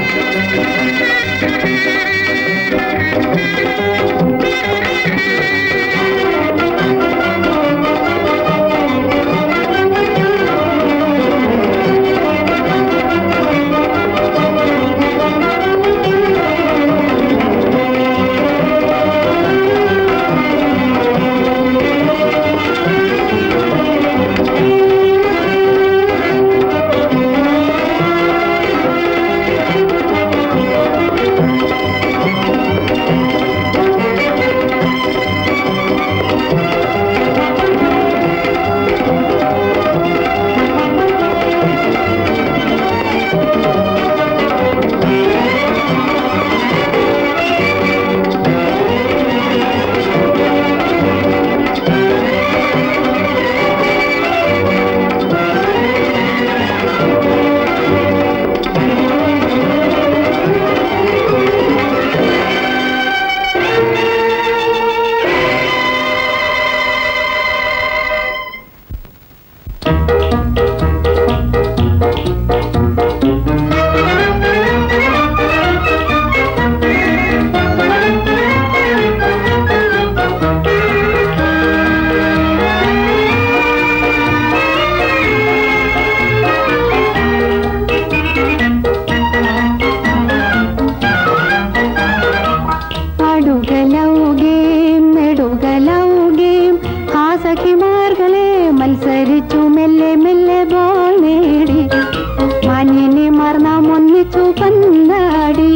അടുകലൗകേം നെടുകലൗകേം ആ സഖിമാർകളെ മത്സരിച്ചു മെല്ലെ മെല്ലെ ബോൾ നേടി മഞ്ഞിനെ മറന്നാം ഒന്നിച്ചു പന്താടി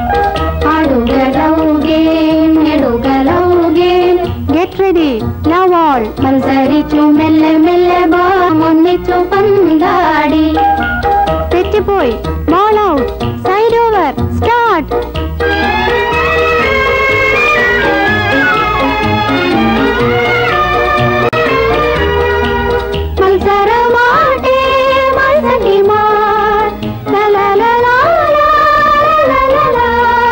അടുകലൗകേം നെടുകലൗകേം ഗെറ്റ് റെഡി ലവ് ഓൾ മത്സരിച്ചു മെല്ലെ മെല്ലെ ബോൾ ഒന്നിച്ചു പന്താടി തെറ്റിപ്പോയി ball out side over start മത്സരമാട്ടെ മത്സരിമാർ ലലലലാ, ലലലലാ.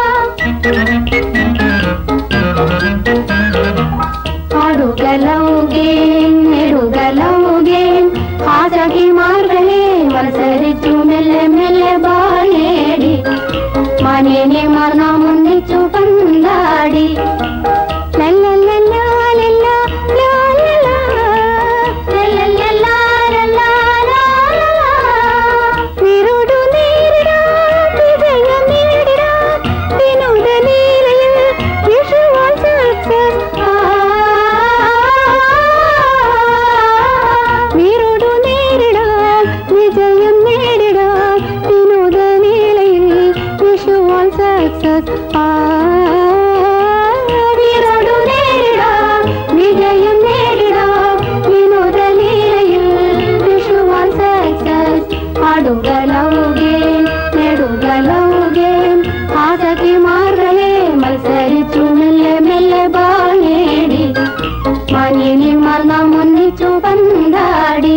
അടുകലൗകേം നെടുകലൗകേം ആ സഖിമാർകളെ മത്സരിച്ചു മെല്ലെ മെല്ലെ ബാലേടി മനിനെ മറന്നാം ഒന്നിച്ചു പന്താടി ലല്ലല്ലല്ലാ, ലല്ലാ, ലാലലാ. ലല്ലല്ലല്ലാ, ലല്ലാ, ലാലലാ. വിരുടു നേരിടാം, വിജയം നേടിടാം. വിനോദലീലയിൽ visual success. ആ, വിരുടു നേരിടാം, വിജയം നേടിടാം. വിനോദലീലയിൽ visual success. ആ, വിരുടു നേരിടാം, വിജയം നേടിടാം. വിനോദലീലയിൽ visual success. അടുകലൗകേ നെടുകലൗകേ ആസഖിമാർകളെ മത്സരിച്ചു മെല്ലെ മെല്ലെ ബാലേടി മനിനി മറന്നാം ഒന്നിച്ചു പന്താടി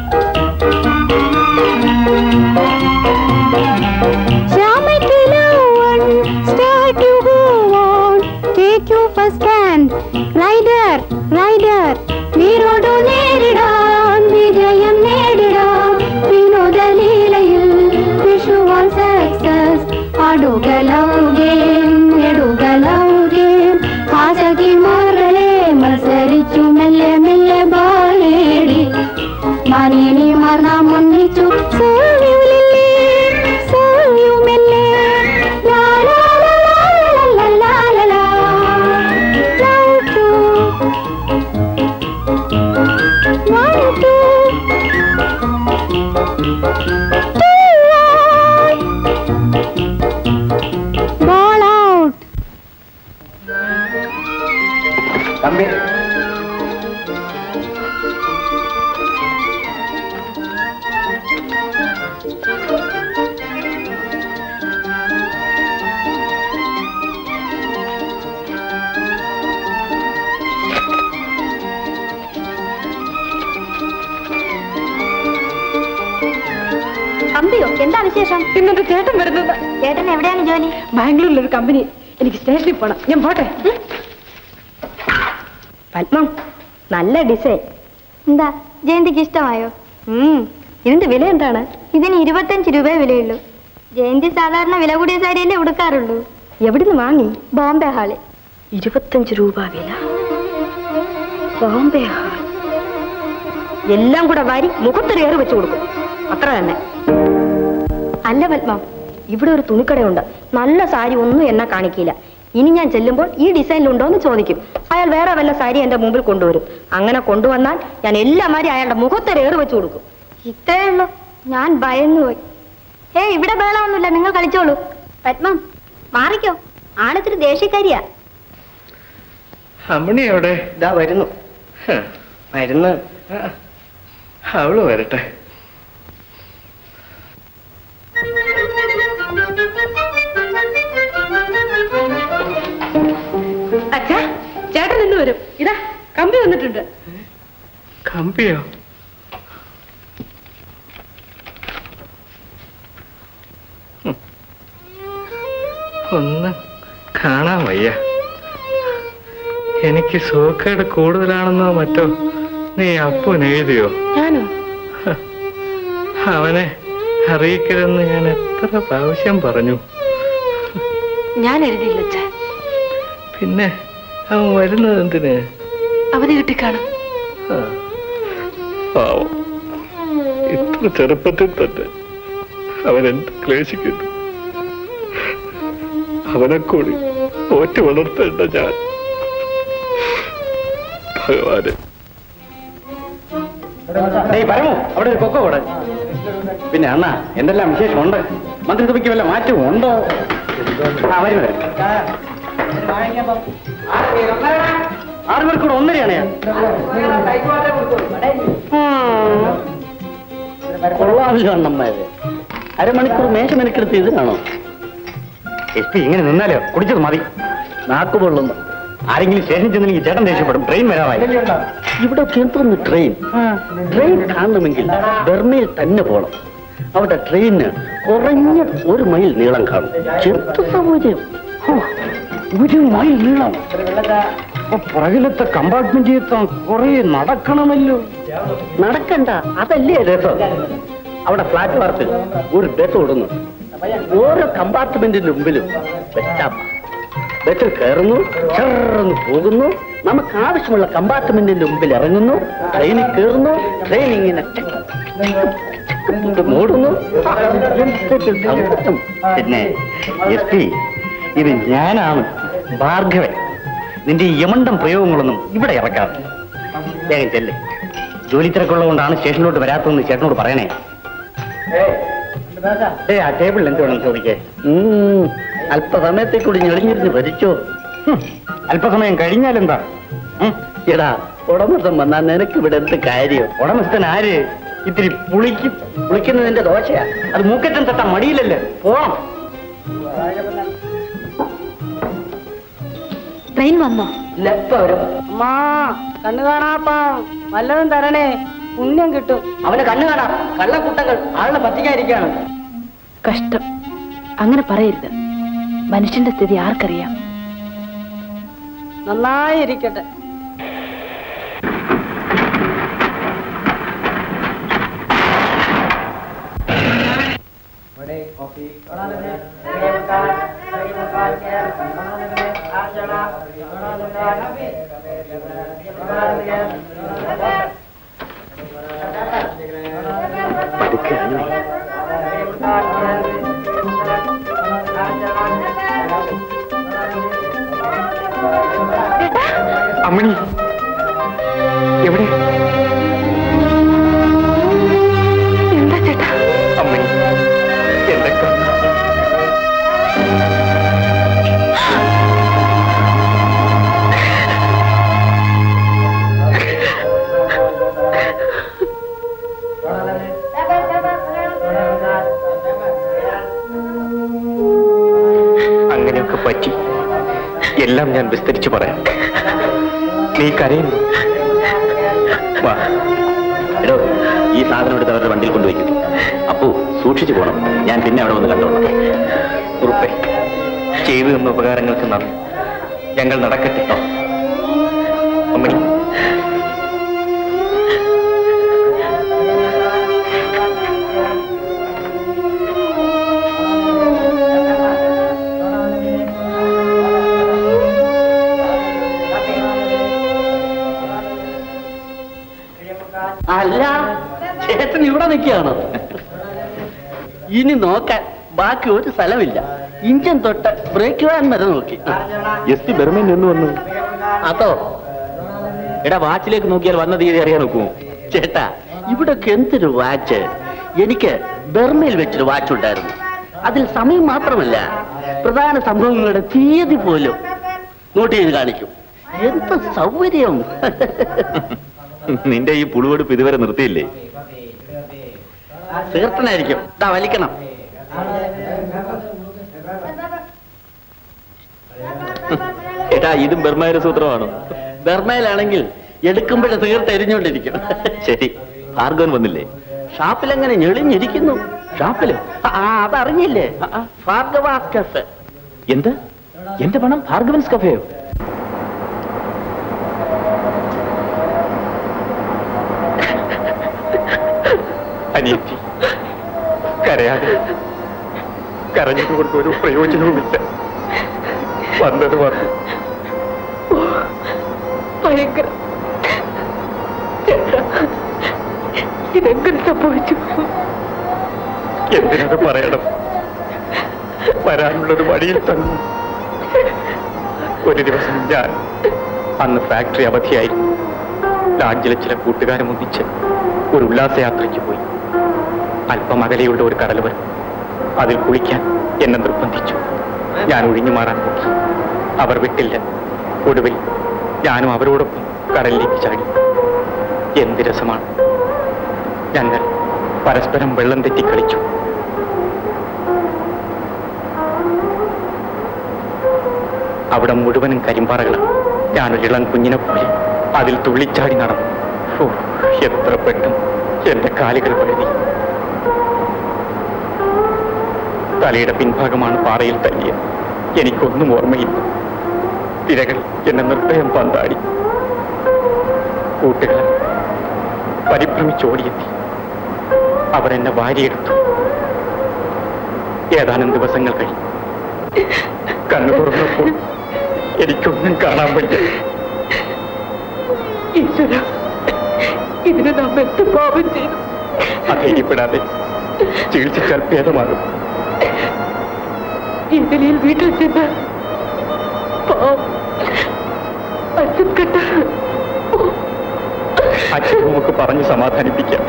ശ്യാമക്കിലവൻ start to go on. Take you first stand. Rider, rider, വീരോടു നേരിടാം വിജയം നേടിടാം വിനോദലീലയിൽ വിഷുവാൻ സക്സസ് അടുകലൗകേം നെടുകലൗകേം ആസഖിമാർകളെ മത്സരിച്ചു മെല്ലെ മെല്ലെ ബാലേടി മനിനി മറന്നാം ഒന്നിച്ചു സോയുലില്ലേ സോയുമെല്ലെ ലാ ലാ ലാ ലാ ലാ ലാ ലാ Love to want to do right. Ball out. Thampi അമ്പിയോ എന്താ വിശേഷം ഇന്നത്തെ ചേട്ടൻ വരുന്നത് ചേട്ടൻ എവിടെയാണ് ജോലി ബാംഗ്ലൂരിലൊരു കമ്പനി എനിക്ക് സ്റ്റേഷനിൽ പോണം ഞാൻ പോട്ടെ പത്മം നല്ല ഡിസൈൻ എന്താ ജയന്തിക്ക് ഇഷ്ടമായോ ഉം. ഇതിന്റെ വില എന്താണ് ഇതിന് ഇരുപത്തഞ്ച് രൂപയെ വിലയുള്ളൂ ജയന്തി സാധാരണ വില കൂടിയ സാരിയല്ലേ ഉടുക്കാറുള്ളൂ എവിടുന്ന് വാങ്ങി ബോംബെ ഹാളി ഇരുപത്തഞ്ച് രൂപ വില ബോംബെ ഹാൾ. എല്ലാം കൂടെ വാരി മുഖത്തൊരേറ് വെച്ച് കൊടുക്കും അത്ര തന്നെ അല്ല പത്മ ഇവിടെ ഒരു തുണിക്കടയുണ്ട് നല്ല സാരി ഒന്നും എന്നെ കാണിക്കില്ല ഇനി ഞാൻ ചെല്ലുമ്പോൾ ഈ ഡിസൈനിലുണ്ടോ എന്ന് ചോദിക്കും അയാൾ വേറെ വല്ല സാരി എന്റെ മുമ്പിൽ കൊണ്ടുവരും അങ്ങനെ കൊണ്ടുവന്നാൽ ഞാൻ എല്ലാ മാതിരി അയാളുടെ മുഖത്തൊരേറ് വെച്ച് കൊടുക്കും ഇത്രേ ഉള്ളൂ ഞാൻ ഭയന്നു പോയി ഏ ഇവിടെ ബഹളമൊന്നുമില്ല നിങ്ങൾ കളിച്ചോളൂ പത്മം മാറിക്കോ ആളിത്തിരി ദേഷ്യക്കാരിയാ അമ്മണി എവിടെ ഇതാ വരുന്നു ഹ, മരുന്ന് ആ, അവള് വരട്ടെ അച്ഛാ ചേട്ടൻ നിന്ന് വരും ഇതാ കമ്പി വന്നിട്ടുണ്ട് കമ്പിയോ ഹും. ഒന്ന് കാണാൻ വയ്യ എനിക്ക് സൂക്കേട് കൂടുതലാണെന്നോ മറ്റോ നീ അപ്പൻ എഴുതിയോ ഞാനോ അവനെ അറിയിക്കരുതെന്ന് ഞാൻ എത്ര പ്രാവശ്യം പറഞ്ഞു ഞാൻ എഴുതിയില്ല അച്ഛാ പിന്നെ അവൻ വരുന്നത് എന്തിന് അവന് കിട്ടിക്കാണും ആ. പാവം ഇത്ര ചെറുപ്പത്തിൽ തന്നെ അവൻ എന്ത് ക്ലേശിക്കുന്നു അവനെ കൂടി പോറ്റി വളർത്തേണ്ട ഞാൻ ഭഗവാന് ഡേയ് പരമു അവിടെ ഒരു കൊക്ക കൂടെ പിന്നെ അണ്ണ എന്തെല്ലാം വിശേഷമുണ്ട് മന്ത്രിസഭയ്ക്ക് വല്ല മാറ്റവും ഉണ്ടോ ആ വരുന്നത് ആറ് പേർക്കൂടെ ഒന്നരയാണ് കൊള്ളാമല്ലോ അണ്ണന്മാര് അരമണിക്കൂർ മേശമെനക്കെടുത്ത് ഇതിനാണോ എസ് പി ഇങ്ങനെ നിന്നാലോ കുടിച്ചത് മതി നാക്കു പൊള്ളുന്നു ആരെങ്കിലും സ്റ്റേഷനിൽ ചെന്നെങ്കിൽ ചേട്ടൻ ദേഷ്യപ്പെടും ട്രെയിൻ വരാറായി ഇവിടെ എന്തോന്ന് ട്രെയിൻ ട്രെയിൻ കാണണമെങ്കിൽ ബർമയിൽ തന്നെ പോകണം അവിടെ ട്രെയിന് കുറഞ്ഞ ഒരു മൈൽ നീളം കാണും ചെറുത്ത സൗകര്യം ഹോ, ഒരു മൈൽ നീളം അപ്പൊ പുറകിലത്തെ കമ്പാർട്ട്മെന്റിൽ എത്താൻ കുറെ നടക്കണമല്ലോ നടക്കണ്ട അതല്ലേ രസം അവിടെ പ്ലാറ്റ്ഫോർത്തിൽ ഒരു ബസ് ഓടുന്നു ഓരോ കമ്പാർട്ട്മെന്റിന്റെ മുമ്പിലും ബസ് സ്റ്റോപ്പ് ബസ്സിൽ കയറുന്നു ചെറുന്ന് പോകുന്നു നമുക്ക് ആവശ്യമുള്ള കമ്പാർട്ട്മെന്റിന്റെ മുമ്പിൽ ഇറങ്ങുന്നു ട്രെയിനിൽ കയറുന്നു ട്രെയിൻ ഇങ്ങനെ ടിക് ടിക് ടിക് ഓടുന്നു എന്തൊരു സന്തോഷം. പിന്നെ എസ് പി ഇത് ഞാനാണ് ഭാർഗവൻ നിന്റെ ഈ യമണ്ടം പ്രയോഗങ്ങളൊന്നും ഇവിടെ ഇറക്കാറ് വേഗം ചെല്ലേ ജോലി തിരക്കുള്ളതുകൊണ്ടാണ് സ്റ്റേഷനിലോട്ട് വരാത്തതെന്ന് ചേട്ടനോട് പറയണേ ഏ ആ ടേബിളിൽ എന്തുവേണം ചോദിക്കേ അല്പസമയത്തേക്കൂടി ഞെളിഞ്ഞിരുന്ന് ഭരിച്ചോ ഹും, അല്പസമയം കഴിഞ്ഞാലെന്താ ഉം, എടാ ഉടമസ്ഥൻ വന്നാ നിനക്ക് ഇവിടെ എന്ത് കാര്യം ഉടമസ്ഥൻ ആര് ഇത്തിരി പുളിക്കും പുളിക്കുന്നതിന്റെ ദോശയാ അത് മൂക്കറ്റം തട്ടാൻ മടിയില്ലല്ലേ പോണം ട്രെയിൻ വന്നോ ഇല്ല ഇപ്പൊ വരും അമ്മാ കണ്ണു കാണാപ്പാ വല്ലതും തരണേ പുണ്യം കിട്ടും അവന് കണ്ണു കാണാം കള്ളക്കുട്ടങ്ങൾ ആളിനെ പറ്റിക്കാതിരിക്കാണ് കഷ്ടം അങ്ങനെ പറയരുത് മനുഷ്യന്റെ സ്ഥിതി ആർക്കറിയാം നന്നായി ഇരിക്കട്ടെ അമ്മണി എവിടെ എന്താ ചേട്ടാ അമ്മണി എന്റെ കണ്ണ്. അങ്ങനെയൊക്കെ പറ്റി എല്ലാം ഞാൻ വിസ്തരിച്ചു പറയാം നീ കരയുന്നു വാ എടോ ഈ സാധനം എടുത്ത് അവരുടെ വണ്ടിയിൽ കൊണ്ടുവയ്ക്കും അപ്പു സൂക്ഷിച്ചു പോണം ഞാൻ പിന്നെ അവിടെ വന്ന് കണ്ടോളാം ഉറുപ്പെ ചെയ്തു തന്ന ഉപകാരങ്ങൾക്ക് നന്ദി ഞങ്ങൾ നടക്കട്ടെ അമ്മണി വന്നിരിക്കുകയാണോ ഇനി നോക്കാൻ ബാക്കി ഒരു സ്ഥലമില്ല ഇഞ്ചൻ തൊട്ട് ബ്രേക്ക് വാൻ വരെ നോക്കി എസ് ടി ബെർമയിൽ നിന്ന് വന്നു അതോ എടാ വാച്ചിലേക്ക് നോക്കിയാൽ വന്ന തീയതി അറിയാൻ നോക്കൂ ചേട്ടാ ഇവിടൊക്കെ എന്തൊരു വാച്ച് എനിക്ക് ബർമയിൽ വെച്ചൊരു വാച്ച് ഉണ്ടായിരുന്നു അതിൽ സമയം മാത്രമല്ല പ്രധാന സംഭവങ്ങളുടെ തീയതി പോലും നോട്ട് ചെയ്ത് കാണിക്കും എന്ത് സൗകര്യം നിന്റെ ഈ പുളുവെടുപ്പ് ഇതുവരെ നിർത്തിയില്ലേ തീർത്തനായിരിക്കും ഇതാ വലിക്കണം എടാ ഇതും ബർമായുടെ സൂത്രമാണോ ബർമയിലാണെങ്കിൽ എടുക്കുമ്പോഴേ തീർത്ത് എരിഞ്ഞുകൊണ്ടിരിക്കും ശരി ഭാർഗവൻ വന്നില്ലേ ഷാപ്പിൽ എങ്ങനെ ഞെളിഞ്ഞിരിക്കുന്നു ഷാപ്പില് ആ അതറിഞ്ഞില്ലേ ഭാർഗവാസ് കഫ് എന്ത് എന്റെ പണം ഭാർഗവൻസ് കഫേയോ അനിയത്തി കരയാതെ കരഞ്ഞതുകൊണ്ട് ഒരു പ്രയോജനവുമില്ല വന്നത് വന്നു ഭയങ്കര ഇതെങ്ങനെ സംഭവിച്ചു എന്തിനത് പറയണം വരാനുള്ളൊരു വഴിയിൽ തന്നു ഒരു ദിവസം ഞാൻ അന്ന് ഫാക്ടറി അവധിയായിരുന്നു ലാഡ്ജിലെ ചില കൂട്ടുകാരും ഒന്നിച്ച് ഒരു ഉല്ലാസയാത്രയ്ക്ക് പോയി അല്പം അകലെയുള്ള ഒരു കടൽ വരും അതിൽ കുളിക്കാൻ എന്നെ നിർബന്ധിച്ചു ഞാൻ ഒഴിഞ്ഞു മാറാൻ നോക്കി അവർ വിട്ടില്ല ഒടുവിൽ ഞാനും അവരോടൊപ്പം കടലിലേക്ക് ചാടി എന്ത് രസമാണ് ഞങ്ങൾ പരസ്പരം വെള്ളം തെറ്റി കളിച്ചു അവിടെ മുഴുവനും കരിമ്പാറകളാണ് ഞാനൊരു ഇളം കുഞ്ഞിനെ പോലെ അതിൽ തുള്ളിച്ചാടി നടന്നു ഓ എത്ര പെട്ടെന്ന് എന്റെ കാലുകൾ വഴുതി തലയുടെ പിൻഭാഗമാണ് പാറയിൽ തല്ലിയത് എനിക്കൊന്നും ഓർമ്മയില്ല തിരകൾ എന്നെ നിർദ്ദയം പന്താടി കൂട്ടുകാർ പരിഭ്രമിച്ചോടിയെത്തി അവർ എന്നെ വാരിയെടുത്തു ഏതാനും ദിവസങ്ങൾ കഴിഞ്ഞു കണ്ണു തുറന്നപ്പോൾ എനിക്കൊന്നും കാണാൻ വയ്യ ഈശ്വര ഇതിന് നാം എന്ത് പാപം ചെയ്തു അധൈര്യപ്പെടാതെ ചികിത്സിച്ചാൽ ഭേദമാകും ഈ നിലയിൽ വീട്ടിൽ ചെന്ന് പാവം അച്ഛൻ കെട്ട അച്ഛൻ നമുക്ക് പറഞ്ഞ് സമാധാനിപ്പിക്കാം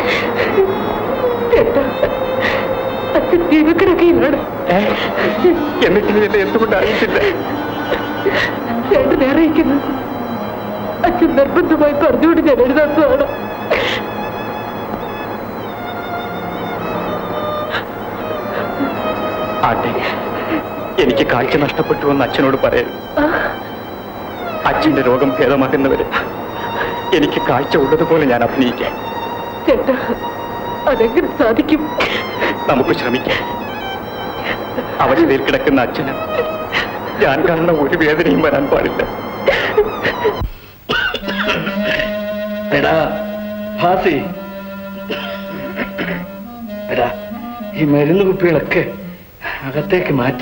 ചേട്ടാ അച്ഛൻ ജീവക്കിടക്കയിലാണ് ഏ? എന്നിട്ട് നീ എന്നെ എന്തുകൊണ്ട് അറിയിച്ചില്ല ചേട്ടൻ അറിയിക്കുന്നു അച്ഛൻ നിർബന്ധമായി പറഞ്ഞുകൊണ്ട് ഞാൻ എഴുതാത്തതാണ് ആട്ടെ എനിക്ക് കാഴ്ച നഷ്ടപ്പെട്ടു എന്ന് അച്ഛനോട് പറയരുത് അച്ഛന്റെ രോഗം ഭേദമാക്കുന്നവരെ എനിക്ക് കാഴ്ച ഉള്ളതുപോലെ ഞാൻ അഭിനയിക്കാം ചേട്ടാ അതെങ്ങനെ സാധിക്കും നമുക്ക് ശ്രമിക്കാം അവശതയിൽ കിടക്കുന്ന അച്ഛന് ഞാൻ കാരണം ഒരു വേദനയും വരാൻ പാടില്ല എടാ ഭാസി എടാ ഈ മരുന്ന് കുപ്പികളൊക്കെ അകത്തേക്ക് മാറ്റ്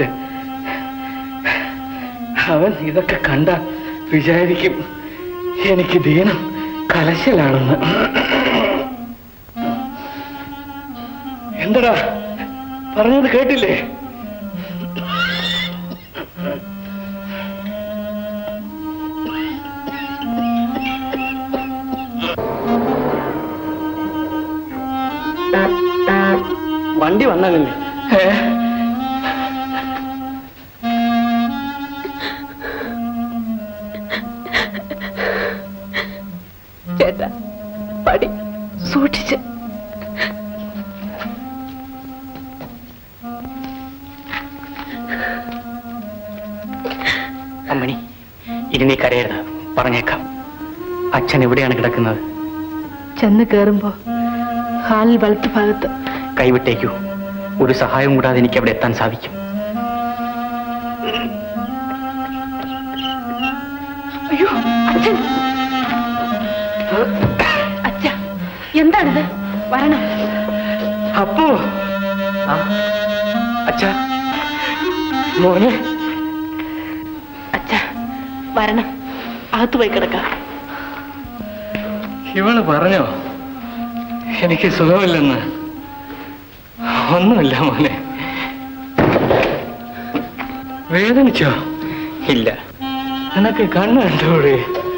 അവൻ ഇതൊക്കെ കണ്ട വിചാരിക്കും എനിക്ക് ദീനം കലശലാണെന്ന് എന്തടാ പറഞ്ഞത് കേട്ടില്ലേ വണ്ടി വന്നാലല്ലേ ചേട്ടാ പടി സൂക്ഷിച്ച് അമ്മണി ഇനി നീ കരയരുത് പറഞ്ഞേക്കാം അച്ഛൻ എവിടെയാണ് കിടക്കുന്നത് ചെന്ന് കേറുമ്പോ ഹാളിൽ വലത്ത് ഭാഗത്ത് കൈവിട്ടേക്കൂ ഒരു സഹായം കൂടാതെ എനിക്ക് അവിടെ എത്താൻ സാധിക്കും അയ്യോ അച്ഛൻ അച്ഛ എന്താണിത് വരണം അപ്പോ അച്ഛാ മോനെ അച്ഛ വരണം അകത്ത് പോയി കിടക്കാം ഇവള് പറഞ്ഞോ എനിക്ക് സുഖമില്ലെന്ന് ഒന്നുമില്ല മോനെ വേദനിച്ചോ ഇല്ല നിനക്ക് കണ്ണ് കണ്ടൂടെ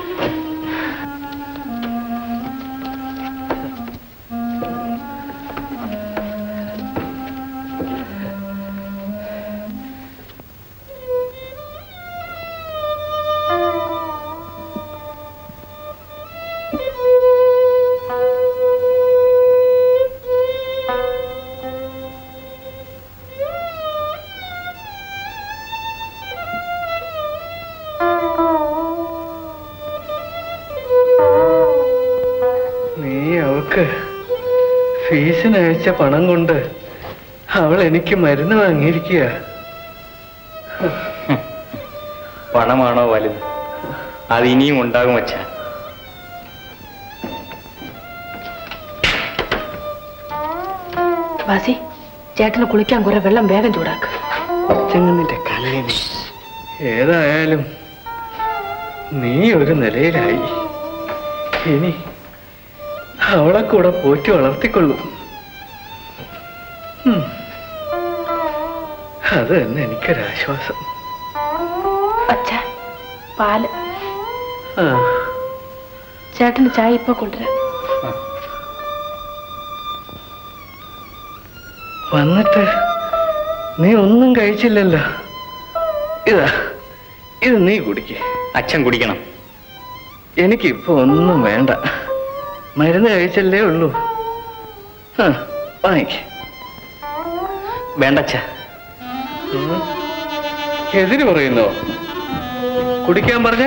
നീ അവക്ക് ഫീസിന് അയച്ച പണം കൊണ്ട് അവൾ എനിക്ക് മരുന്ന് വാങ്ങിയിരിക്കുക പണമാണോ വലുത് അത് ഇനിയും ഉണ്ടാകും അച്ഛാ വാസി ചേട്ടന് കുളിക്കാൻ കുറെ വെള്ളം വേഗം ചൂടാക്ക് ചെങ്ങന്നിന്റെ കല്ലിന് ഏതായാലും നീ ഒരു നിലയിലായി ഇനി അവളെ കൂടെ പോറ്റി വളർത്തിക്കൊള്ളും ഉം. അത് തന്നെ എനിക്കൊരാശ്വാസം അച്ഛ പാല് ആ ചേട്ടന് ചായ ഇപ്പൊ കൊണ്ടുവരാം വന്നിട്ട് നീ ഒന്നും കഴിച്ചില്ലല്ലോ ഇതാ ഇത് നീ കുടിക്കേ അച്ഛൻ കുടിക്കണം എനിക്കിപ്പോ ഒന്നും വേണ്ട മരുന്ന് കഴിച്ചല്ലേ ഉള്ളൂ ആ, വാങ്ങിക്ക് വേണ്ട അച്ഛ ഉം. എതിര് പറയുന്നോ കുടിക്കാൻ പറഞ്ഞ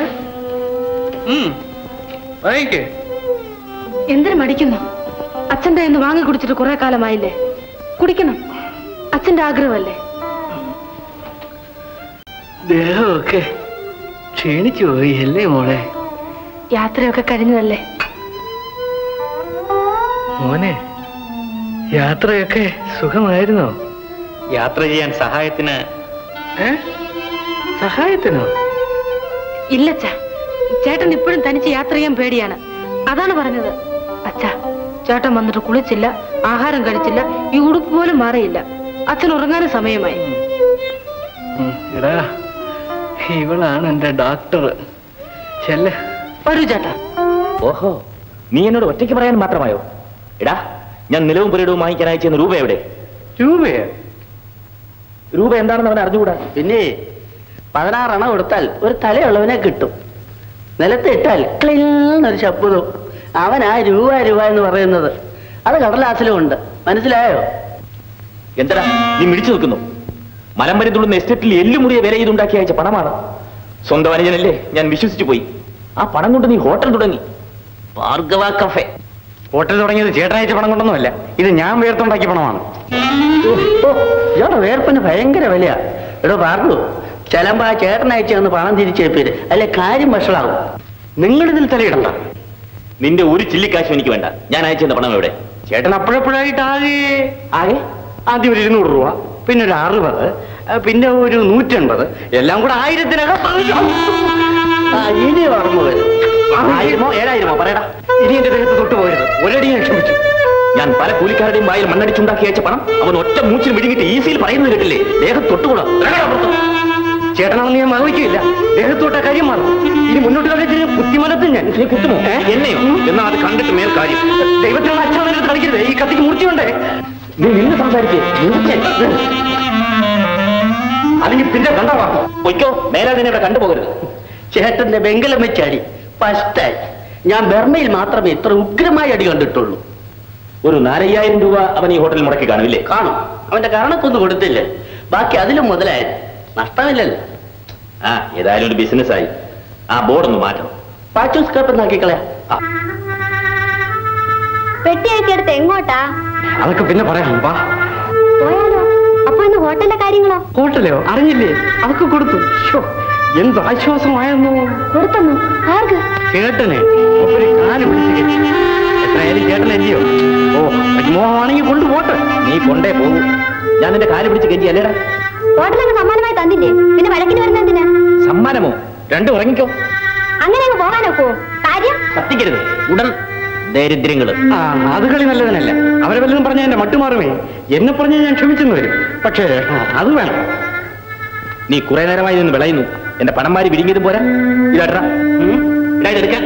വാങ്ങിക്കേ എന്തിനു മടിക്കുന്നു അച്ഛന്റെ ഇന്ന് വാങ്ങി കുടിച്ചിട്ട് കുറെ കാലമായില്ലേ കുടിക്കണം അച്ഛന്റെ ആഗ്രഹമല്ലേ ദേഹമൊക്കെ ക്ഷീണിച്ചു പോയി അല്ലേ മോളെ യാത്രയൊക്കെ കഴിഞ്ഞതല്ലേ മോനെ യാത്രയൊക്കെ സുഖമായിരുന്നോ യാത്ര ചെയ്യാൻ സഹായത്തിന് ഏ സഹായത്തിനോ ഇല്ലച്ച ചേട്ടൻ ഇപ്പോഴും തനിച്ച് യാത്ര ചെയ്യാൻ പേടിയാണ് അതാണ് പറഞ്ഞത് അച്ഛ ചേട്ടൻ വന്നിട്ട് കുളിച്ചില്ല ആഹാരം കഴിച്ചില്ല ഈ ഉടുപ്പ് പോലും മാറിയില്ല അച്ഛൻ ഉറങ്ങാനും സമയമായി ഉം, എടാ ഇവളാണ് എന്റെ ഡോക്ടർ ചെല്ല വരൂ ചേട്ടാ ഓഹോ നീ എന്നോട് ഒറ്റയ്ക്ക് പറയാൻ മാത്രമായോ എടാ ഞാൻ നിലവും പുരയിടവും വാങ്ങിക്കാൻ അയച്ചിരുന്ന രൂപ എവിടെ രൂപയോ രൂപ എന്താണെന്ന് അവൻ അറിഞ്ഞുകൂടാ പിന്നെ പതിനാറെണ്ണം കൊടുത്താൽ ഒരു തലയുള്ളവനെ കിട്ടും നിലത്ത് ഇട്ടാൽ ക്ലിന്നൊരു ശബ്ദവും അവനാ രൂപ രൂപ എന്ന് പറയുന്നത് അത് കടലാസിലും ഉണ്ട് മനസ്സിലായോ എന്തടാ നീ മിടിച്ചു നിൽക്കുന്നു മലമ്പരി തുള്ളുന്ന എസ്റ്റേറ്റിൽ എല്ലുമുറിയ വില ചെയ്തുണ്ടാക്കി അയച്ച പണമാണ് സ്വന്തം അനുജനല്ലേ ഞാൻ വിശ്വസിച്ചു പോയി ആ പണം കൊണ്ട് നീ ഹോട്ടൽ തുടങ്ങി ഭാർഗവ കഫേ ഹോട്ടൽ തുടങ്ങിയത് ചേട്ടനയച്ച പണം കൊണ്ടൊന്നുമല്ല ഇത് ഞാൻ വേർത്തുണ്ടാക്കിയ പണമാണ് ഓ, ഓ, ഇയാളുടെ വേർപ്പിന് ഭയങ്കര വിലയാ എടോ പാർക്കു ചിലമ്പോ ആ ചേട്ടൻ അയച്ചു തന്ന് പണം തിരിച്ചേപ്പേര് അല്ലെ കാര്യം വഷളാവും നിങ്ങളിതിൽ തലയിടണ്ട നിന്റെ ഒരു ചില്ലിക്കാശും എനിക്ക് വേണ്ട ഞാൻ അയച്ചിരുന്ന പണം എവിടെ ചേട്ടൻ അപ്പോഴപ്പോഴായിട്ട് ആകെ ആകെ ആദ്യം ഒരു ഇരുന്നൂറ് രൂപ പിന്നെ ഒരു അറുപത് ആ, പിന്നെ ഒരു നൂറ്റൻപത് എല്ലാം കൂടെ ആയിരത്തിനകം ആ ഇനി ഓർമ്മ വരും ആയിരമോ ഏഴായിരമോ പറയടാ ഇനി എന്റെ ദേഹത്ത് തൊട്ട് പോയത് ഒരടി ഞാൻ ക്ഷമിച്ചു ഞാൻ പല കൂലിക്കാരുടെയും വായിൽ മണ്ണടിച്ചുണ്ടാക്കി അയച്ച പണം അവൻ ഒറ്റ മൂച്ചിൽ വിഴുങ്ങിട്ട് ഈസിയിൽ പറയുന്നത് കേട്ടില്ലേ ദേഹം തൊട്ടുകൂടാ ഇറങ്ങടാ പുറത്ത്. ചേട്ടനാണെന്ന് ഞാൻ മറവിക്കില്ല ദേഹത്തോട്ട കാര്യം മാറും ഇനി മുന്നോട്ട് കളിച്ച് ബുദ്ധിമാനത്തിൽ ഞാൻ നീ കുത്തുമോ എന്നെയോ എന്നാ അത് കണ്ടിട്ട് മേൽ കാര്യം ദൈവത്തിനുള്ള അച്ഛനെ കളിക്കരുത് ഈ കത്തിക്ക് മുറിച്ചുകൊണ്ടേ നീ നിന്ന് സംസാരിക്കേ അല്ലെങ്കിൽ പിന്നെ കണ്ടവാ പൊയ്ക്കോ മേലാ നിന്നെ ഇവിടെ കണ്ടുപോകരുത് ചേട്ടന്റെ വെങ്കലം വെച്ചടി ഫസ്റ്റായി ഞാൻ ബർമയിൽ മാത്രമേ ഇത്ര ഉഗ്രമായ അടി കണ്ടിട്ടുള്ളൂ ഒരു നാലയ്യായിരം രൂപ അവൻ ഈ ഹോട്ടലിൽ മുടക്കി കാണില്ലേ കാണും അവന്റെ കരണക്കൊന്നും കൊടുത്തില്ലേ ബാക്കി അതിലും മുതലായത് നഷ്ടമില്ലല്ലോ ആ ഏതായാലും ഒരു ബിസിനസ് ആയി ആ ബോർഡ് ഒന്ന് മാറ്റണം പാച്ചൂസ് കപ്പ് നോക്കിക്കളയാ ആ, പെട്ടിയൊക്കെ എടുത്ത് എങ്ങോട്ടാ അതൊക്കെ പിന്നെ പറയാം വാ പോയാലോ അപ്പൊ ഇന്ന് ഹോട്ടലിലെ കാര്യങ്ങളോ ഹോട്ടലോ അറിഞ്ഞില്ലേ അവർക്ക് കൊടുത്തു ശ്ശോ, എന്ത് ആശ്വാസമായെന്നോ കൊടുത്തെന്നു ആർക്ക് ചേട്ടനെ ഒരു കാല് പിടിച്ച് കെട്ടി. എത്രയായാലും ചേട്ടൻ അല്ലയോ ഓ മോഹമാണെങ്കിൽ കൊണ്ടുപോട്ടെ നീ കൊണ്ടേ പോകൂ ഞാൻ നിന്റെ കാല് പിടിച്ച് കെഞ്ചി അല്ലേടാ ഹോട്ടലൊക്കെ സമ്മാനമായി തന്നില്ലേ പിന്നെ വഴക്കിന് വരുന്ന എന്തിനാ സമ്മാനമോ രണ്ടും ഉറങ്ങിക്കോ അങ്ങനെ അങ്ങ് പോകാനൊക്കോ കാര്യം കത്തിക്കരുത് ഉടൻ ദരിദ്രങ്ങള് ആ അത് കളി നല്ലതിനല്ല അവരെ വല്ലതും പറഞ്ഞാൽ എന്റെ മട്ടുമാറുമേ എന്നെ പറഞ്ഞാൽ ഞാൻ ക്ഷമിച്ചെന്ന് വരും പക്ഷേ ആ, അത് വേണം നീ കുറെ നേരമായി നിന്ന് വിളയുന്നു എന്റെ പണം മാറി വിരിങ്ങിയതും പോരാ ഇതാട്ടാ ഇടാ ഇതെടുക്കാൻ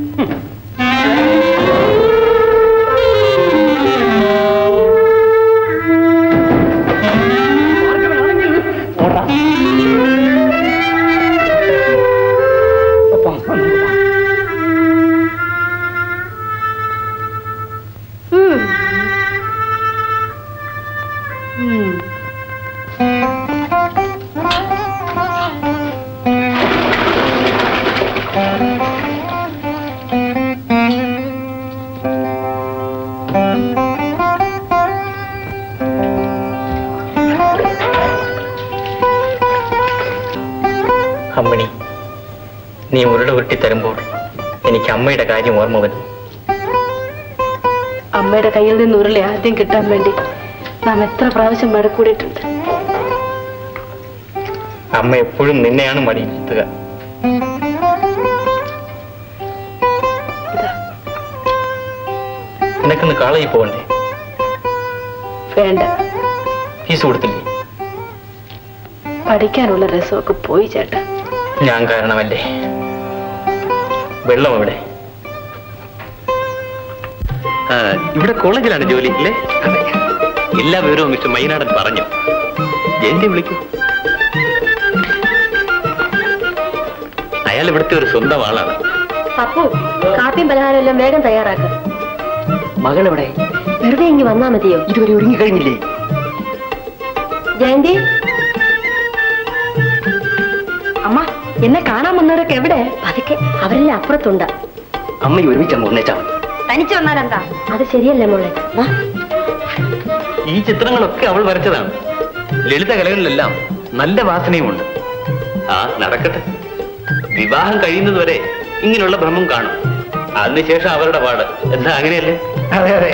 അമ്മണി നീ ഉരുള ഉരുട്ടി തരുമ്പോൾ എനിക്ക് അമ്മയുടെ കാര്യം ഓർമ്മ വന്നു അമ്മയുടെ കയ്യിൽ നിന്ന് ഉരുളി ആദ്യം കിട്ടാൻ വേണ്ടി നാം എത്ര പ്രാവശ്യം മഴക്കൂടിയിട്ടുണ്ട് അമ്മ എപ്പോഴും നിന്നെയാണ് മടിയിരുത്തുക നിനക്കിന്ന് കാളയിൽ പോകണ്ടേ വേണ്ട ഫീസ് കൊടുത്തില്ലേ പഠിക്കാനുള്ള രസമൊക്കെ പോയി ചേട്ടാ ഞാൻ കാരണമല്ലേ വെള്ളം എവിടെ ആ, ഇവിടെ കോളേജിലാണ് ജോലി അല്ലേ അതെ. എല്ലാ വിവരവും മിസ്റ്റർ മൈനാടൻ പറഞ്ഞു ജയന്തി വിളിക്കൂ അയാൾ ഇവിടുത്തെ ഒരു സ്വന്തം ആളാണ് അപ്പോ കാപ്പിയും പലഹാരം എല്ലാം വേഗം തയ്യാറാക്ക മകൾ എവിടെ വെറുതെ ഇങ്ങി വന്നാ മതിയോ ഇതുവരെ ഒരുങ്ങി കഴിഞ്ഞില്ലേ ജയന്തി അമ്മ എന്നെ കാണാൻ വന്നവരൊക്കെ എവിടെ പതുക്കെ അവരെല്ലാം അപ്പുറത്തുണ്ട് അമ്മ ഒരുമിച്ച് ഒന്നേച്ചാ മതി തനിച്ചു വന്നാലെന്താ അത് ശരിയല്ലേ മോളെ വാ ഈ ചിത്രങ്ങളൊക്കെ അവൾ വരച്ചതാണ് ലളിത കലകളിലെല്ലാം നല്ല വാസനയുമുണ്ട് ആ നടക്കട്ടെ വിവാഹം കഴിയുന്നത് വരെ ഇങ്ങനെയുള്ള ഭ്രമം കാണും അതിനുശേഷം അവരുടെ പാട് എന്താ അങ്ങനെയല്ലേ അതെ അതെ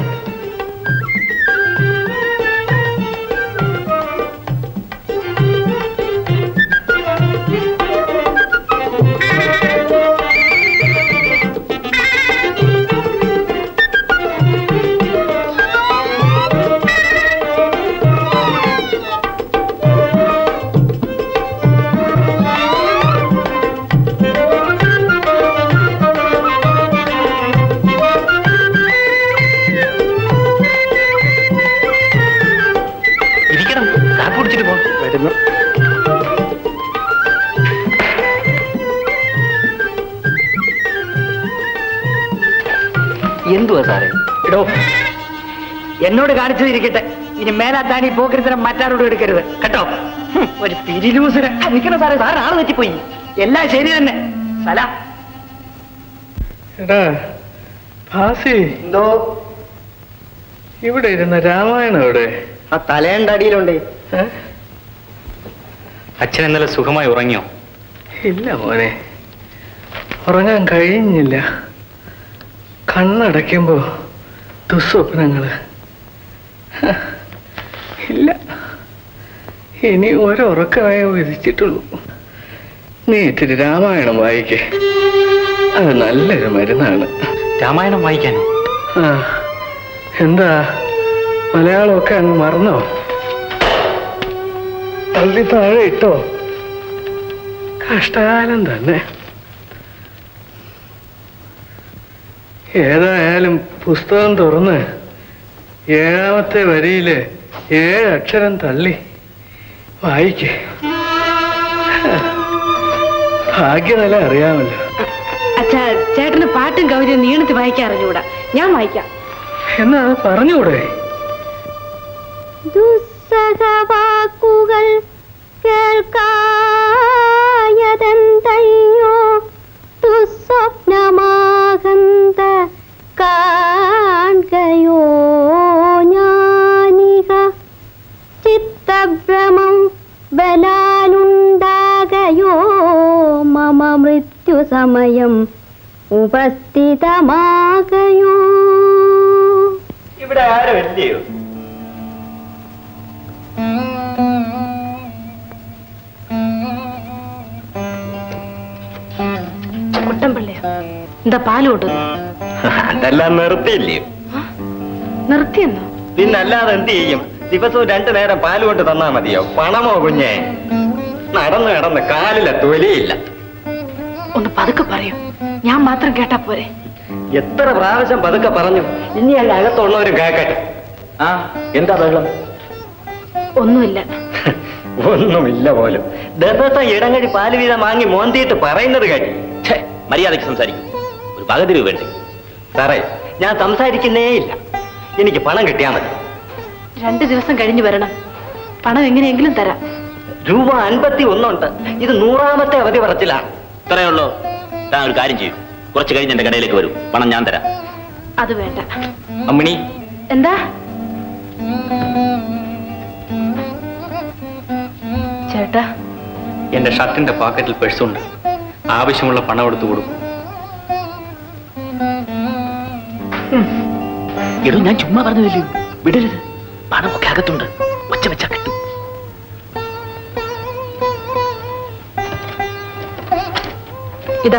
ഇരിക്കണം കാപ്പി കുടിച്ചിട്ട് പോ വരുന്നു എന്തുവാ സാറേ ഇടോ എന്നോട് കാണിച്ചതിരിക്കട്ടെ ഇനി മേലാത്താൻ ഈ പോക്കരുത്തരം മറ്റാരോടും എടുക്കരുത് കേട്ടോ ഹും, ഒരു പിരിലൂസര നിൽക്കണം സാറേ സാറ് ആള് തെറ്റിപ്പോയി എല്ലാം ശരി തന്നെ സല എടാ ഭാസി എന്തോ ഇവിടെ ഇരുന്ന രാമായണം എവിടെ ആ തലേണ്ട അടിയിലുണ്ട് ഏ? അച്ഛൻ ഇന്നലെ സുഖമായി ഉറങ്ങിയോ ഇല്ല മോനെ ഉറങ്ങാൻ കഴിഞ്ഞില്ല കണ്ണടയ്ക്കുമ്പോ ദുസ്വപ്നങ്ങള് ഹ, ഇല്ല ഇനി ഒരുറക്കമേ വിധിച്ചിട്ടുള്ളൂ നീ ഇത്തിരി രാമായണം വായിക്കേ അത് നല്ലൊരു മരുന്നാണ് രാമായണം വായിക്കാനോ ആ എന്താ മലയാളമൊക്കെ അങ്ങ് മറന്നോ തള്ളി താഴെ ഇട്ടോ കഷ്ടകാലം തന്നെ ഏതായാലും പുസ്തകം തുറന്ന് ഏഴാമത്തെ വരിയില് ഏഴ് അക്ഷരം തള്ളി വായിക്കേ ഭാഗ്യനില അറിയാമല്ലോ അച്ഛാ ചേട്ടന് പാട്ടും കവിതയും നീളത്തി വായിക്കാൻ അറിഞ്ഞുകൂടാ ഞാൻ വായിക്കാം എന്നാ അത് പറഞ്ഞുകൂടെ ദുസ്സഹവാക്കുകൾ കേൾക്കായതെന്തയ്യോ ദുസ്വപ്നമാകന്ത കാൺകയോ ഞാനിക ചിത്തഭ്രമം ബലാലുണ്ടാകയോ മമ മൃത്യുസമയം ഉപസ്ഥിതമാകയോ ഇവിടെ ആരും ഇല്ലയോ കുട്ടൻപിള്ളയാ എന്താ പാല് കൊണ്ടുവന്നു അതെല്ലാം നിർത്തിയില്ലേ നിർത്തിയെന്നോ പിന്നല്ലാതെ എന്ത് ചെയ്യും ദിവസവും രണ്ടു നേരം പാല് കൊണ്ട് തന്നാ മതിയോ പണമോ കുഞ്ഞെ നടന്ന് നടന്ന് കാലിലെ തൊലിയില്ല ഒന്ന് പതുക്കെ പറയൂ ഞാൻ മാത്രം കേട്ടാ പോരെ എത്ര പ്രാവശ്യം പതുക്കെ പറഞ്ഞു ഇനി അല്ല അകത്തുള്ളവരും കേക്കട്ടെ ആ എന്താ വെള്ളം ഒന്നുമില്ല ഒന്നുമില്ല പോലും ദിവസം ഇടങ്ങഴി പാല് വീതം വാങ്ങി മോന്തിയിട്ട് പറയുന്നത് കേട്ടു ഛേ, മര്യാദയ്ക്ക് സംസാരിക്കും ഒരു പകുതി രൂപ വേണ്ടേ സാറേ ഞാൻ സംസാരിക്കുന്നേ ഇല്ല എനിക്ക് പണം കിട്ടിയാൽ മതി രണ്ടു ദിവസം കഴിഞ്ഞു വരണം പണം എങ്ങനെയെങ്കിലും തരാം രൂപ അൻപത്തി ഒന്നുണ്ട് ഇത് നൂറാമത്തെ അവധി പറച്ചിലാണ് ഇത്രയേ ഉള്ളൂ താൻ ഒരു കാര്യം ചെയ്യും കുറച്ച് കഴിഞ്ഞ് എന്റെ കടയിലേക്ക് വരും പണം ഞാൻ തരാം അത് വേണ്ട അമ്മിണി എന്താ ചേട്ടാ എന്റെ ഷർട്ടിന്റെ പോക്കറ്റിൽ പേഴ്സുണ്ട് ആവശ്യമുള്ള പണം എടുത്തു കൊടുക്കും എടോ ഞാൻ ചുമ്മാ പറഞ്ഞതല്ലേ വിടരുത് പണമൊക്കെ അകത്തുണ്ട് ഒച്ച വെച്ചാ കിട്ടും ഇതാ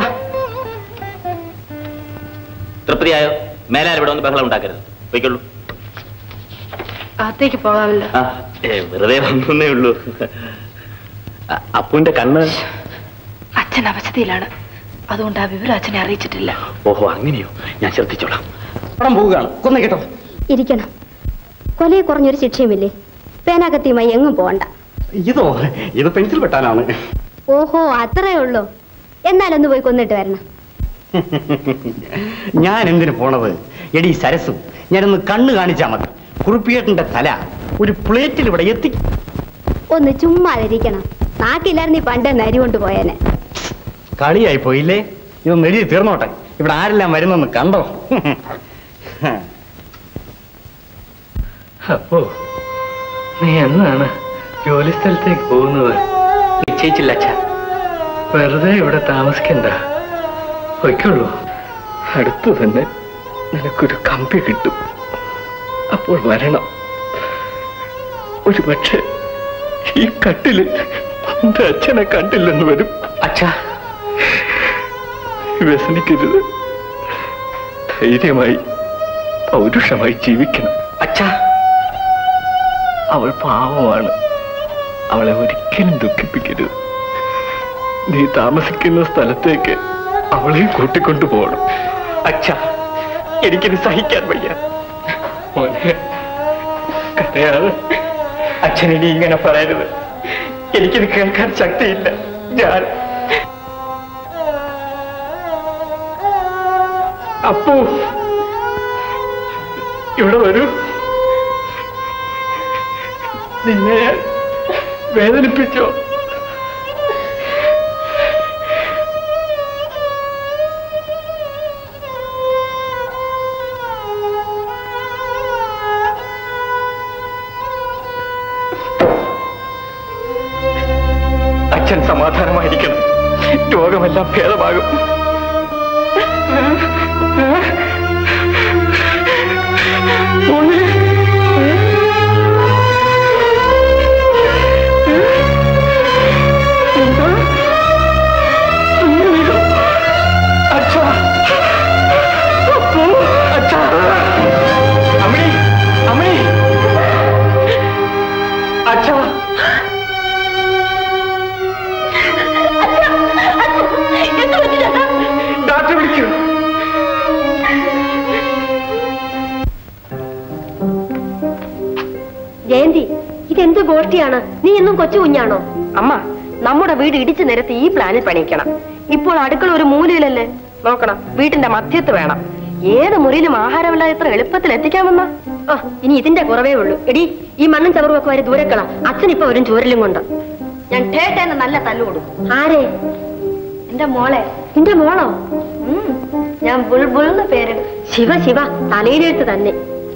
തൃപ്തിയായോ മേലാൽ ഇവിടെ ഒന്ന് ബഹളം ഉണ്ടാക്കരുത് പോയിക്കൊള്ളൂ അകത്തേക്ക് പോകാമല്ലോ ആ ഏ, വെറുതെ വന്നേ ഉള്ളൂ അ- അപ്പുവിന്റെ കണ്ണ് അച്ഛൻ അവസ്ഥയിലാണ് അതുകൊണ്ട് ആ വിവരം അച്ഛനെ അറിയിച്ചിട്ടില്ല ഓഹോ അങ്ങനെയോ ഞാൻ ശ്രദ്ധിച്ചോളാം പണം പോവുകയാണ് കൊന്ന കേട്ടോ ഇരിക്കണം കൊലയെ കുറഞ്ഞൊരു ശിക്ഷയുമില്ലേ പേനാകത്തിയുമായി എങ്ങും പോകണ്ട ഇതോ ഇത് പെൻസിൽ വെട്ടാനാണ് ഓഹോ അത്രേ ഉള്ളൂ എന്നാലൊന്ന് പോയി കൊന്നിട്ട് വരണം ഞാൻ എന്തിനു പോണത് എടി സരസു ഞാനൊന്ന് കണ്ണ് കാണിച്ചാ മതി കുറുപ്പിയേട്ടന്റെ തല ഒരു പ്ലേറ്റിൽ ഇവിടെ എത്തി ഒന്ന് ചുമ്മാതിരിക്കണം നാക്കില്ലായിരുന്നു ഈ പണ്ട് നരി കൊണ്ട് പോയേനെ കളിയായി പോയില്ലേ ഇതൊന്ന് എഴുതി തീർന്നോട്ടെ ഇവിടെ ആരെല്ലാം വരുന്നെന്ന് കണ്ടോ അപ്പോ നീ എന്നാണ് ജോലി സ്ഥലത്തേക്ക് പോകുന്നത് നിശ്ചയിച്ചില്ല അച്ഛാ വെറുതെ ഇവിടെ താമസിക്കണ്ട പൊയ്ക്കുള്ളൂ അടുത്തു തന്നെ നിനക്കൊരു കമ്പി കിട്ടും അപ്പോൾ വരണം ഒരു പക്ഷേ ഈ കട്ടില് എന്റെ അച്ഛനെ കണ്ടില്ലെന്ന് വരും അച്ഛാ വ്യസനിക്കരുത് ധൈര്യമായി പൗരുഷമായി ജീവിക്കണം അച്ഛാ അവൾ പാവമാണ് അവളെ ഒരിക്കലും ദുഃഖിപ്പിക്കരുത് നീ താമസിക്കുന്ന സ്ഥലത്തേക്ക് അവളെയും കൂട്ടിക്കൊണ്ടു പോകണം അച്ഛാ എനിക്കിത് സഹിക്കാൻ വയ്യ മോനെ കരയാതെ അച്ഛൻ ഇനി ഇങ്ങനെ പറയരുത് എനിക്കിത് കേൾക്കാൻ ശക്തിയില്ല ഞാൻ അപ്പു ഇവിടെ വരൂ നിന്നെ ഞാൻ വേദനിപ്പിച്ചോ അച്ഛൻ സമാധാനമായിരിക്കണം രോഗമെല്ലാം ഭേദമാകും അച്ഛാ അച്ഛാ അമ്മേ അമ്മേ അച്ഛാ ഡോക്ടറെ വിളിക്കൂ ജയന്തി ഇതെന്ത് ഗോഷ്ടിയാണ് നീ എന്നും കൊച്ചു കുഞ്ഞാണോ അമ്മ നമ്മുടെ വീട് ഇടിച്ചു നിരത്തി ഈ പ്ലാനിൽ പണിയിക്കണം ഇപ്പോൾ അടുക്കള ഒരു മൂലയിലല്ലേ നോക്കണം വീട്ടിന്റെ മധ്യത്ത് വേണം ഏത് മുറിയിലും ആഹാരമില്ലാതെ എത്ര എളുപ്പത്തിൽ എത്തിക്കാമെന്ന ആ ഇനി ഇതിന്റെ കുറവേ ഉള്ളൂ എടി ഈ മണ്ണും ചവറുമൊക്കെ വരെ ദൂരക്കള അച്ഛൻ ഇപ്പൊ വരും ചൂരലും കൊണ്ട് ഞാൻ ടേട്ടേന്ന് നല്ല തല്ലു കൊടുക്കും ആരെ എന്റെ മോളെ നിന്റെ മോളോ ഉം, ഞാൻ ബുൾബുൾ എന്ന് പേര് ശിവ ശിവ തലയിലെഴുത്ത് തന്നെ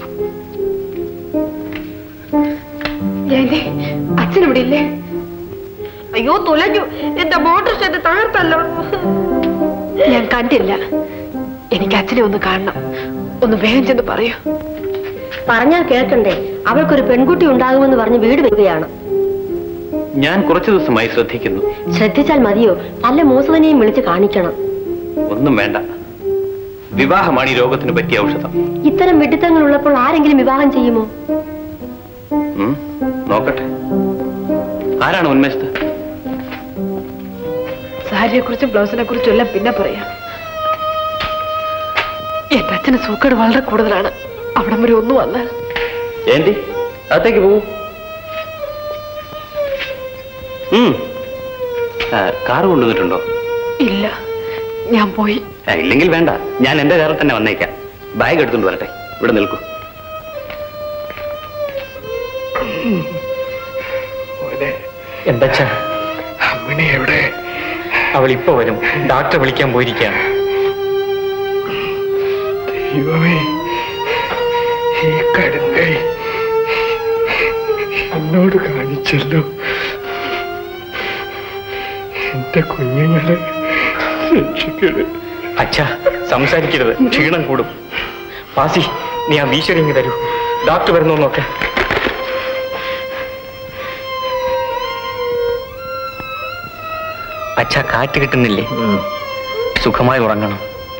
അച്ഛൻ ഇവിടെ ഇല്ലേ അയ്യോ തുലഞ്ഞു എന്റെ മോട്ടോർ ഷെഡ് തകർത്തല്ലോ ഞാൻ കണ്ടില്ല എനിക്ക് അച്ഛനെ ഒന്ന് കാണണം ഒന്ന് വേഗം ചെന്ന് പറയൂ പറഞ്ഞാൽ കേൾക്കണ്ടേ അവൾക്കൊരു പെൺകുട്ടി ഉണ്ടാകുമെന്ന് പറഞ്ഞ് വീട് വെക്കുകയാണ് ഞാൻ കുറച്ചു ദിവസമായി ശ്രദ്ധിക്കുന്നു ശ്രദ്ധിച്ചാൽ മതിയോ നല്ല മൂസവനെയും വിളിച്ച് കാണിക്കണം ഒന്നും വേണ്ട വിവാഹമാണ് ഈ രോഗത്തിന് പറ്റിയ ഔഷധം ഇത്തരം വെട്ടിത്തങ്ങൾ ഉള്ളപ്പോൾ ആരെങ്കിലും വിവാഹം ചെയ്യുമോ ഉം, നോക്കട്ടെ ആരാണ് ഉന്മേഷത്ത് സാരിയെ കുറിച്ചും ബ്ലൗസിനെ കുറിച്ചും എല്ലാം പിന്നെ പറയാം എന്റെ അച്ഛന് സൂക്കേട് വളരെ കൂടുതലാണ് അവിടം വരെ ഒന്നു വന്നാൽ ജയന്തി അകത്തേക്ക് പോകൂ ഉം. ആ, കാറ് കൊണ്ടുവന്നിട്ടുണ്ടോ ഇല്ല ഞാൻ പോയി ആ, ഇല്ലെങ്കിൽ വേണ്ട ഞാൻ എന്റെ കാറിൽ തന്നെ വന്നേക്കാം ബാഗ് എടുത്തുകൊണ്ട് വരട്ടെ ഇവിടെ നിൽക്കൂ എന്താ അമ്മിണി എവിടെ അവൾ ഇപ്പൊ വരും ഡോക്ടറെ വിളിക്കാൻ പോയിരിക്കുകയാണ് ദൈവമേ ഈ കടുങ്കൈ എന്നോട് കാണിച്ചല്ലോ എന്റെ കുഞ്ഞുങ്ങളെ രക്ഷിക്കണേ അച്ഛാ സംസാരിക്കരുത് ക്ഷീണം കൂടും പാസി നീ ആ വീശരിങ്ങ് തരൂ ഡോക്ടർ വരുന്നു നോക്കെ അച്ഛാ കാറ്റ് കിട്ടുന്നില്ലേ സുഖമായി ഉറങ്ങണം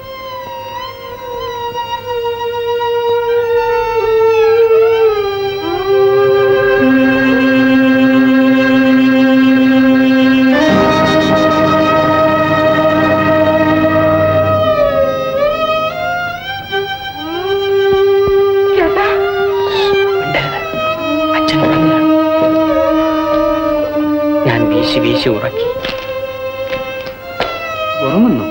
അച്ഛൻ ഉറങ്ങുകയാണ്. ഞാൻ വീശി വീശി ഉറക്കി ഉറങ്ങുന്നു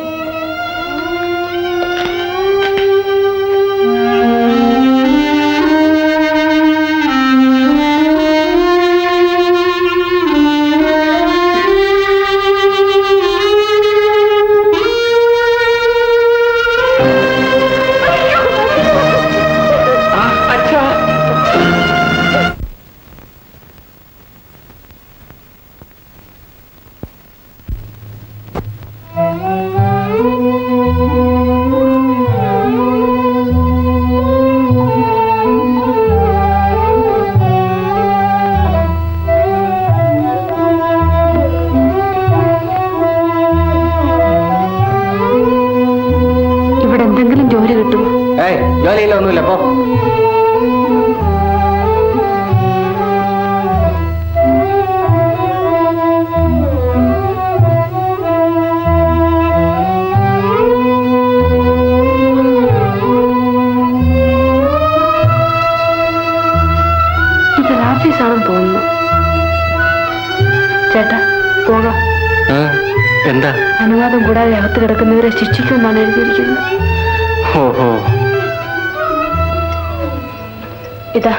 ഇവിടെ എന്തെങ്കിലും ജോലി കിട്ടുമോ ഏയ് ജോലിയില്ല ഒന്നുമില്ല പോ ഇത് ഓഫീസാണെന്ന് തോന്നുന്നു ചേട്ടാ പോകാം എന്താ അനുവാദം കൂടാതെ അകത്ത് കിടക്കുന്നവരെ ശിക്ഷിക്കുമെന്നാണ് എഴുതിയിരിക്കുന്നത് ഓഹോ ഇതാ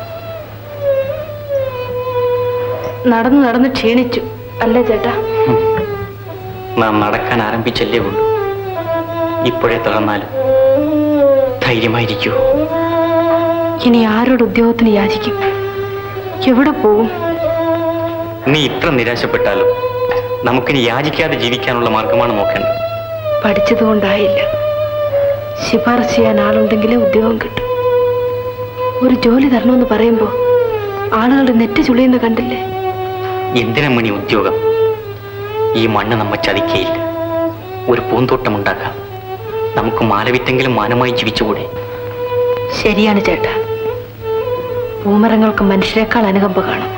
നടന്ന് നടന്ന് ക്ഷീണിച്ചു അല്ലേ ചേട്ടാ നാം നടക്കാൻ ആരംഭിച്ചല്ലേ ഉള്ളൂ ഇപ്പോഴേ തുടർന്നാലും ധൈര്യമായിരിക്കൂ ഇനി ആരോട് ഉദ്യോഗത്തിന് യാചിക്കും എവിടെ പോവും നീ ഇത്ര നിരാശപ്പെട്ടാലും നമുക്കിനി യാചിക്കാതെ ജീവിക്കാനുള്ള മാർഗമാണ് നോക്കേണ്ടത് പഠിച്ചതുകൊണ്ടായില്ല ശിപാർശ ചെയ്യാൻ ആളുണ്ടെങ്കിലേ ഉദ്യോഗം കിട്ടും ഒരു ജോലി തരണമെന്ന് പറയുമ്പോ ആളുകളുടെ നെറ്റ് ചുളിയുന്ന കണ്ടില്ലേ എന്തിനമ്മണി ഉദ്യോഗം ഈ മണ്ണ് നമ്മെ ചതിക്കയില്ല ഒരു പൂന്തോട്ടം ഉണ്ടാക്കാം നമുക്ക് മാലവിത്തെങ്കിലും മാനമായി ജീവിച്ചുകൂടെ ശരിയാണ് ചേട്ടാ പൂമരങ്ങൾക്ക് മനുഷ്യരെക്കാൾ അനുകമ്പ കാണും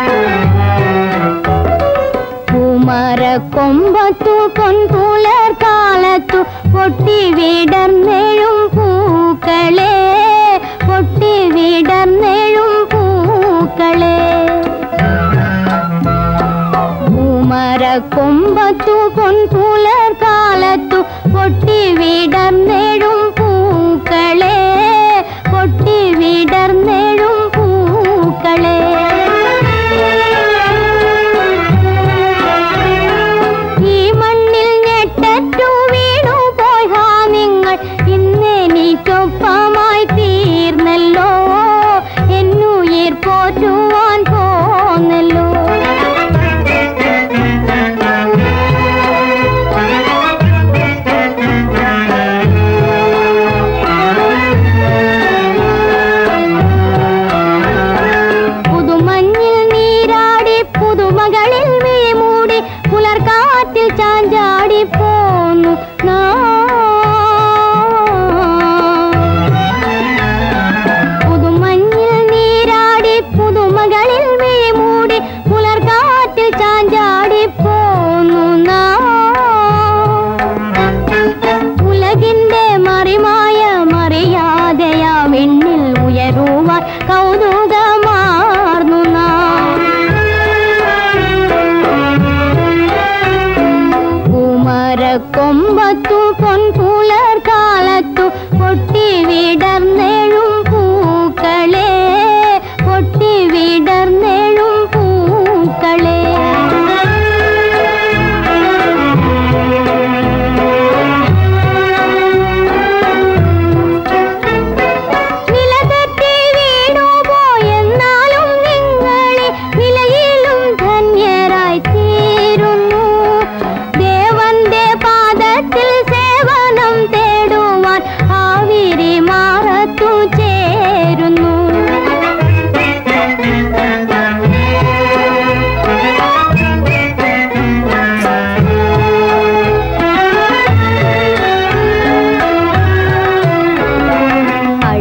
പൂമര കൊമ്പത്തു പൊൻപുലർക്കാ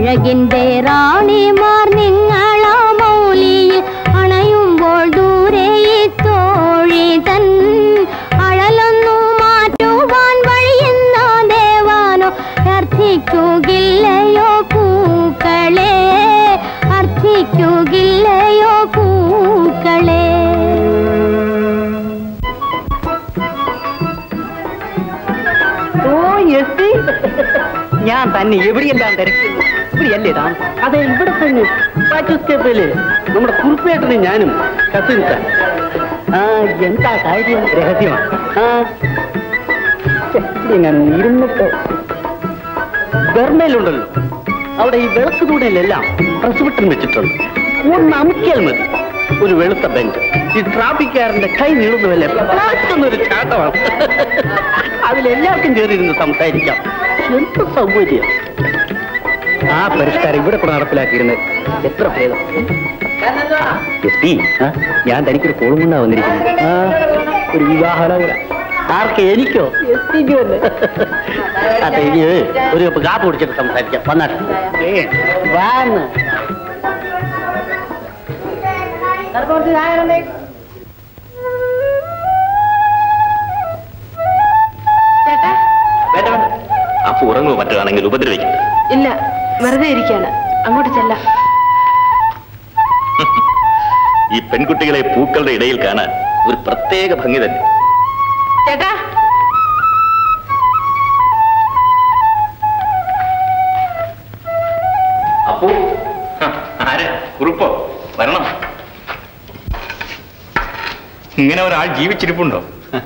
അഴകിന്റെ റാണിമാർ നിങ്ങളാ മൗലിയിൽ അണയുമ്പോൾ ദൂരെ ഈ തോഴി തൻ അഴലൊന്നു മാറ്റുവാൻ വഴിയുന്ന ദേവാനോ അർത്ഥിക്കുകില്ലയോ പൂക്കളെ അർത്ഥിക്കുകില്ലയോ പൂക്കളെ ഓ എസ് ഞാൻ തന്നെ എവിടെയെല്ലാം തിരക്കുന്നു ഇവിടെയല്ലേ താൻ അതെ ഇവിടെ തന്നെ പാറ്റോസ്കേപ്പില് നമ്മുടെ കുറുപ്പേട്ടനും ഞാനും കസിൻസ് ആ എന്താ കാര്യം രഹസ്യമാണ് ആ ഛെ, ഇവിടെ ഞാൻ ഇരുന്നിട്ട് ബർമയിലുണ്ടല്ലോ അവിടെ ഈ വിളക്ക് തൂണിലെല്ലാം പ്രസ് ബട്ടൺ വെച്ചിട്ടുണ്ട് ഒന്ന് അമുക്കിയാൽ മതി ഒരു വെളുത്ത ബെഞ്ച് ഈ ട്രാഫിക്കാരന്റെ കൈ നീളുന്നതല്ലേ ഒരു ചാട്ടമാണ് അതിലെല്ലാവർക്കും കയറിയിരുന്ന് സംസാരിക്കാം എന്ത് സൗകര്യം ആ പരിഷ്കാരം ഇവിടെ കൂടെ നടപ്പിലാക്കിയിരുന്നത് എത്ര ഭേദം എസ് പി ഞാൻ തനിക്കൊരു കോളും കൊണ്ടാ വന്നിരിക്കുന്നത് ആ, ഒരു വിവാഹാലോചന ആർക്ക് എനിക്കോ എസ് പിക്ക് തന്നെ അതെ ഇനി ഒരു കപ്പ് കാപ്പ് കുടിച്ചിട്ട് സംസാരിക്കാം വന്നാട്ടെ വാന്ന് ചേട്ടാ വേണ്ട വേണ്ട അപ്പൊ ഉറങ്ങുമോ മറ്റാണെങ്കിൽ ഉപദ്രവിക്കും ഇല്ല വെറുതെ ഇരിക്കാണ് അങ്ങോട്ട് ചെല്ലാം ഈ പെൺകുട്ടികളെ പൂക്കളുടെ ഇടയിൽ കാണാൻ ഒരു പ്രത്യേക ഭംഗി തന്നെ ചേട്ടാ അപ്പോ ആരെ കുറിപ്പോ വരണം ഇങ്ങനെ ഒരാൾ ജീവിച്ചിരിപ്പുണ്ടോ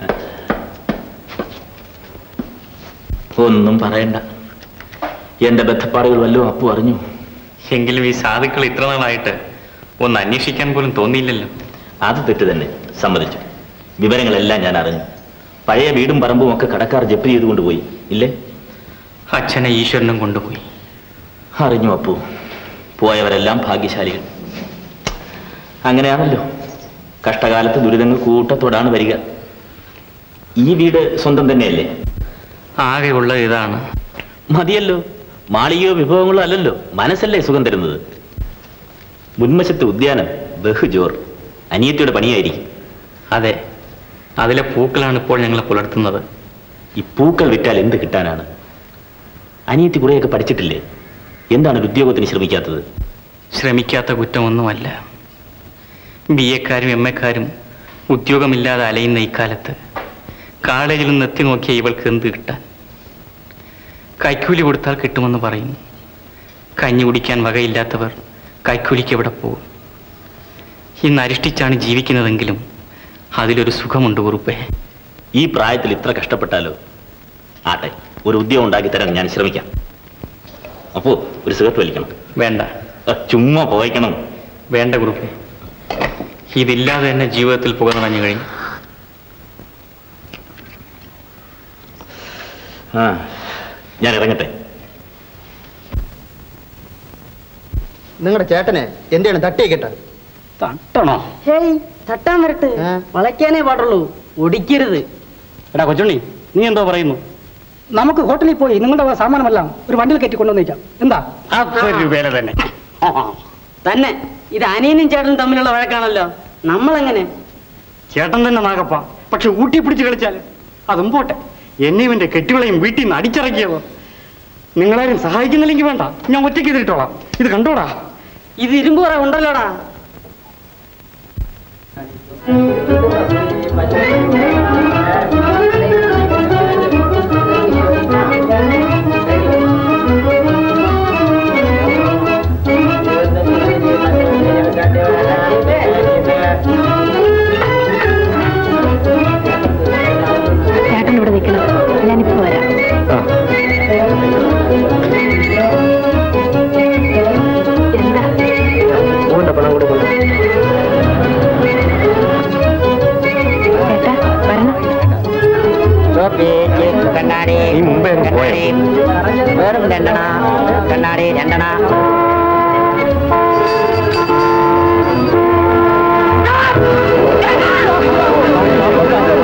ഒന്നും പറയണ്ട എന്റെ ബന്ധപ്പാടുകൾ വല്ലതും അപ്പു അറിഞ്ഞു എങ്കിലും ഈ സാധുക്കൾ ഇത്ര നാളായിട്ട് ഒന്ന് അന്വേഷിക്കാൻ പോലും തോന്നിയില്ലല്ലോ അത് തെറ്റ് തന്നെ സമ്മതിച്ചു വിവരങ്ങളെല്ലാം ഞാൻ അറിഞ്ഞു പഴയ വീടും പറമ്പും ഒക്കെ കടക്കാർ ജപ്തി ചെയ്തുകൊണ്ട് പോയി ഇല്ലേ അച്ഛനെ ഈശ്വരനും കൊണ്ടുപോയി അറിഞ്ഞു അപ്പു പോയവരെല്ലാം ഭാഗ്യശാലികൾ അങ്ങനെയാണല്ലോ കഷ്ടകാലത്ത് ദുരിതങ്ങൾ കൂട്ടത്തോടാണ് വരിക ഈ വീട് സ്വന്തം തന്നെയല്ലേ ആകെയുള്ള ഇതാണ് മതിയല്ലോ മാളികയോ വിഭവങ്ങളോ അല്ലല്ലോ മനസ്സല്ലേ സുഖം തരുന്നത് മുൻവശത്തെ ഉദ്യാനം ബഹുജോർ അനിയത്തിയുടെ പണിയായിരിക്കും അതെ അതിലെ പൂക്കളാണ് ഇപ്പോൾ ഞങ്ങളെ പുലർത്തുന്നത് ഈ പൂക്കൾ വിറ്റാൽ എന്ത് കിട്ടാനാണ് അനിയത്തി കുറെയൊക്കെ പഠിച്ചിട്ടില്ലേ എന്താണ് ഒരു ഉദ്യോഗത്തിന് ശ്രമിക്കാത്തത് ശ്രമിക്കാത്ത കുറ്റമൊന്നുമല്ല ബി എക്കാരും എം എക്കാരും ഉദ്യോഗമില്ലാതെ അലയുന്ന ഇക്കാലത്ത് കോളേജിൽ നിന്ന് എത്തി നോക്കിയ ഇവൾക്ക് എന്ത് കിട്ടാൻ കൈക്കൂലി കൊടുത്താൽ കിട്ടുമെന്ന് പറയും കഞ്ഞി കുടിക്കാൻ വകയില്ലാത്തവർ കൈക്കൂലിക്ക് എവിടെ പോകും ഇന്ന് അരിഷ്ടിച്ചാണ് ജീവിക്കുന്നതെങ്കിലും അതിലൊരു സുഖമുണ്ട് കുറുപ്പേ ഈ പ്രായത്തിൽ ഇത്ര കഷ്ടപ്പെട്ടാലോ ആട്ടെ ഒരു ഉദ്യോഗം ഉണ്ടാക്കി തരാൻ ഞാൻ ശ്രമിക്കാം അപ്പോ ഒരു സിഗരറ്റ് വലിക്കണം വേണ്ട അഹ്, ചുമ്മാ പോയിക്കണം വേണ്ട കുറുപ്പേ ഇതില്ലാതെ തന്നെ ജീവിതത്തിൽ പുക നിറഞ്ഞു കഴിഞ്ഞു ആ ഞാൻ ഇറങ്ങട്ടെ നിങ്ങളുടെ ചേട്ടനെ എന്താണ് തട്ടിയേക്കട്ടെ തട്ടണോ ഹേയ് തട്ടാൻ വരട്ടെ വളയ്ക്കാനേ പാടുള്ളൂ ഒടിക്കരുത് എടാ കൊച്ചുണ്ണി നീ എന്തോ പറയുന്നു നമുക്ക് ഹോട്ടലിൽ പോയി നിങ്ങളുടെ സാമാനമെല്ലാം ഒരു വണ്ടിയിൽ കയറ്റി കൊണ്ടുവന്നേക്കാം എന്താ അതൊരു വില തന്നെ തന്നെ ഇത് അനിയനും ചേട്ടനും തമ്മിലുള്ള വഴക്കാണല്ലോ നമ്മളെങ്ങനെ ചേട്ടൻ തന്നെ നാഗപ്പ പക്ഷെ ഊട്ടി പിടിച്ച് കളിച്ചാൽ അതും പോട്ടെ എന്നെ ഇവന്റെ കെട്ടുകളെയും വീട്ടിൽ നിന്ന് അടിച്ചിറക്കിയവോ നിങ്ങളാരും സഹായിക്കുന്നില്ലെങ്കിൽ വേണ്ട ഞാൻ ഒറ്റയ്ക്ക് ഇതിട്ടോളാം ഇത് കണ്ടോടാ ഇത് ഇരുമ്പ് പറ ഉണ്ടല്ലോടാ ചേട്ടൻ ഇവിടെ നിൽക്കണം ഞാനിപ്പോ വരാം എന്താ ചേട്ടാ വരണം കണ്ണാടി നീ മുമ്പേ അങ്ങ് പോയോ? വേറും രണ്ടെണ്ണ കണ്ണാടി രണ്ടെണ്ണ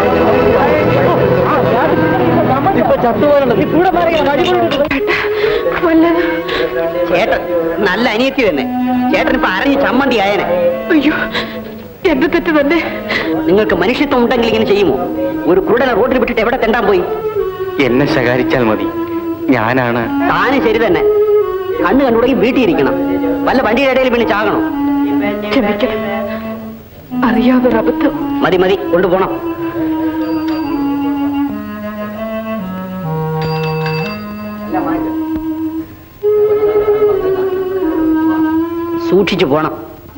ഇപ്പൊ ചത്തുപോലുണ്ട് നീ കൂടെ പറയുക വല്ലത് ചേട്ടൻ നല്ല അനിയത്തി തന്നെ ചേട്ടൻ ഇപ്പൊ അരഞ്ഞ് ചമ്മന്തി ആയനെ അയ്യോ എന്റെ തെറ്റ് തന്നെ നിങ്ങൾക്ക് മനുഷ്യത്വം ഉണ്ടെങ്കിൽ ഇങ്ങനെ ചെയ്യുമോ ഒരു കുരുടനെ റോഡിൽ വിട്ടിട്ട് എവിടെ തെണ്ടാൻ പോയി എന്നെ ശകാരിച്ചാൽ മതി ഞാനാണ് താനും ശരി തന്നെ കണ്ണു കണ്ടുടങ്ങി വീട്ടിൽ ഇരിക്കണം വല്ല വണ്ടിയുടെ ഇടയിൽ വീണ് ചാകണം ക്ഷമിക്കണം അറിയാതൊരു അബദ്ധം മതി മതി കൊണ്ടുപോണം സൂക്ഷിച്ചു പോണം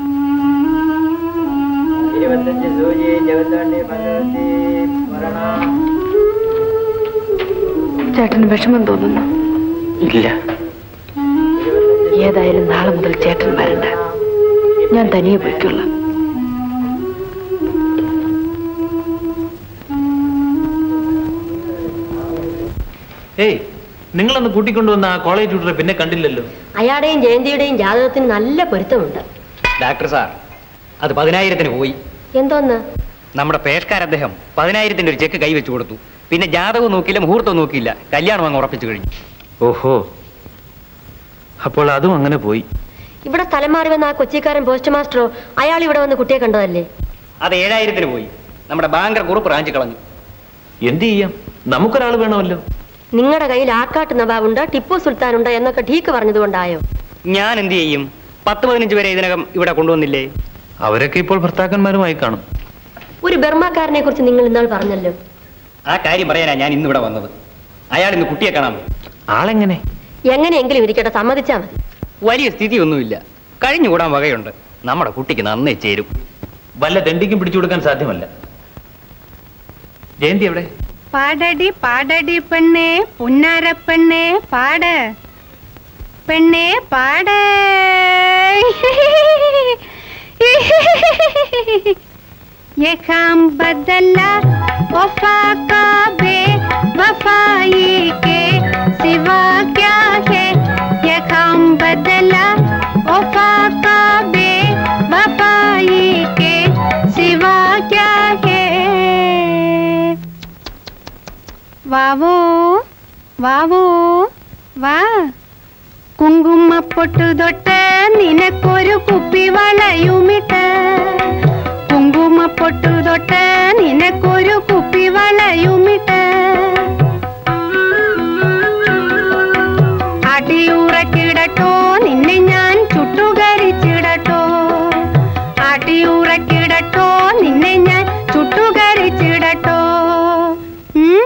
ചേട്ടന് വിഷമം തോന്നുന്നു ഇല്ല ഏതായാലും നാളെ മുതൽ ചേട്ടൻ വരണ്ട ഞാൻ തനിയെ പോയിക്കൊള്ളാം ഏയ് നിങ്ങളന്ന് കൂട്ടിക്കൊണ്ടുവന്ന ആ കോളേജ് ട്യൂട്ടറെ പിന്നെ കണ്ടില്ലല്ലോ അയാളുടെയും ജയന്തിയുടെയും ജാതകത്തിന് നല്ല പൊരുത്തമുണ്ട് ഡാക്ടർ സാർ അത് പതിനായിരത്തിന് പോയി എന്തോന്ന് നമ്മുടെ പേഷ്കാർ അദ്ദേഹം പതിനായിരത്തിന്റെ ഒരു ചെക്ക് കൈവച്ചു കൊടുത്തു പിന്നെ ജാതകവും നോക്കിയില്ല മുഹൂർത്തവും നോക്കിയില്ല കല്യാണം അങ്ങ് ഉറപ്പിച്ചു കഴിഞ്ഞു ഓഹോ അപ്പോൾ അതും അങ്ങനെ പോയി ഇവിടെ സ്ഥലം മാറി വന്ന ആ കൊച്ചിക്കാരൻ പോസ്റ്റ് മാസ്റ്ററോ അയാൾ ഇവിടെ വന്ന് കുട്ടിയെ കണ്ടതല്ലേ അത് ഏഴായിരത്തിന് പോയി നമ്മുടെ ബാങ്കർ കുറുപ്പ് റാഞ്ചി കളഞ്ഞു എന്ത് ചെയ്യാം നമുക്കൊരാൾ വേണമല്ലോ നിങ്ങളുടെ കയ്യിൽ ആക്കാട്ട് നവാബുണ്ട് ടിപ്പു സുൽത്താനുണ്ട് എന്നൊക്കെ ഠീക്ക് പറഞ്ഞതുകൊണ്ടായോ ഞാൻ എന്ത് ചെയ്യും പത്ത് പതിനഞ്ച് പേരെ ഇതിനകം ഇവിടെ കൊണ്ടുവന്നില്ലേ അവരൊക്കെ ഇപ്പോൾ ഭർത്താക്കന്മാരുമായി കാണും ഒരു ബർമാക്കാരനെ കുറിച്ച് നിങ്ങൾ ഇന്നാൾ പറഞ്ഞല്ലോ ആ കാര്യം പറയാനാ ഞാൻ ഇന്ന് ഇവിടെ വന്നത് അയാൾ ഇന്ന് കുട്ടിയെ കാണാൻ പോയി. ആളെങ്ങനെ എങ്ങനെയെങ്കിലും ഇരിക്കട്ടെ സമ്മതിച്ചാ മതി വലിയ സ്ഥിതിയൊന്നുമില്ല കഴിഞ്ഞുകൂടാൻ വകയുണ്ട് നമ്മുടെ കുട്ടിക്ക് നന്നേ ചേരും വല്ല ദണ്ഡിക്കും പിടിച്ചു കൊടുക്കാൻ സാധ്യമല്ല ജയന്തി എവിടെ പാടടി പാടടി പെണ്ണേ പുന്നാര പെണ്ണേ പാട പെണ്ണേ പാട ये काम बदला वफा का बे वफाई के सिवा क्या है ये काम बदला वफा का बे वफाई के सिवा क्या है വാവോ വാവോ വാ കുങ്കുമ പൊട്ടു തൊട്ട് നിനക്കൊരു കുപ്പി വളയുമിട്ട് കുങ്കുമ പൊട്ടു തൊട്ട് നിനക്കൊരു കുപ്പി വളയുമിട്ട് അടിയുറക്കിടട്ടോ നിന്നെ ഞാൻ ചുട്ടുകരിച്ചിടട്ടോ അടിയുറക്കിടട്ടോ നിന്നെ ഞാൻ ചുട്ടുകരിച്ചിടട്ടോ ഉം?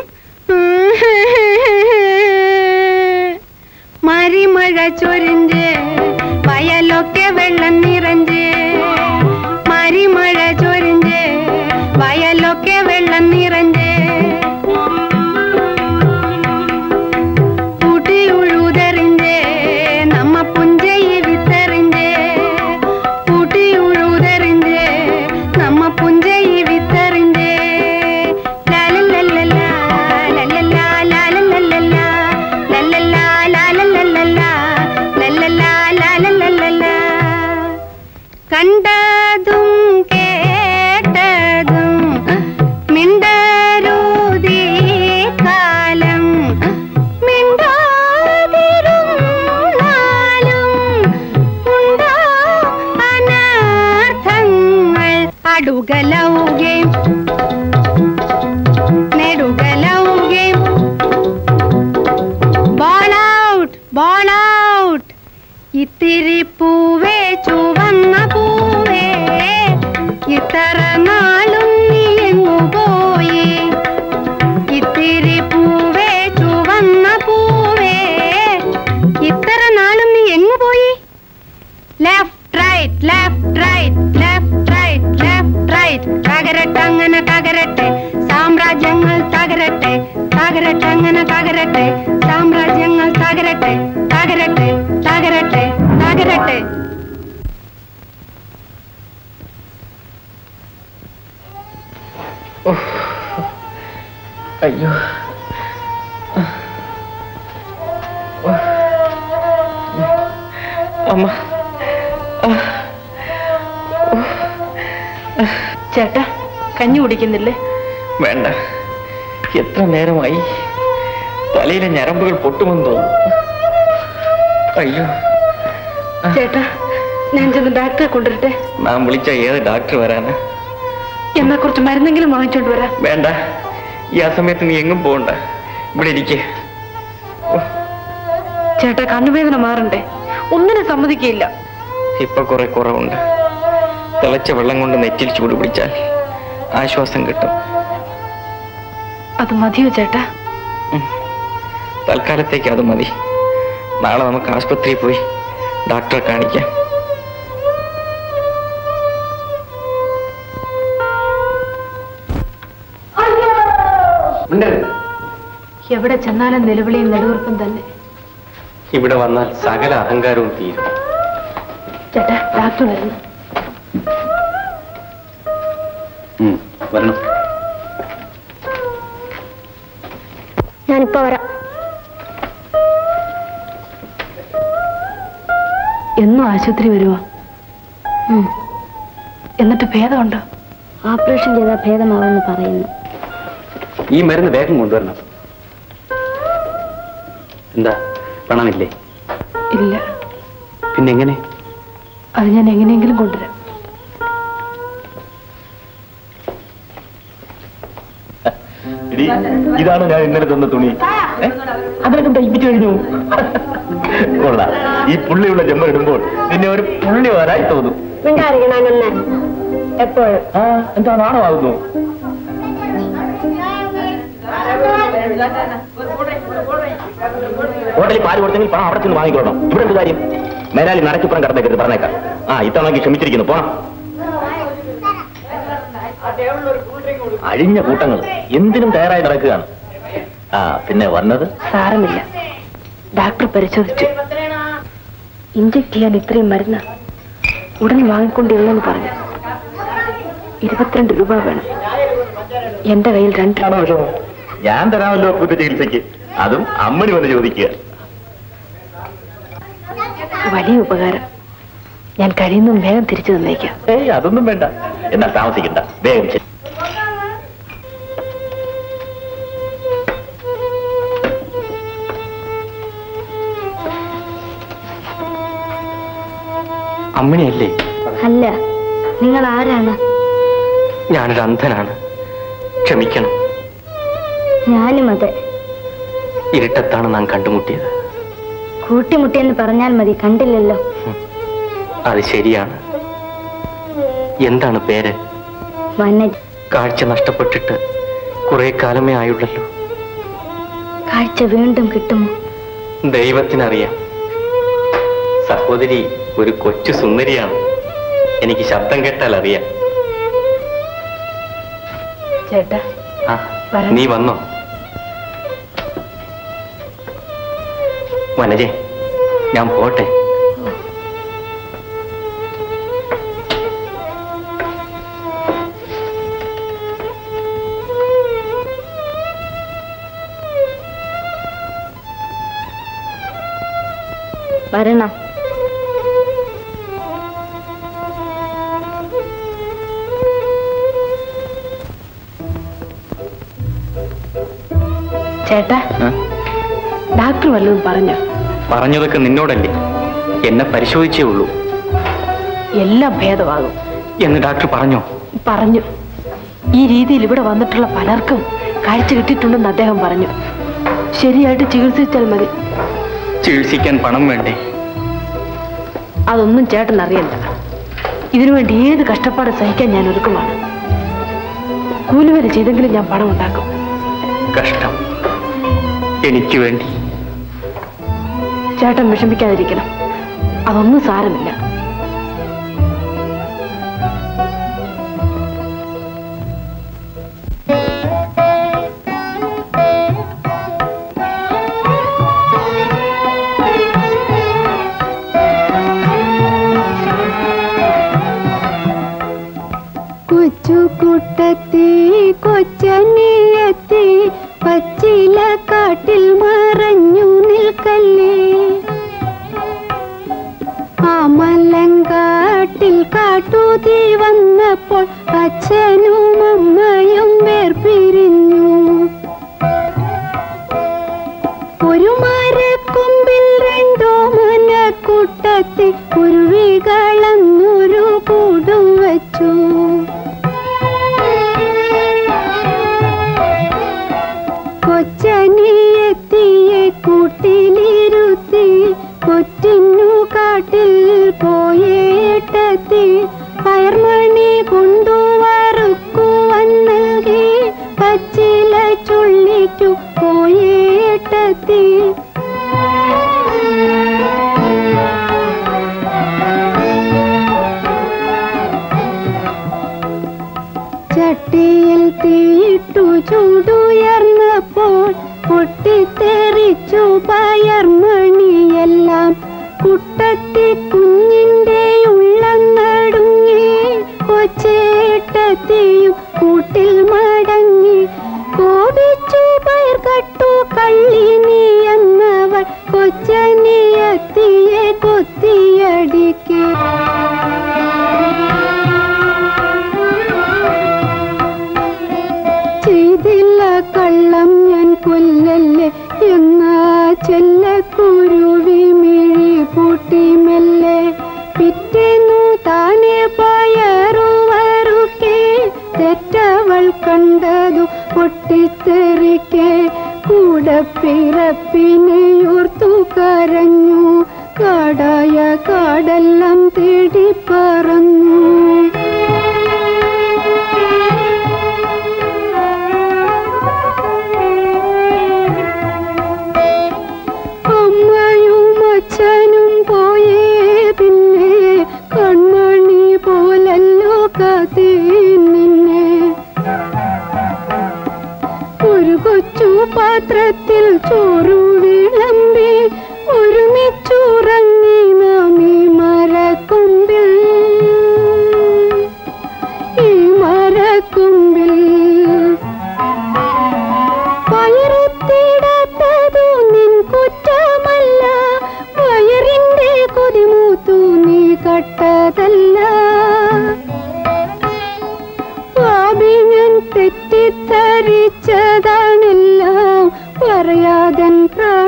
മരിമഴ ചൊരിഞ്ച് വയലൊക്കെ വെള്ളം നിറഞ്ഞ് മരിമഴ ചൊരിഞ്ച് വയലൊക്കെ വെള്ളം നിറഞ്ഞ് കൂട്ടി ഉഴുതെറിഞ്ഞ് നമ്മ പുഞ്ചയെ വിത്തെറിഞ്ഞ് കൂട്ടി ഉഴുതെറിഞ്ഞ് നമ്മ പുഞ്ചയെ വിത്തെറിഞ്ഞ് ലാലല്ലല്ലല്ലാ, ലല്ലല്ലാ, ലാലല്ലല്ലല്ലാ, ലല്ലല്ലാ, ലാലല്ലല്ലല്ലാ, ലല്ലല്ലാ, ലാലല്ലല്ലല്ലാ. കണ്ടതും കേട്ടതും മിണ്ടരുതീ കാലം മിണ്ടാതിരുന്നാലും ഉണ്ടോ അനർത്ഥങ്ങൾ അടുകലൗകയും നെടുകലൗകയും ബോൾ ഔട്ട് ബോൾ ഔട്ട് ഇത്തിരി പൂവേ ചുവന്ന പൂവേ ഇത്ര നാളും നീ എങ്ങു പോയി ഇത്തിരി പൂവേ ചുവന്ന പൂവേ ഇത്ര നാളും നീ എങ്ങു പോയി left right left right left right left right തകരട്ടെ അങ്ങനെ തകരട്ടെ സാമ്രാജ്യങ്ങൾ തകരട്ടെ തകരട്ടെ അങ്ങനെ തകരട്ടെ സാമ്രാജ്യങ്ങൾ തകരട്ടെ തകരട്ടെ തകരട്ടെ തകരട്ടെ അയ്യോ അമ്മ ചേട്ടാ കഞ്ഞി കുടിക്കുന്നില്ലേ വേണ്ട എത്ര നേരമായി തലയിലെ ഞരമ്പുകൾ പൊട്ടുമെന്ന് തോന്നുന്നു അയ്യോ ചേട്ടാ ഞാൻ ചെന്ന് ഡാക്ടറെ കൊണ്ടുവരട്ടെ നാം വിളിച്ച ഏത് ഡോക്ടർ വരാനാ എന്നാ കുറച്ച് മരുന്നെങ്കിലും വാങ്ങിച്ചോണ്ട് വരാം വേണ്ട ഈ ആ സമയത്ത് നീ എങ്ങും പോകണ്ട ഇവിടെ ഇരിക്കേ ചേട്ടാ കണ്ണുവേദന മാറണ്ടേ ഒന്നിനും സമ്മതിക്കില്ല ഇപ്പൊ കുറെ കുറവുണ്ട് തിളച്ച വെള്ളം കൊണ്ട് നെറ്റിൽ ചൂട് പിടിച്ചാൽ ആശ്വാസം കിട്ടും അത് മതിയോ ചേട്ടാ തൽക്കാലത്തേക്ക് അത് മതി നാളെ നമുക്ക് ആശുപത്രിയിൽ പോയി ഡോക്ടറെ കാണിക്കാം എവിടെ ചെന്നാലും നിലവിളിയും നെടുവീർപ്പും തന്നെ ഇവിടെ വന്നാൽ സകല അഹങ്കാരവും തീരും ചേട്ടാ ഡാക്ടർ വരുന്നു വരണം ഞാനിപ്പോ വരാം എന്നും ആശുപത്രി വരുമോ എന്നിട്ട് ഭേദമുണ്ടോ ഓപ്പറേഷൻ ചെയ്താൽ ഭേദമാവുമെന്ന് പറയുന്നു ഈ മരുന്ന് വേഗം കൊണ്ടുവരണം എന്താ പണമില്ലേ ഇല്ല പിന്നെ എങ്ങനെ അത് ഞാൻ എങ്ങനെയെങ്കിലും കൊണ്ടുവരാം ഇതാണ് ഞാൻ ഇന്നലെ തന്ന തുണി അതിനൊക്കെ തയ്പ്പിച്ചു കഴിഞ്ഞു കൊള്ളാം ഈ പുള്ളിയുള്ള ജമ്മ ഇടുമ്പോൾ നിന്നെ ഒരു പുള്ളി വരായി തോന്നും മിണ്ടായിരിക്കണമെന്ന് എപ്പോഴും ആ എന്താ നാണോ ആകുന്നു ഹോട്ടലിൽ പാല് കൊടുത്തെങ്കിൽ പണം അവിടെ ചെന്ന് വാങ്ങിക്കൊള്ളണം ഇവിടെ എന്ത് കാര്യം മേലാലി നടക്കിപ്പുറം കടന്നേക്കരുത് പറഞ്ഞേക്കാം ആ ഇത്തവണക്ക് ക്ഷമിച്ചിരിക്കുന്നു പോണം അഴിഞ്ഞ കൂട്ടങ്ങൾ എന്തിനും തയ്യാറായി നടക്കുകയാണ് ആ പിന്നെ വന്നത് സാരമില്ല ഡാക്ടർ പരിശോധിച്ചു ഇഞ്ചക്ട് ചെയ്യാൻ ഇത്രയും മരുന്ന് ഉടൻ വാങ്ങിക്കൊണ്ടിരുന്നെന്ന് പറഞ്ഞു ഇരുപത്തിരണ്ട് രൂപ വേണം എന്റെ കയ്യിൽ രണ്ട് ആണോ വിഷമം ഞാൻ തരാമല്ലോ പുതിയ ചികിത്സയ്ക്ക് അതും അമ്മണി വന്ന് ചോദിക്കുക വലിയ ഉപകാരം ഞാൻ കഴിയുന്നതും വേഗം തിരിച്ചു തന്നേക്കാം ഏയ് അതൊന്നും വേണ്ട എന്നാൽ താമസിക്കണ്ട വേഗം ചെല്ല്. അമ്മിണിയല്ലേ അല്ല നിങ്ങൾ ആരാണ് ഞാനൊരു അന്ധനാണ് ക്ഷമിക്കണം ഞാനും അതെ ഇരുട്ടത്താണ് നാം കണ്ടുമുട്ടിയത് കൂട്ടിമുട്ടിയെന്ന് പറഞ്ഞാൽ മതി കണ്ടില്ലല്ലോ അത് ശരിയാണ് എന്താണ് പേര് വനജ് കാഴ്ച നഷ്ടപ്പെട്ടിട്ട് കുറെ കാലമേ ആയുള്ളല്ലോ കാഴ്ച വീണ്ടും കിട്ടുമോ ദൈവത്തിനറിയാം സഹോദരി ഒരു കൊച്ചു സുന്ദരിയാണ് എനിക്ക് ശബ്ദം കേട്ടാൽ അറിയാം ചേട്ടാ ആ, വരാം. നീ വന്നോ വനജെ ഞാൻ പോട്ടെ വരണം ചേട്ടാ ആ? ഡാക്ടർ വല്ലതും പറഞ്ഞു പറഞ്ഞതൊക്കെ നിന്നോടല്ലേ എന്നെ പരിശോധിച്ചേ ഉള്ളൂ എല്ലാം ഭേദമാകും എന്ന് ഡോക്ടർ പറഞ്ഞോ പറഞ്ഞു ഈ രീതിയിൽ ഇവിടെ വന്നിട്ടുള്ള പലർക്കും കാഴ്ച കിട്ടിയിട്ടുണ്ടെന്ന് അദ്ദേഹം പറഞ്ഞു ശരിയായിട്ട് ചികിത്സിച്ചാൽ മതി ചികിത്സിക്കാൻ പണം വേണ്ടേ അതൊന്നും ചേട്ടൻ അറിയണ്ട ഇതിനുവേണ്ടി ഏത് കഷ്ടപ്പാട് സഹിക്കാൻ ഞാൻ ഒരുക്കമാണ് കൂലിവേല ചെയ്തെങ്കിലും ഞാൻ പണം ഉണ്ടാക്കും കഷ്ടം എനിക്ക് വേണ്ടി ചേട്ടൻ വിഷമിക്കാതിരിക്കണം അതൊന്നും സാരമില്ല കൊച്ചു കുട്ടത്തി കൊച്ചനിയത്തി പച്ചില കാട്ടിൽ മറഞ്ഞു നിൽക്കല്ലേ അമലങ്കാട്ടിൽ കാട്ടുതീ വന്നപ്പോൾ അച്ഛനും അമ്മയും വേർപിരിഞ്ഞു ഒരു മരക്കൊമ്പിൽ രണ്ടോ മന ഒറ്റിന്നു കാട്ടിൽ പോയേട്ടത്തി പയർമണി കൊണ്ടുവറുക്കുവാൻ നൽകി പച്ചില ചുള്ളിക്കു പോയേട്ടത്തി ചട്ടിയിൽ തീയിട്ടു ചൂടുയർന്നപ്പോൾ പൊട്ടിത്തെറിച്ചു പയർമണിയെല്ലാം കുട്ടത്തി കുഞ്ഞിന്റെ ഉള്ളം നടുങ്ങി കൊച്ചേട്ടത്തിയും കൂട്ടിൽ മടങ്ങി കോപിച്ചു പയർ കട്ടു കള്ളി നീ എന്നവൾ കൊച്ചനിയത്തിയെ കൊത്തിയടിക്കേ ചെയ്തില്ല കള്ളം ഞാൻ കൊല്ലല്ലേ എന്നാ ചെല്ലക്കുരുവി മിഴി പൂട്ടി മെല്ലെ പിറ്റേന്നു താനെ പയറുവറുക്കെ തെറ്റവൾ കണ്ടതു പൊട്ടിത്തെറിക്കെ കൂടെ പിറപ്പിനെയോർത്തു കരഞ്ഞു കാടായ കാടെല്ലാം തേടി പറന്നു അമ്മയും അച്ഛനും പോയേ പിന്നെ കൺമണി പോലല്ലോ കഥേ നിന്നെ ഒരു കൊച്ചു പാത്രത്തിൽ ചോറു വിളമ്പി ഒരുമിച്ചുറങ്ങി നാം ഈ മരക്കൊമ്പിൽ ഈ മരക്കൊമ്പിൽ വയറത്തിടാത്തതു നിൻ കുറ്റമല്ല വയറിന്റെ കൊതിമൂത്തു നീ കട്ടതല്ല പാപി ഞാൻ തെറ്റിദ്ധരിച്ചതാണെല്ലാം പറയാതൻ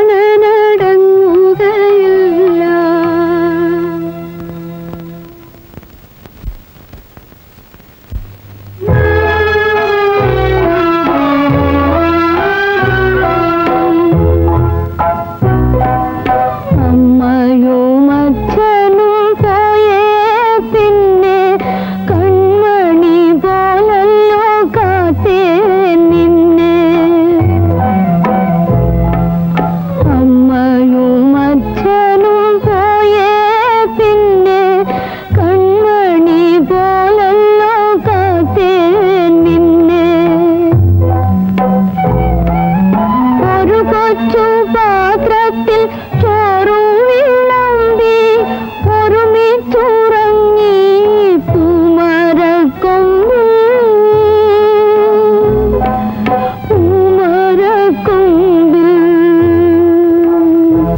പ്രാണനടങ്ങുകയില്ല അമ്മയും അച്ഛനും പോയേ പിന്നെ കൺമണി പോലല്ലോ കാത്തേ നിന്നെ അമ്മയും അച്ഛനും പോയേ പിന്നെ കൺമണി പോലല്ലോ കാത്തേ നിന്നെ ഒരു കൊച്ചു പാത്രത്തിൽ ചോറും വിളമ്പി ഒരുമിച്ചുറങ്ങി പൂമരക്കൊമ്പിൽ പൂമരക്കൊമ്പിൽ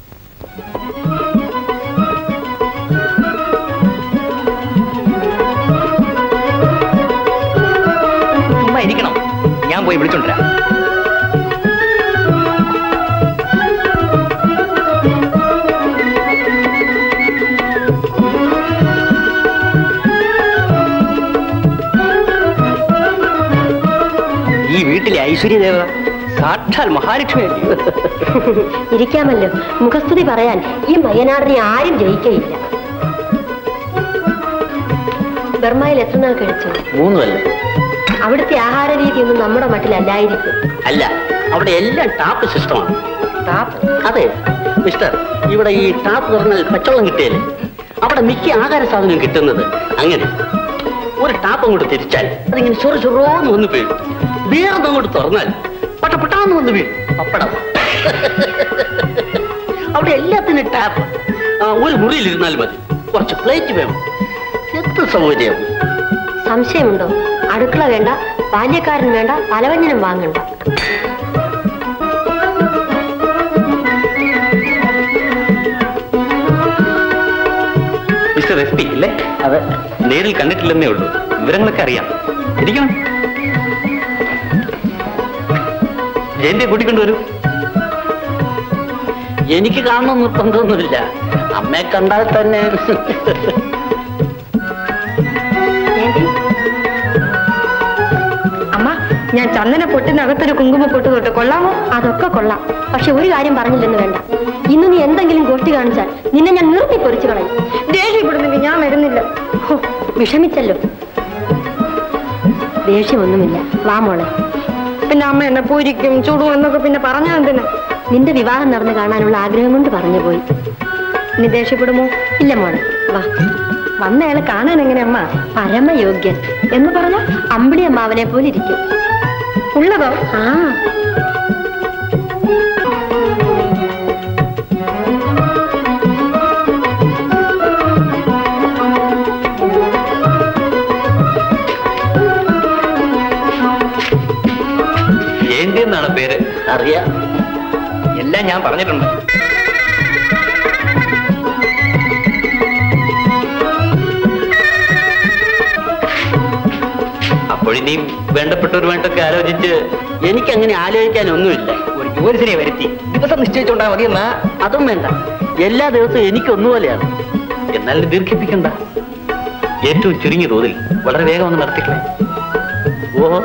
ചുമ്മാ ഇരിക്കണം ഞാൻ പോയി വിളിച്ചോണ്ടിരാം ഈ വീട്ടിലെ ഐശ്വര്യദേവത സാക്ഷാൽ മഹാലക്ഷ്മി ഇരിക്കാമല്ലോ മുഖസ്തുതി പറയാൻ ഈ മയ്യനാടിനെ ആരും ജയിക്കയില്ല ബർമയിൽ എത്ര നാൾ കഴിച്ചു മൂന്ന് കൊല്ലം അവിടുത്തെ ആഹാര രീതിയൊന്നും നമ്മുടെ മട്ടിലല്ലായിരിക്കും അല്ല അവിടെ എല്ലാം ടാപ്പ് സിസ്റ്റമാണ് ടാപ്പ് അതെ മിസ്റ്റർ ഇവിടെ ഈ ടാപ്പ് തുറന്നാൽ പച്ചവെള്ളം കിട്ടിയല്ലേ അവിടെ മിക്ക ആഹാര സാധനവും കിട്ടുന്നത് അങ്ങനെ ഒരു ടാപ്പ് അങ്ങോട്ട് തിരിച്ചാൽ അതിങ്ങനെ ചൊറു ചൊറോന്ന് വന്ന് വീഴും വേറെ അങ്ങോട്ട് തുറന്നാൽ പട്ടപ്പെട്ടാന്ന് വന്ന് വീഴും പപ്പടം അവിടെ എല്ലാത്തിനും ടാപ്പ് ആ, ഒരു മുറിയിൽ ഇരുന്നാൽ മതി കുറച്ച് പ്ലേറ്റ് വേണം എന്ത് സൗകര്യം സംശയമുണ്ടോ അടുക്കള വേണ്ട ബാല്യക്കാരൻ വേണ്ട പലവഞ്ഞനം വാങ്ങണ്ട മിസ്റ്റർ എസ് പി അല്ലേ അതെ നേരിൽ കണ്ടിട്ടില്ലെന്നേ ഉള്ളൂ വിവരങ്ങളൊക്കെ അറിയാം ഇരിക്കണം ജയന്തിയെ കൂട്ടിക്കൊണ്ടുവരൂ എനിക്ക് കാണണം നിർബന്ധമൊന്നുമില്ല അമ്മയെ കണ്ടാൽ തന്നെ അമ്മ ഞാൻ ചന്ദന പൊട്ടിനകത്തൊരു കുങ്കുമ പൊട്ട് തൊട്ട് കൊള്ളാമോ അതൊക്കെ കൊള്ളാം പക്ഷെ ഒരു കാര്യം പറഞ്ഞില്ലെന്ന് വേണ്ട ഇന്ന് നീ എന്തെങ്കിലും ഗോഷ്ടി കാണിച്ചാൽ നിന്നെ ഞാൻ നിർത്തി പൊറിച്ചു കളയും ദേഷ്യപ്പെടുന്നെങ്കിൽ ഞാൻ വരുന്നില്ല ഹോ, വിഷമിച്ചല്ലോ ദേഷ്യമൊന്നുമില്ല വാ മോളെ പിന്നെ അമ്മ എന്നെ പൂരിക്കും ചൂടും എന്നൊക്കെ പിന്നെ പറഞ്ഞാ എന്തിനാ നിന്റെ വിവാഹം നടന്നു കാണാനുള്ള ആഗ്രഹം കൊണ്ട് പറഞ്ഞു പോയി നീ ദേഷ്യപ്പെടുമോ ഇല്ല മോളെ വാ വന്നയാളെ കാണാൻ എങ്ങനെ അമ്മ പരമയോഗ്യൻ എന്ന് പറഞ്ഞ അമ്പിളി അമ്മാവനെ പോലെ ഇരിക്കും ഉള്ളതോ ആ ജയന്തി എന്നാണ് പേര് അറിയാം എല്ലാം ഞാൻ പറഞ്ഞിട്ടുണ്ട് അപ്പോഴിനിയും വേണ്ടപ്പെട്ടവരുമായിട്ടൊക്കെ ആലോചിച്ച് എനിക്കങ്ങനെ ആലോചിക്കാനൊന്നുമില്ല ഒരു ജോലിസിനെ വരുത്തി ദിവസം നിശ്ചയിച്ചുണ്ടാ മതി എന്നാ അതും വേണ്ട എല്ലാ ദിവസവും എനിക്ക് ഒന്നുപോലെയാണ് എന്നാൽ ദീർഘിപ്പിക്കണ്ട ഏറ്റവും ചുരുങ്ങിയ തോതിൽ വളരെ വേഗം ഒന്ന് നടത്തിക്കളെ ഓഹോ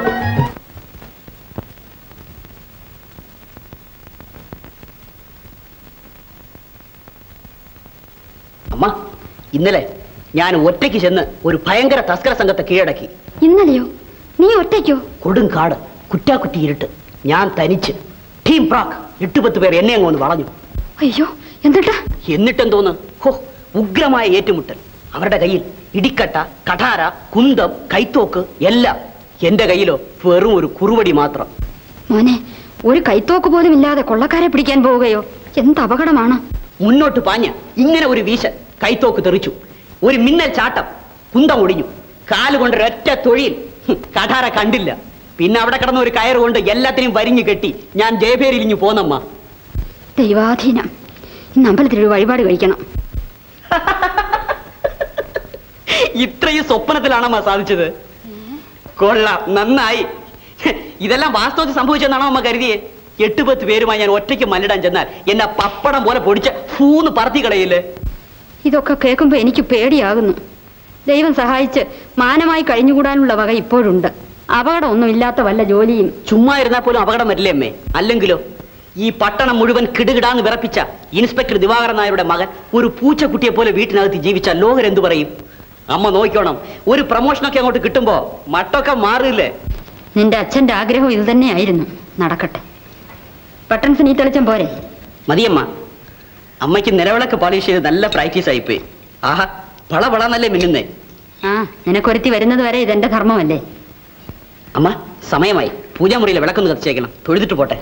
അമ്മ ഇന്നലെ ഞാൻ ഒറ്റയ്ക്ക് ചെന്ന് ഒരു ഭയങ്കര തസ്കര സംഘത്തെ കീഴടക്കി ഇന്നലെയോ നീ ഒറ്റയ്ക്കോ കൊടും കാട് കുറ്റാക്കുറ്റി ഇരുട്ട് ഞാൻ തനിച്ച് ടീം പ്രാക്ക് എട്ടുപത്ത് പേർ എന്നെ അങ്ങ് വന്ന് വളഞ്ഞു അയ്യോ എന്നിട്ടാ എന്നിട്ടെന്തോന്ന് ഹോ ഉഗ്രമായ ഏറ്റുമുട്ടൽ അവരുടെ കയ്യിൽ ഇടിക്കട്ട കഠാര കുന്തം കൈത്തോക്ക് എല്ലാം എന്റെ കയ്യിലോ വെറും ഒരു കുറുവടി മാത്രം മോനെ ഒരു കൈത്തോക്ക് പോലും ഇല്ലാതെ കൊള്ളക്കാരെ പിടിക്കാൻ പോവുകയോ എന്ത് അപകടമാണ് മുന്നോട്ട് പാഞ്ഞ ഇങ്ങനെ ഒരു വീശ കൈത്തോക്ക് തെറിച്ചു ഒരു മിന്നൽ ചാട്ടം കുന്തം ഒടിഞ്ഞു കാലുകൊണ്ട് ഒരൊറ്റ തൊഴിൽ ഹും, കഠാര കണ്ടില്ല പിന്നെ അവിടെ കിടന്ന ഒരു കയറ് കൊണ്ട് എല്ലാത്തിനെയും വരിഞ്ഞു കെട്ടി ഞാൻ ജയപേരിലിഞ്ഞു പോന്നമ്മ ദൈവാധീനം ഇന്ന് അമ്പലത്തിൽ ഒരു വഴിപാട് കഴിക്കണം ഇത്രയും സ്വപ്നത്തിലാണമ്മ സാധിച്ചത് കൊള്ളാം നന്നായി ഇതെല്ലാം വാസ്തവത്തിൽ സംഭവിച്ചെന്നാണോ അമ്മ കരുതിയേ എട്ട് പത്ത് പേരുമായി ഞാൻ ഒറ്റയ്ക്ക് മല്ലിടാൻ ചെന്നാൽ എന്നെ പപ്പടം പോലെ പൊടിച്ച് ഫൂന്ന് പറത്തി കളയില്ലേ ഇതൊക്കെ കേൾക്കുമ്പോ എനിക്ക് പേടിയാകുന്നു ദൈവം സഹായിച്ച് മാനമായി കഴിഞ്ഞുകൂടാനുള്ള വക ഇപ്പോഴുണ്ട് അപകടമൊന്നുമില്ലാത്ത വല്ല ജോലിയും ചുമ്മാ ഇരുന്നാൽ പോലും അപകടം വരില്ലേ അമ്മേ അല്ലെങ്കിലോ ഈ പട്ടണം മുഴുവൻ കിടുകിടാന്ന് വിറപ്പിച്ച ഇൻസ്പെക്ടർ ദിവാകരൻ നായരുടെ മകൻ ഒരു പൂച്ചക്കുട്ടിയെ പോലെ വീട്ടിനകത്ത് ജീവിച്ച ലോകർ എന്തു പറയും അമ്മ നോക്കണം ഒരു പ്രമോഷനൊക്കെ അങ്ങോട്ട് കിട്ടുമ്പോ മട്ടൊക്കെ മാറില്ലേ നിന്റെ അച്ഛന്റെ ആഗ്രഹം ഇത് തന്നെയായിരുന്നു നടക്കട്ടെ ബട്ടൺസ് നീ തെളിച്ചം പോരെ മതിയമ്മ അമ്മയ്ക്ക് നിലവിളക്ക് പോളിഷ് ചെയ്ത് നല്ല പ്രാക്ടീസ് ആയിപ്പോയി ആഹാ പള പളന്നല്ലേ മിന്നുന്നേ ആ നിനക്കൊരുത്തി വരുന്നത് വരെ ഇതെന്റെ ധർമ്മമല്ലേ അമ്മ സമയമായി പൂജാമുറിയിലെ വിളക്കൊന്ന് കത്തിച്ചേക്കണം തൊഴുതിട്ട് പോട്ടെ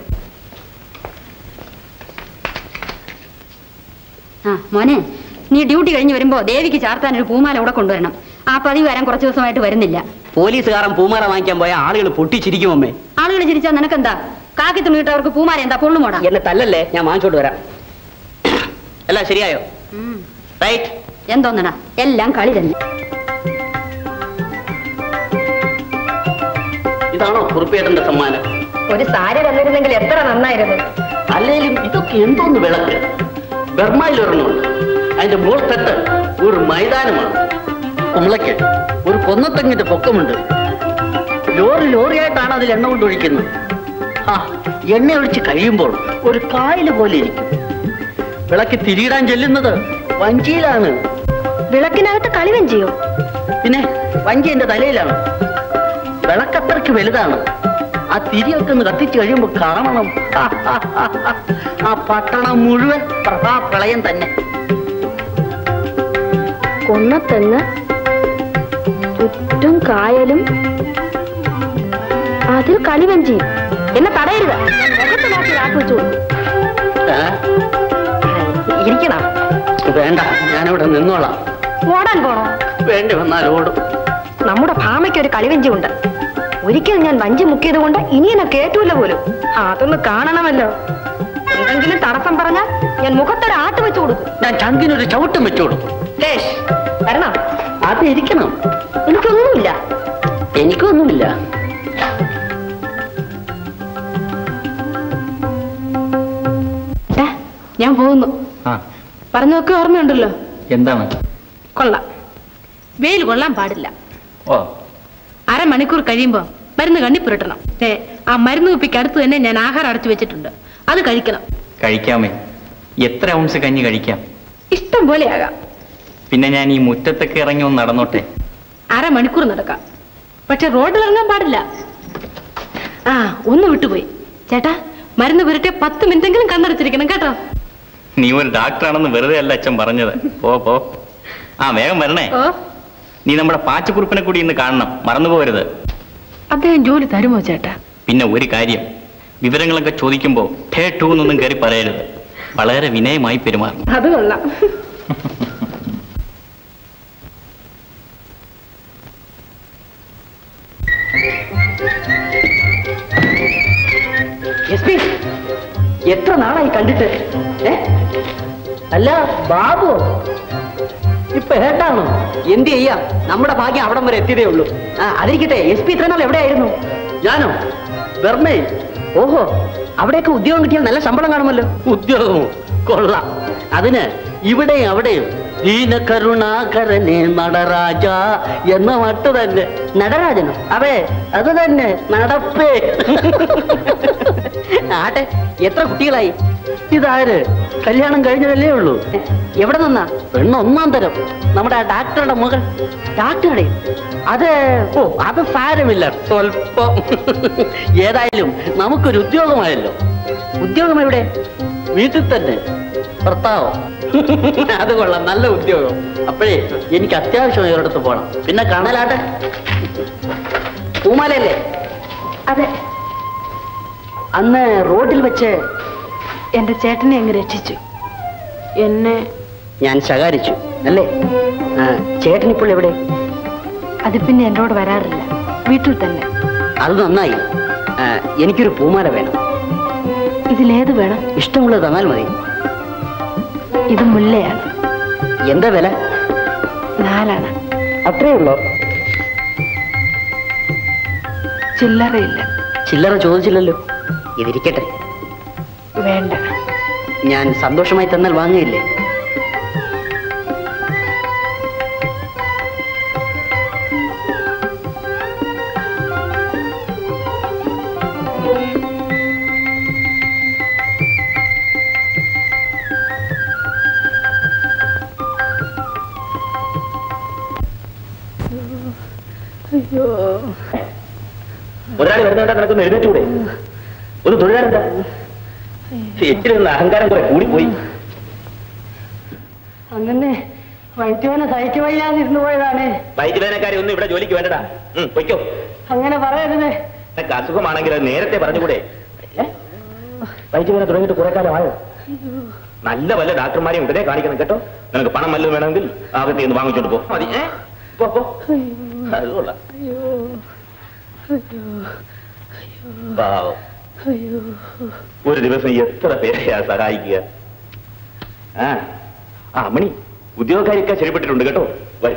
ആ മോനെ നീ ഡ്യൂട്ടി കഴിഞ്ഞ് വരുമ്പോ ദേവിക്ക് ചാർത്താൻ ഒരു പൂമാല ഇവിടെ കൊണ്ടുവരണം ആ പതിവ് വരാൻ കുറച്ച് ദിവസമായിട്ട് വരുന്നില്ല പോലീസുകാരൻ പൂമാല വാങ്ങിക്കാൻ പോയ ആളുകൾ പൊട്ടിച്ചിരിക്കും അമ്മേ ആളുകൾ ചിരിച്ചാൽ നിനക്കെന്താ കാക്കി തുണിയിട്ടവർക്ക് പൂമാല എന്താ പൊള്ളുമോടാ എന്നെ തല്ലല്ലേ ഞാൻ വാങ്ങിച്ചോണ്ട് വരാം അല്ല ശരിയായോ റൈറ്റ് എന്തോന്നടാ എല്ലാം കളി തന്നെ ഇതാണോ കുറുപ്പേട്ടന്റെ സമ്മാനം ഒരു സാരി തന്നിരുന്നെങ്കിൽ എത്ര നന്നായിരുന്നു അല്ലെങ്കിലും ഇതൊക്കെ എന്തോന്ന് വിളക്ക് ബർമയിൽ ഒരെണ്ണമുണ്ട് അതിന്റെ മോൾ തട്ട് ഒരു മൈതാനമാണ് കുമ്പളയ്ക്ക് ഒരു കൊന്നത്തെങ്ങിന്റെ പൊക്കമുണ്ട് ലോറി ലോറിയായിട്ടാണ് അതിൽ എണ്ണ കൊണ്ടൊഴിക്കുന്നത് ആ എണ്ണ ഒഴിച്ച് കഴിയുമ്പോൾ ഒരു കായല് പോലെ ഇരിക്കും വിളക്ക് തിരിയിടാൻ ചെല്ലുന്നത് വഞ്ചിയിലാണ് വിളക്കിനകത്ത് കളിവൻ ചെയ്യോ പിന്നെ വഞ്ചി എന്റെ തലയിലാണ് വിളക്കത്രയ്ക്ക് വലുതാണ് ആ തിരിയൊക്കെ ഒന്ന് കത്തിച്ച് കഴിയുമ്പോ കാണണം ആ പട്ടണം മുഴുവൻ പ്രഭാപ്രളയം തന്നെ കൊന്നത്തെങ്ങ് ചുറ്റും കായലും അതിൽ കളിവഞ്ചിയും എന്നെ തടയരുത് മുഖത്ത് നോക്കി രാക്ക് വെച്ചു ഏ? ഇരിക്കണം വേണ്ട ഞാനിവിടെ നിന്നോളാം ഓടാൻ പോണോ വേണ്ടി വന്നാൽ ഓടും നമ്മുടെ ഭാമയ്ക്ക് ഒരു കളിവഞ്ചി ഉണ്ട് ഒരിക്കൽ ഞാൻ വഞ്ചി മുക്കിയത് കൊണ്ട് ഇനി എന്നെ കേട്ടൂല പോലും അതൊന്ന് കാണണമല്ലോ എന്തെങ്കിലും തടസ്സം പറഞ്ഞാൽ ഞാൻ മുഖത്തൊരു ആട്ട് വെച്ചു കൊടുക്കും ഞാൻ ചങ്കിനൊരു ചവിട്ടം വെച്ചു കൊടുക്കും ലേഷ് വരണം അത് ഇരിക്കണം എനിക്കൊന്നുമില്ല എനിക്കൊന്നുമില്ല ഏ, ഞാൻ പോകുന്നു ആ പറഞ്ഞതൊക്കെ ഓർമ്മയുണ്ടല്ലോ എന്താണ് കൊള്ളാം വെയിൽ കൊള്ളാൻ പാടില്ല ഓ അരമണിക്കൂർ കഴിയുമ്പോ മരുന്ന് കണ്ണി പുരട്ടണം ഏ ആ മരുന്ന് കുപ്പിക്ക് അടുത്ത് തന്നെ ഞാൻ ആഹാരം അടച്ചു വെച്ചിട്ടുണ്ട് അത് കഴിക്കണം കഴിക്കാമേ എത്ര ഔൺസ് കഞ്ഞി കഴിക്കാം ഇഷ്ടം പോലെ ആകാം പിന്നെ ഞാൻ ഈ മുറ്റത്തൊക്കെ ഇറങ്ങി ഒന്ന് നടന്നോട്ടെ അരമണിക്കൂർ നടക്കാം പക്ഷെ റോഡിൽ ഇറങ്ങാൻ പാടില്ല ആ ഒന്ന് വിട്ടുപോയി ചേട്ടാ മരുന്ന് പുരട്ടെ പത്ത് മിനിറ്റെങ്കിലും കണ്ണടച്ചിരിക്കണം കേട്ടോ നീ ഒരു ഡോക്ടറാണെന്ന് വെറുതെ അല്ല അച്ഛൻ പറഞ്ഞത് പോ പോ ആ വേഗം വരണേ ഓ നീ നമ്മുടെ പാച്ചക്കുറിപ്പിനെ കൂടി ഇന്ന് കാണണം മറന്നു പോകരുത് അദ്ദേഹം ജോലി തരുമോ ചേട്ടാ പിന്നെ ഒരു കാര്യം വിവരങ്ങളൊക്കെ ചോദിക്കുമ്പോൾ ടേ ടൂ എന്നൊന്നും കയറി പറയരുത് വളരെ വിനയമായി പെരുമാറണം അത് കൊള്ളാം എസ് പി എത്ര നാളായി കണ്ടിട്ട് ഏ അല്ല ബാബു ഇപ്പൊ ഏട്ടാണോ എന്ത് ചെയ്യാം നമ്മുടെ ഭാഗ്യം അവിടം വരെ എത്തിയതേ ഉള്ളൂ ആ അതിരിക്കട്ടെ എസ് പി ഇത്ര നാൾ എവിടെയായിരുന്നു ഞാനോ ബർമേ ഓഹോ അവിടെയൊക്കെ ഉദ്യോഗം കിട്ടിയാൽ നല്ല ശമ്പളം കാണുമല്ലോ ഉദ്യോഗമോ കൊള്ളാം അതിന് ഇവിടെയും അവിടെയും ദീനകരുണാകരനെ നടരാജ എന്ന മട്ട് തന്നെ നടരാജനോ അതെ അത് തന്നെ നടപ്പേ ആട്ടെ എത്ര കുട്ടികളായി ഇതാര് കല്യാണം കഴിഞ്ഞതല്ലേ ഉള്ളൂ എവിടെ നിന്നാ പെണ്ണ് ഒന്നാം തരം നമ്മുടെ ആ ഡാക്ടറുടെ മകൾ ഡാക്ടറുടെ അത് ഓ അത് സാരമില്ല സ്വല്പം ഏതായാലും നമുക്കൊരു ഉദ്യോഗമായല്ലോ ഉദ്യോഗം എവിടെ വീട്ടിൽ തന്നെ ഭർത്താവോ അത് കൊള്ളാം നല്ല ഉദ്യോഗം അപ്പോഴേ എനിക്ക് അത്യാവശ്യം ഒരിടത്ത് പോകണം പിന്നെ കാണലാട്ടെ പൂമാലയല്ലേ അതെ അന്ന് റോഡിൽ വെച്ച് എന്റെ ചേട്ടനെ അങ്ങ് രക്ഷിച്ചു എന്നെ ഞാൻ ശകാരിച്ചു അല്ലേ ആ, ചേട്ടനിപ്പോൾ എവിടെ അത് പിന്നെ എന്നോട് വരാറില്ല വീട്ടിൽ തന്നെ അത് നന്നായി ആ, എനിക്കൊരു പൂമാല വേണം ഇതിലേത് വേണം ഇഷ്ടമുള്ളത് തന്നാൽ മതി ഇത് മുല്ലയാണ് എന്താ വില നാലാണ് അത്രേ ഉള്ളോ ചില്ലറയില്ല ചില്ലറ ചോദിച്ചില്ലല്ലോ ഇതിരിക്കട്ടെ വേണ്ട ഞാൻ സന്തോഷമായി തന്നാൽ വാങ്ങുകയില്ലേ മുതലാളി വരുന്നുണ്ടാ നിനക്കൊന്ന് എഴുന്നേറ്റൂടെ ഒരു തൊഴിലാളിണ്ടാ എച്ചിൽ നിന്ന് അഹങ്കാരം കുറെ കൂടിപ്പോയി അങ്ങനെ വൈദ്യവനെ സഹിച്ചു വയ്യാതിരുന്നു പോയതാണ് വൈദ്യവേനക്കാരെ ഒന്നും ഇവിടെ ജോലിക്ക് വേണ്ടടാ ഉം, പൊയ്ക്കോ അങ്ങനെ പറയരുത് നിനക്ക് അസുഖമാണെങ്കിൽ അത് നേരത്തെ പറഞ്ഞുകൂടെ വൈദ്യവേന തുടങ്ങിയിട്ട് കുറെ കാലമായോ നല്ല വല്ല ഡാക്ടർമാരെയും ഉടനെ കാണിക്കണം കേട്ടോ നിനക്ക് പണം വല്ലതും വേണമെങ്കിൽ അകത്ത് നിന്ന് വാങ്ങിച്ചോണ്ട് പോ മതി ഏ? പോ പോ അത് കൊള്ളാം പാവം ഒരു ദിവസം എത്ര പേരെയാ സഹായിക്കുക ആ ആ മണി ഉദ്യോഗക്കാരൊക്കെ ശരിപ്പെട്ടിട്ടുണ്ട് കേട്ടോ വരും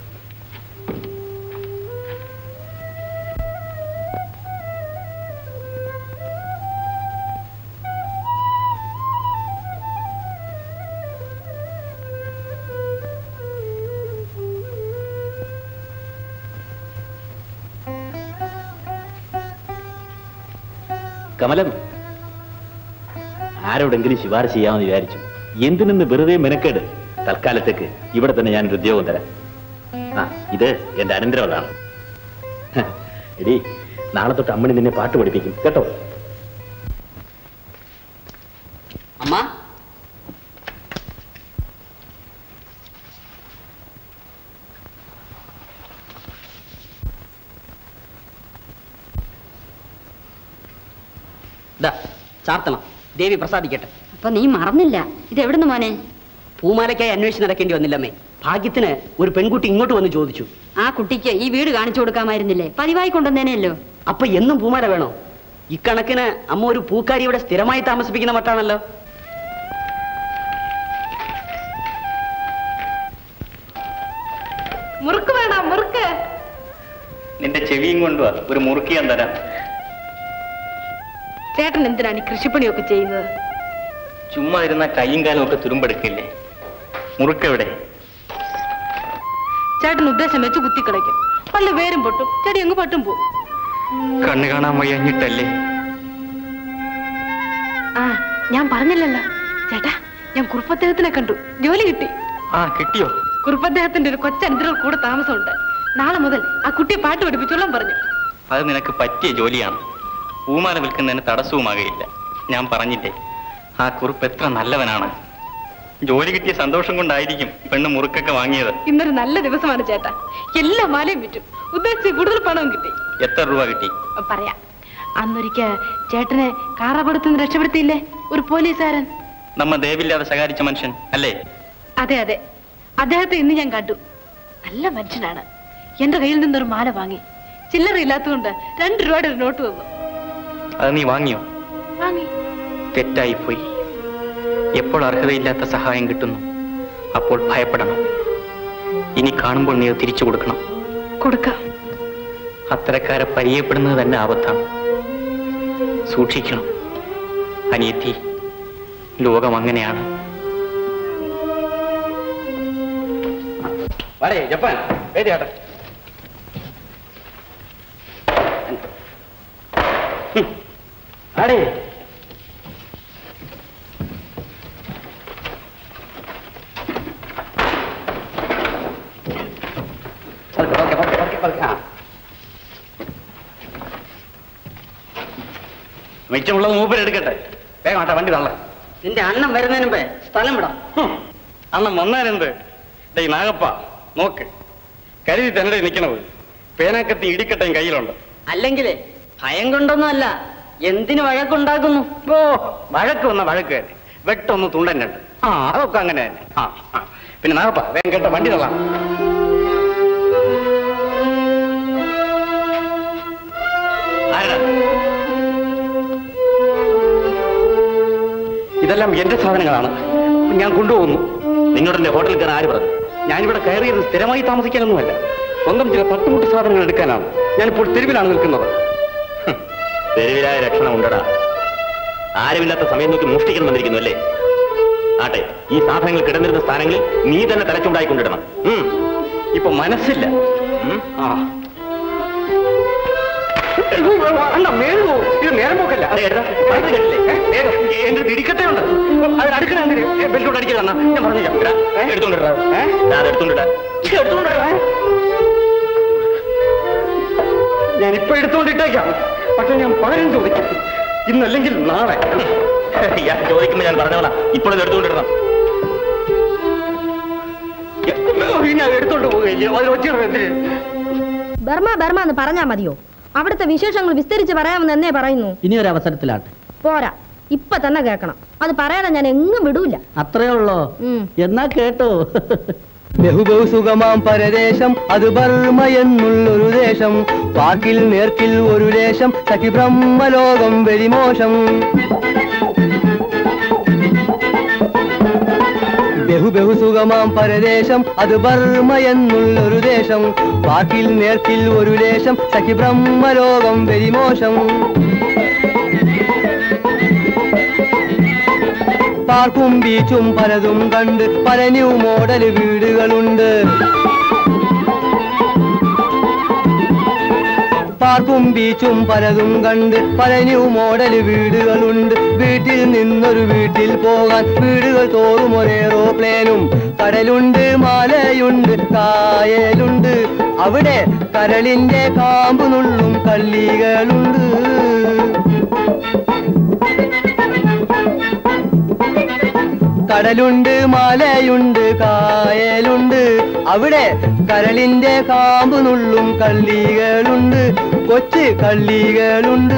കമലം ആരോടെങ്കിലും ശുപാർശ ചെയ്യാമെന്ന് വിചാരിച്ചു എന്തിനെന്ന് വെറുതെ മെനക്കേട് തൽക്കാലത്തേക്ക് ഇവിടെ തന്നെ ഞാനൊരു ഉദ്യോഗം തരാം ആ ഇത് എന്റെ അനന്തരവളാണ് ഹ, എടി നാളെ തൊട്ട് അമ്മണി നിന്നെ പാട്ട് പഠിപ്പിക്കും കേട്ടോ അമ്മ ദാ, ചാർത്തണം ദേവി പ്രസാദിക്കട്ടെ അപ്പൊ നീ മറന്നില്ല ഇത് എവിടുന്ന് മോനെ പൂമാലയ്ക്കായി അന്വേഷിച്ച് നടക്കേണ്ടി വന്നില്ലമ്മേ ഭാഗ്യത്തിന് ഒരു പെൺകുട്ടി ഇങ്ങോട്ട് വന്ന് ചോദിച്ചു ആ കുട്ടിക്ക് ഈ വീട് കാണിച്ചു കൊടുക്കാമായിരുന്നില്ലേ പതിവായി കൊണ്ടുവന്നേനെയല്ലോ അപ്പൊ എന്നും പൂമാല വേണോ ഇക്കണക്കിന് അമ്മ ഒരു പൂക്കാരി ഇവിടെ സ്ഥിരമായി താമസിപ്പിക്കുന്ന മട്ടാണല്ലോ മുറുക്ക് വേണം മുറുക്ക് നിന്റെ ചെവിയും കൊണ്ടുവാ ഒരു മുറുക്കി ഞാൻ തരാം ചേട്ടൻ എന്തിനാണ് ഈ കൃഷിപ്പണിയൊക്കെ ചെയ്യുന്നത് ചുമ്മാ ഇരുന്ന കൈയും കാലും ഒക്കെ തുരുമ്പെടുക്കില്ലേ മുറുക്കെവിടെ ചേട്ടൻ ഉദ്ദേശം വെച്ച് കുത്തിക്കളയ്ക്കും പല്ല് വേരും പൊട്ടും ചെടി അങ്ങ് പട്ടും പോവും കണ്ണു കാണാൻ വയ്യഞ്ഞിട്ടല്ലേ ആ ഞാൻ പറഞ്ഞില്ലല്ലോ ചേട്ടാ ഞാൻ കുറുപ്പദ്ദേഹത്തിനെ കണ്ടു ജോലി കിട്ടി ആ കിട്ടിയോ കുറുപ്പദ്ദേഹത്തിന്റെ ഒരു കൊച്ചനുദ്രകൾ കൂടെ താമസമുണ്ട് നാളെ മുതൽ ആ കുട്ടിയെ പാട്ട് പഠിപ്പിച്ചോളാൻ പറഞ്ഞു അത് നിനക്ക് പറ്റിയ ജോലിയാണ് പൂമാല വിൽക്കുന്നതിന് തടസ്സവുമാകയില്ല ഞാൻ പറഞ്ഞില്ലേ ആ കുറിപ്പ് എത്ര നല്ലവനാണ് ജോലി കിട്ടിയ സന്തോഷം കൊണ്ടായിരിക്കും പെണ്ണ് മുറുക്കൊക്കെ വാങ്ങിയത് ഇന്നൊരു നല്ല ദിവസമാണ് ചേട്ടാ എല്ലാ മാലയും വിറ്റു ഉദ്ദേശിച്ച് കൂടുതൽ പണവും കിട്ടി എത്ര രൂപ കിട്ടി പറയാം അന്നൊരിക്ക ചേട്ടനെ കാറപകടത്തുനിന്ന് രക്ഷപ്പെടുത്തിയില്ലേ ഒരു പോലീസുകാരൻ നമ്മ ദേവില്ലാതെ ശകാരിച്ച മനുഷ്യൻ അല്ലേ അതെ അതെ അദ്ദേഹത്തെ ഇന്ന് ഞാൻ കണ്ടു നല്ല മനുഷ്യനാണ് എന്റെ കയ്യിൽ നിന്നൊരു മാല വാങ്ങി ചില്ലറ ഇല്ലാത്തതുകൊണ്ട് രണ്ട് രൂപയുടെ ഒരു നോട്ട് തന്നു അത് നീ വാങ്ങിയോ വാങ്ങി തെറ്റായി പോയി എപ്പോൾ അർഹതയില്ലാത്ത സഹായം കിട്ടുന്നു അപ്പോൾ ഭയപ്പെടണം ഇനി കാണുമ്പോൾ നീ അത് തിരിച്ചു കൊടുക്കണം കൊടുക്കാം അത്തരക്കാരെ പരിചയപ്പെടുന്നത് തന്നെ ആപത്താണ് സൂക്ഷിക്കണം അനിയത്തി ലോകം അങ്ങനെയാണ് വരേ ജപ്പാൻ വേദിയാട്ടെ ആടേ പതുക്കെ, പതുക്കെ, പതുക്കെ, പതുക്കെ, പതുക്കെ. ആ. മിച്ചമുള്ളത് മൂപ്പര് എടുക്കട്ടെ വേഗം ആട്ടെ വണ്ടി തള്ള നിന്റെ അണ്ണൻ വരുന്നതിന് മുമ്പേ സ്ഥലം വിടാം അണ്ണൻ വന്നാലെന്ത് ഡേയ് നാഗപ്പ നോക്ക് കരുതി തന്നെ നിൽക്കണത് പേനാക്കത്തി ഇടിക്കട്ടയും കയ്യിലുണ്ട് അല്ലെങ്കിലേ ഭയം കൊണ്ടൊന്നും അല്ല എന്തിന് വഴക്കുണ്ടാക്കുന്നു ഓ വഴക്ക് വന്ന വഴക്ക് തന്നെ വെട്ടൊന്ന് തുണ്ടൻ ഉണ്ട് ആ അതൊക്കെ അങ്ങനെ തന്നെ ആ ആ. പിന്നെ നാഗപ്പ വേഗം കേട്ട വണ്ടി തള്ളാം ആരാ ഇതെല്ലാം എന്റെ സാധനങ്ങളാണ് ഞാൻ കൊണ്ടുപോകുന്നു നിങ്ങളുടെ എന്റെ ഹോട്ടലിൽ കയറാൻ ആര് പറഞ്ഞു ഞാനിവിടെ കയറിയത് സ്ഥിരമായി താമസിക്കാനൊന്നുമല്ല സ്വന്തം ചില തട്ടുമുട്ട് സാധനങ്ങൾ എടുക്കാനാണ് ഞാനിപ്പോൾ തെരുവിലാണ് നിൽക്കുന്നത് തെരുവിലായ രക്ഷണം ഉണ്ടടാ ആരുമില്ലാത്ത സമയം നോക്കി മോഷ്ടിക്കണം വന്നിരിക്കുന്നു അല്ലേ ആട്ടെ ഈ സാധനങ്ങൾ കിടന്നിരുന്ന സ്ഥാനങ്ങളിൽ നീ തന്നെ തലച്ചുണ്ടായിക്കൊണ്ടിടണം ഉം. ഇപ്പൊ മനസ്സില്ല ഉം. ആ അണ്ണ മേലുപോ ഇത് നേരം പോക്കല്ല അതെ, എടുത്തോ. അത് കേട്ടില്ലേ? ഏ, വേഗം. എന്റെ തിരിക്കട്ടെ ഉണ്ട് അത് അടുക്കണ ബെൽറ്റോട് അടിക്കലണ്ണ ഞാൻ പറഞ്ഞില്ല ഇടാ, എടുത്തോണ്ടിടാ. ഏ? ഇതാ, അത് എടുത്തോണ്ടിടാ. ഞാൻ ഇപ്പൊ എടുത്തോണ്ടിട്ടേക്കാം പക്ഷെ ഞാൻ പകരം ചോദിക്കും ഇന്നല്ലെങ്കിൽ നാളെ ഞാൻ ചോദിക്കുമ്പോ ഞാൻ പറഞ്ഞോളാ ഇപ്പോഴും എടുത്തുകൊണ്ടിടണം ഞാൻ എടുത്തോണ്ട് പോവുകയില്ല അതിൽ ഒച്ചയുടെ എന്തിന് ബർമ ബർമ എന്ന് പറഞ്ഞാ മതിയോ അവിടുത്തെ വിശേഷങ്ങൾ വിസ്തരിച്ച് പറയാമെന്ന് എന്നേ പറയുന്നു ഇനി ഒരു അവസരത്തിലാട്ടെ പോരാ ഇപ്പൊ തന്നെ കേൾക്കണം അത് പറയാതെ ഞാൻ എങ്ങും വിടൂല അത്രേ ഉള്ളോ ഉം. എന്നാ കേട്ടോ ബഹുബഹു സുഖമാം പരദേശം അത് ബർമ എന്നുള്ളൊരു ദേശം വാക്കിൽ നേർക്കിൽ ഒരു ദേശം സഖി ബ്രഹ്മലോകം വെരിമോശം ബഹു ബഹു സുഖമാം പരദേശം അത് ബർമ എന്നുള്ളൊരു ദേശം വാക്കിൽ നേർക്കിൽ ഒരു ദേശം സഖി ബ്രഹ്മലോകം വെരിമോശം പാർക്കും ബീച്ചും പലതും കണ്ട് പല ന്യൂ മോഡൽ വീടുകളുണ്ട് പാർക്കും ബീച്ചും പലതും കണ്ട് പല ന്യൂ മോഡൽ വീടുകളുണ്ട് വീട്ടിൽ നിന്നൊരു വീട്ടിൽ പോകാൻ വീടുകൾ തോറും ഒരേറോപ്ലേനും കടലുണ്ട് മലയുണ്ട് കായലുണ്ട് അവിടെ കരളിന്റെ കാമ്പ് നുള്ളും കള്ളികളുണ്ട് കടലുണ്ട് മലയുണ്ട് കായലുണ്ട് അവിടെ കരളിന്റെ കാമ്പ് നുള്ളും കള്ളികളുണ്ട് കൊച്ചു കള്ളികളുണ്ട്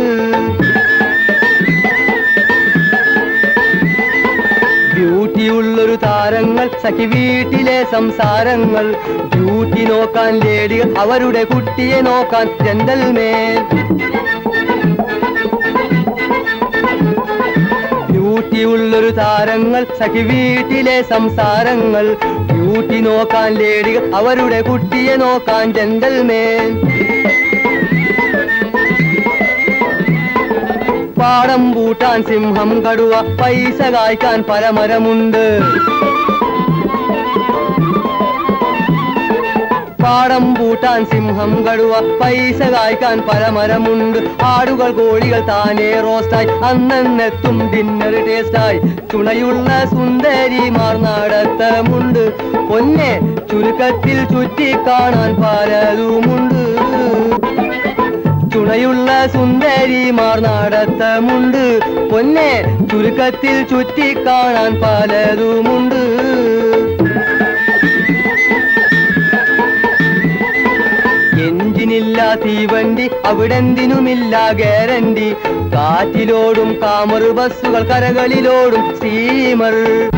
ബ്യൂട്ടിയുള്ളൊരു താരങ്ങൾ സഖി വീട്ടിലെ സംസാരങ്ങൾ ഡ്യൂട്ടി നോക്കാൻ ലേഡികൾ അവരുടെ കുട്ടിയെ നോക്കാൻ ജന്തൽമേൻ ബ്യൂട്ടിയുള്ളൊരു താരങ്ങൾ സഖി വീട്ടിലെ സംസാരങ്ങൾ ബ്യൂട്ടി നോക്കാൻ ലേഡികൾ അവരുടെ കുട്ടിയെ നോക്കാൻ ജന്തൽമേൻ പാടം പൂട്ടാൻ സിംഹം കടുവ പൈസ കായ്ക്കാൻ പല മരമുണ്ട് പാടം പൂട്ടാൻ സിംഹം കടുവ പൈസ കായ്ക്കാൻ പല മരമുണ്ട് ആടുകൾ കോഴികൾ താനേ റോസ്റ്റായി അന്നെത്തും ഡിന്നർ ടേസ്റ്റായി തുണയുള്ള സുന്ദരിമാർ നടത്തമുണ്ട് പൊന്നെ ചുരുക്കത്തിൽ ചുറ്റി കാണാൻ പലതുമുണ്ട് ചുണയുള്ള സുന്ദരിമാർ നടത്തമുണ്ട് പൊന്നെ ചുരുക്കത്തിൽ ചുറ്റി കാണാൻ പലതുമുണ്ട് എഞ്ചിനില്ല തീവണ്ടി അവിടെന്തിനുമില്ല ഗ്യാരണ്ടി കാറ്റിലോടും കാമറ് ബസ്സുകൾ കരകളിലോടും സ്റ്റീമർ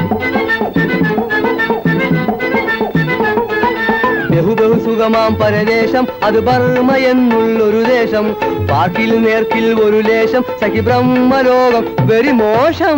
ബഹുബഹു സുഖമാം പരദേശം അത് ബർമ എന്നുള്ളൊരു ദേശം പാർക്കിൽ നേർക്കിൽ ഒരു ലേശം സഖി ബ്രഹ്മലോകം വെരി മോശം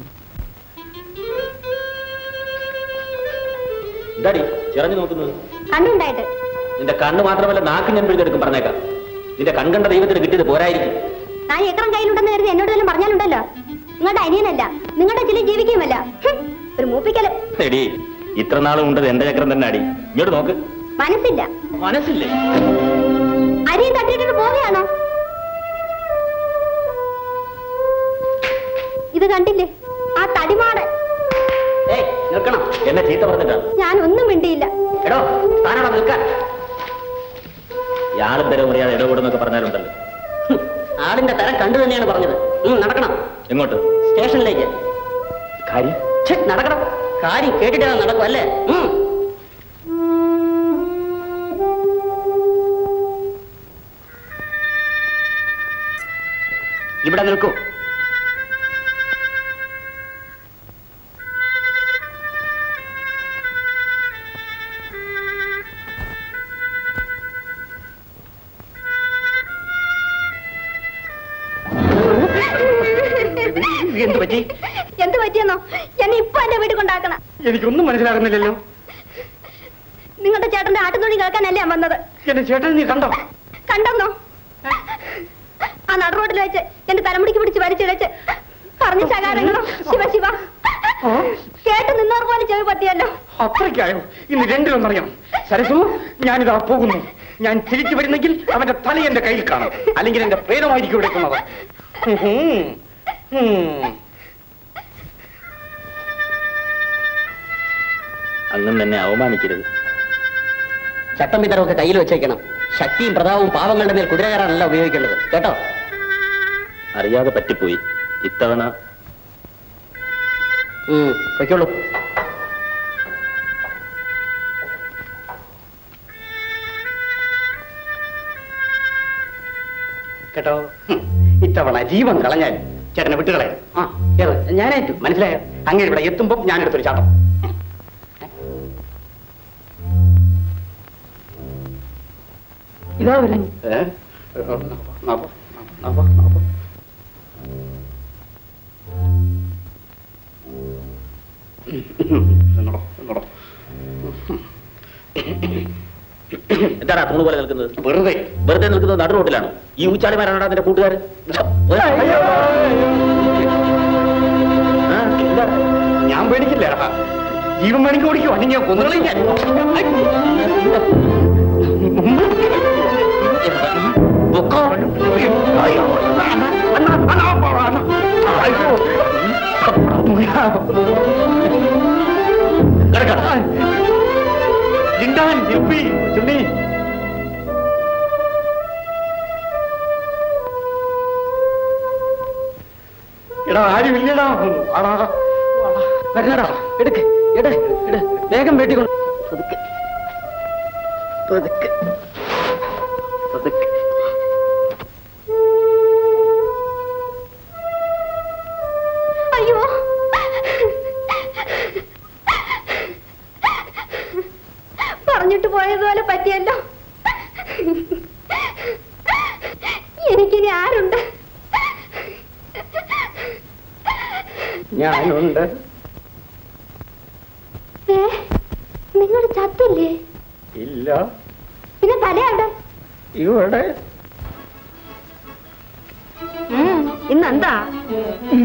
എന്താടി ചിറഞ്ഞു നോക്കുന്നത് കണ്ണുണ്ടായിട്ട് നിന്റെ കണ്ണ് മാത്രമല്ല നാക്ക് ഞാൻ പിഴുതെടുക്കും പറഞ്ഞേക്കാം നിന്റെ കൺകണ്ട ദൈവത്തിന് കിട്ടിയത് പോരായിരിക്കും താൻ ഏക്കറും കയ്യിലുണ്ടെന്ന് കരുതി എന്നോട് വല്ലതും പറഞ്ഞാലുണ്ടല്ലോ നിങ്ങളുടെ അനിയനല്ല നിങ്ങളുടെ ചില ജീവിക്കുമല്ല ഹും, ഒരു മൂപ്പിക്കല് എടി ഇത്ര നാളും ഉണ്ടത് എന്റെ ചക്രം തന്നെ അടി ഇങ്ങോട്ട് നോക്ക് മനസ്സില്ല മനസ്സില്ലേ അരിയും തട്ടിയിട്ടിട്ട് പോവുകയാണോ ഇത് കണ്ടില്ലേ ആ തടിമാട് ഏയ് നിൽക്കണം എന്നെ ചീത്ത പറഞ്ഞിട്ടാണ് ഞാൻ ഒന്നും മിണ്ടിയില്ല എടോ താനാണോ നിൽക്കാൻ ഇയാളും തരം അറിയാതെ ഇടപെടുന്നൊക്കെ പറഞ്ഞാലുണ്ടല്ലോ ആളിന്റെ തരം കണ്ടു തന്നെയാണ് പറഞ്ഞത് ഉം, നടക്കണം എങ്ങോട്ട് സ്റ്റേഷനിലേക്ക് കാര്യം ഛെ, നടക്കണം കാര്യം കേട്ടിട്ടാ നടക്കും അല്ലേ ഉം. ഇവിടെ നിൽക്കൂ എന്ത് പറ്റി എന്ത് പറ്റിയെന്നോ എന്നെ ഇപ്പൊ എന്റെ വീട്ടിൽ കൊണ്ടാക്കണം എനിക്കൊന്നും മനസ്സിലാകുന്നില്ലല്ലോ നിങ്ങളുടെ ചേട്ടന്റെ ആട്ടുതുണി കേൾക്കാനല്ലേ ഞാൻ വന്നത് എന്റെ ചേട്ടൻ നീ കണ്ടോ കണ്ടെന്നോ ആ നടുറോട്ടിൽ വെച്ച് എന്റെ തലമുടിക്ക് പിടിച്ച് വലിച്ചിഴച്ച് പറഞ്ഞ ശകാരങ്ങളോ ശിവ ശിവ കേട്ട് നിന്നവർ പോലെ ചെവി പറ്റിയല്ലോ അത്രയ്ക്കായോ ഇന്ന് രണ്ടിലൊന്നറിയാം സരസു ഞാനിതാ പോകുന്നു ഞാൻ തിരിച്ചു വരുന്നെങ്കിൽ അവന്റെ തല എന്റെ കയ്യിൽ കാണും അല്ലെങ്കിൽ എന്റെ പ്രേതമായിരിക്കും ഇവിടെ എത്തുന്നത് ഹും, ഹും. ഹും. അങ്ങും തന്നെ അവമാനിക്കരുത് ചട്ടം പിതറൊക്കെ കയ്യിൽ വെച്ചേക്കണം ശക്തിയും പ്രതാപവും പാവങ്ങളുടെ മേൽ കുതിര കയറാനല്ല ഉപയോഗിക്കേണ്ടത് കേട്ടോ അറിയാതെ പറ്റിപ്പോയി ഇത്തവണ ഉം, പൊയ്ക്കോളൂ കേട്ടോ ഹും. ഇത്തവണ ജീവൻ കളഞ്ഞാൽ ചേട്ടനെ വിട്ടുകളയാം ആ കേറ് ഞാനേറ്റു മനസ്സിലായോ അങ്ങനെ ഇവിടെ എത്തുമ്പോ ഞാനെടുത്തൊരു ചാട്ടം ഇതാ വരുന്നു ഏ? നാപ്പോ, നാപ്പോ, നാപ്പോ. എന്നോടോ, എന്നോടോ. എന്താണ് തൂണ് പോലെ നിൽക്കുന്നത് വെറുതെ വെറുതെ നിൽക്കുന്നത് നടു റോട്ടിലാണ് ഈ ഊച്ചാളിമാരാണ് നിന്റെ കൂട്ടുകാർ ഞാൻ പേടിക്കില്ല ജീവൻ വേണമെങ്കിൽ ഓടിക്കോ അല്ലെങ്കിൽ ഞാൻ കൊന്നുകളയും ഞാൻ പൊക്കോ. അയ്യോ. അണ്ണാ, അണ്ണാ, അണ്ണാ, അണ്ണാ. അയ്യോ. കിടക്കാം. ജിണ്ടാൻ ജിപ്പി ചുണ്ണി എടാ ആരുമില്ലടാ ആടാ വരണടാ എടുക്ക് എട് എട് വേഗം വെട്ടിക്കൊണ്ട് പതുക്കെ പതുക്കെ പതുക്കെ അയ്യോ പറഞ്ഞിട്ട് പോയതുപോലെ പറ്റിയല്ലോ എനിക്കിനി ആരുണ്ട് ഞാനുണ്ട് ഏ നിങ്ങൾ ചത്തില്ലേ ഇല്ല പിന്നെ തലയാണ്ട് ഇവിടെ ഇന്നെന്താ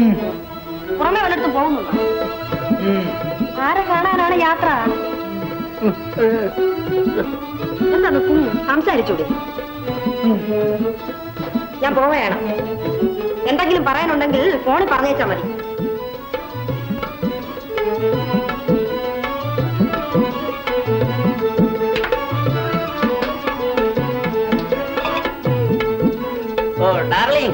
പുറമെ വല്ലയിടത്തും പോകുന്നുണ്ടോ ആരെ കാണാനാണ് യാത്ര എന്താണ് കുഞ്ഞു സംസാരിച്ചൂടെ ഞാൻ പോവുകയാണ് എന്തെങ്കിലും പറയാനുണ്ടെങ്കിൽ ഫോണിൽ പറഞ്ഞേച്ചാ മതി ഓ ഡാർലിംഗ്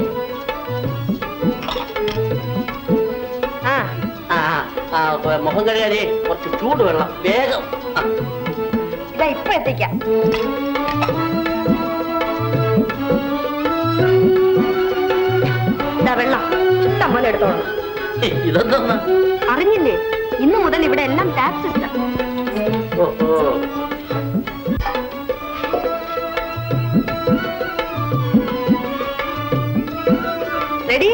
ആ ആ ആ, ആ മുഖം കഴുകാനേ കുറച്ച് ചൂട് വെള്ളം വേഗം ആ, ഇതാ ഇപ്പൊ എത്തിക്കാം ഇതാ വെള്ളം ഇഷ്ടം പോലെ എടുത്തോളണം ഇതെന്താ അറിഞ്ഞില്ലേ ഇന്നു മുതൽ ഇവിടെ എല്ലാം ടാക്സ് സിസ്റ്റം ഓ ഓ റെഡി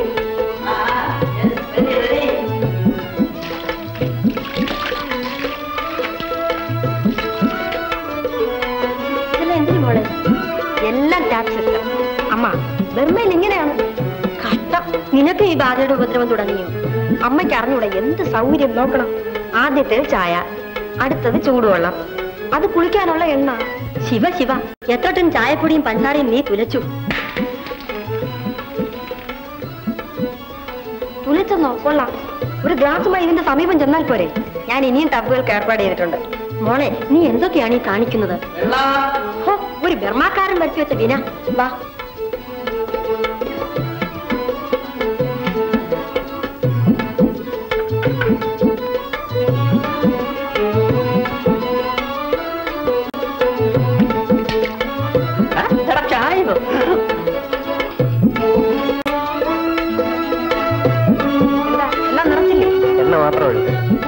ഇതെല്ലാം എന്തിനു മോളെ എല്ലാം ടാക്സ് സിസ്റ്റം അമ്മ ബർമയിൽ ഇങ്ങനെയാണ് കഷ്ടം നിനക്ക് ഈ ബാധയുടെ ഉപദ്രവം തുടങ്ങിയോ അമ്മയ്ക്ക് അറിഞ്ഞൂടെ എന്ത് സൗകര്യം നോക്കണം ആദ്യത്തേത് ചായ അടുത്തത് ചൂടുവെള്ളം അത് കുളിക്കാനുള്ള എണ്ണ ശിവ ശിവ എത്ര ടൺ ചായപ്പൊടിയും പഞ്ചാരയും നീ തുലച്ചു തുലച്ചെന്നോ കൊള്ളാം ഒരു ഗ്ലാസുമായി ഇതിന്റെ സമീപം ചെന്നാൽ പോരെ ഞാൻ ഇനിയും ടബുകൾക്ക് ഏർപ്പാട് ചെയ്തിട്ടുണ്ട് മോളെ നീ എന്തൊക്കെയാണ് ഈ കാണിക്കുന്നത് ഹോ, ഒരു ബർമാക്കാരൻ വരുത്തി വെച്ച വിന വാ ആ, എടാ, ചായയോ എന്താ എല്ലാം നിറച്ചില്ലേ എണ്ണ മാത്രമേ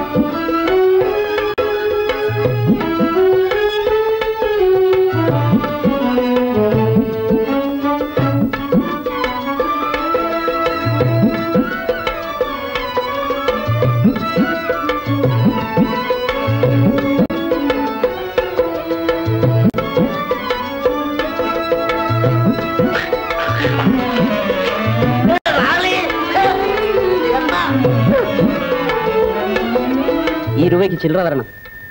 ഈ രൂപയ്ക്ക് ചില്ലറ തരണം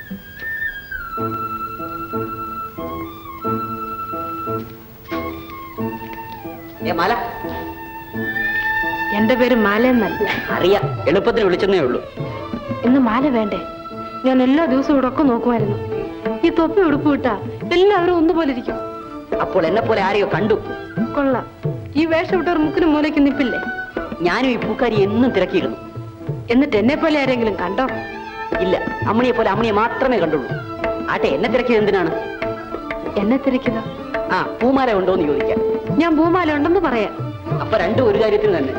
ഏ മല എന്റെ പേര് മാല എന്നല്ല അറിയാം എളുപ്പത്തിന് വിളിച്ചെന്നേ ഉള്ളൂ ഇന്ന് മാല വേണ്ടേ ഞാൻ എല്ലാ ദിവസവും ഇവിടെ ഒക്കെ നോക്കുമായിരുന്നു ഈ തൊപ്പി ഉടുപ്പ് വിട്ടാ എല്ലാവരും ഒന്നുപോലെ ഇരിക്കും അപ്പോൾ എന്നെ പോലെ ആരെയോ കണ്ടു കൊള്ളാം ഈ വേഷം ഇട്ടവർ മുക്കിന് മൂലയ്ക്ക് നിപ്പില്ലേ ഞാനും ഈ പൂക്കാരി എന്നും തിരക്കിയിരുന്നു എന്നിട്ട് എന്നെ പോലെ ആരെങ്കിലും കണ്ടോ ഇല്ല അമ്മണിയെ പോലെ അമ്മണിയെ മാത്രമേ കണ്ടുള്ളൂ ആട്ടെ എന്നെ തിരക്കിയത് എന്തിനാണ് എന്നെ തിരക്കുന്ന ആ പൂമാല ഉണ്ടോ എന്ന് ചോദിക്കാം ഞാൻ ഭൂമാല ഉണ്ടെന്ന് പറയാം അപ്പൊ രണ്ടും ഒരു കാര്യത്തിന് തന്നെ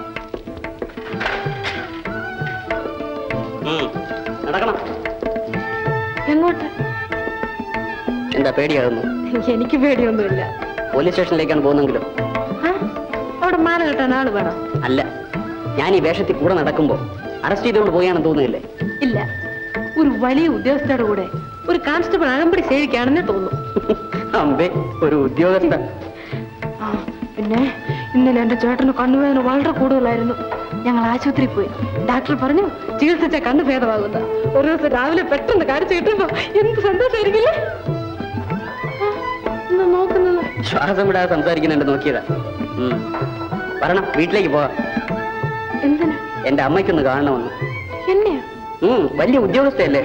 ഉം, നടക്കണം എങ്ങോട്ട് എന്താ പേടിയാകുന്നു എനിക്ക് പേടിയൊന്നുമില്ല പോലീസ് സ്റ്റേഷനിലേക്കാണ് പോകുന്നെങ്കിലും ആ, അവിടെ മാല കെട്ടാൻ ആള് വേണം അല്ല ഞാൻ ഈ വേഷത്തിൽ കൂടെ നടക്കുമ്പോ അറസ്റ്റ് ചെയ്തുകൊണ്ട് പോയാണെന്ന് തോന്നുന്നില്ലേ ഇല്ല ഒരു വലിയ ഉദ്യോഗസ്ഥരുടെ കൂടെ ഒരു കോൺസ്റ്റബിൾ അകമ്പടി സേവിക്കാണെന്നേ തോന്നുന്നു അമ്പേ ഒരു ഉദ്യോഗസ്ഥൻ ആ, പിന്നെ ഇന്നലെ എന്റെ ചേട്ടന് കണ്ണുവേദന വളരെ കൂടുതലായിരുന്നു ഞങ്ങൾ ആശുപത്രിയിൽ പോയി ഡോക്ടർ പറഞ്ഞു ചികിത്സിച്ച കണ്ണ് ഭേദമാകുന്ന ഒരു ദിവസം രാവിലെ പെട്ടെന്ന് കാണിച്ചു കിട്ടുമ്പോ എന്ത് സന്തോഷമായിരിക്കില്ലേ ആ, എന്താ നോക്കുന്നത് ശ്വാസം വിടാതെ സംസാരിക്കുന്നുണ്ട് നോക്കിയതാ ഉം. വരണം വീട്ടിലേക്ക് പോവാ എന്തിനാ എന്റെ അമ്മയ്ക്കൊന്ന് കാണണമെന്ന് എന്നെയാ ഉം, വലിയ ഉദ്യോഗസ്ഥയല്ലേ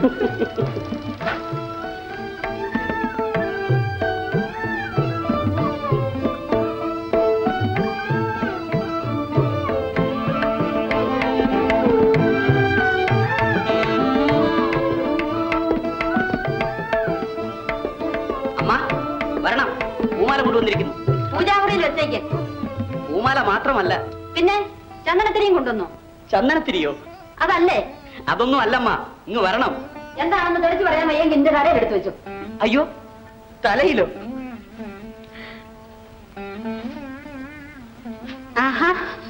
അമ്മ വരണം പൂമാല കൊണ്ടുവന്നിരിക്കുന്നു പൂജാമുറിയിൽ വെച്ചേക്ക് പൂമാല മാത്രമല്ല പിന്നെ ചന്ദനത്തിരിയും കൊണ്ടുവന്നു ചന്ദനത്തിരിയോ അതല്ലേ അതൊന്നും അല്ലമ്മ ഇങ്ങ് വരണം എന്താണെന്ന് തെളിച്ച് പറയാൻ വയ്യെങ്കിൽ എന്റെ തലയിൽ എടുത്തു വെച്ചു അയ്യോ തലയിലോ ആഹാ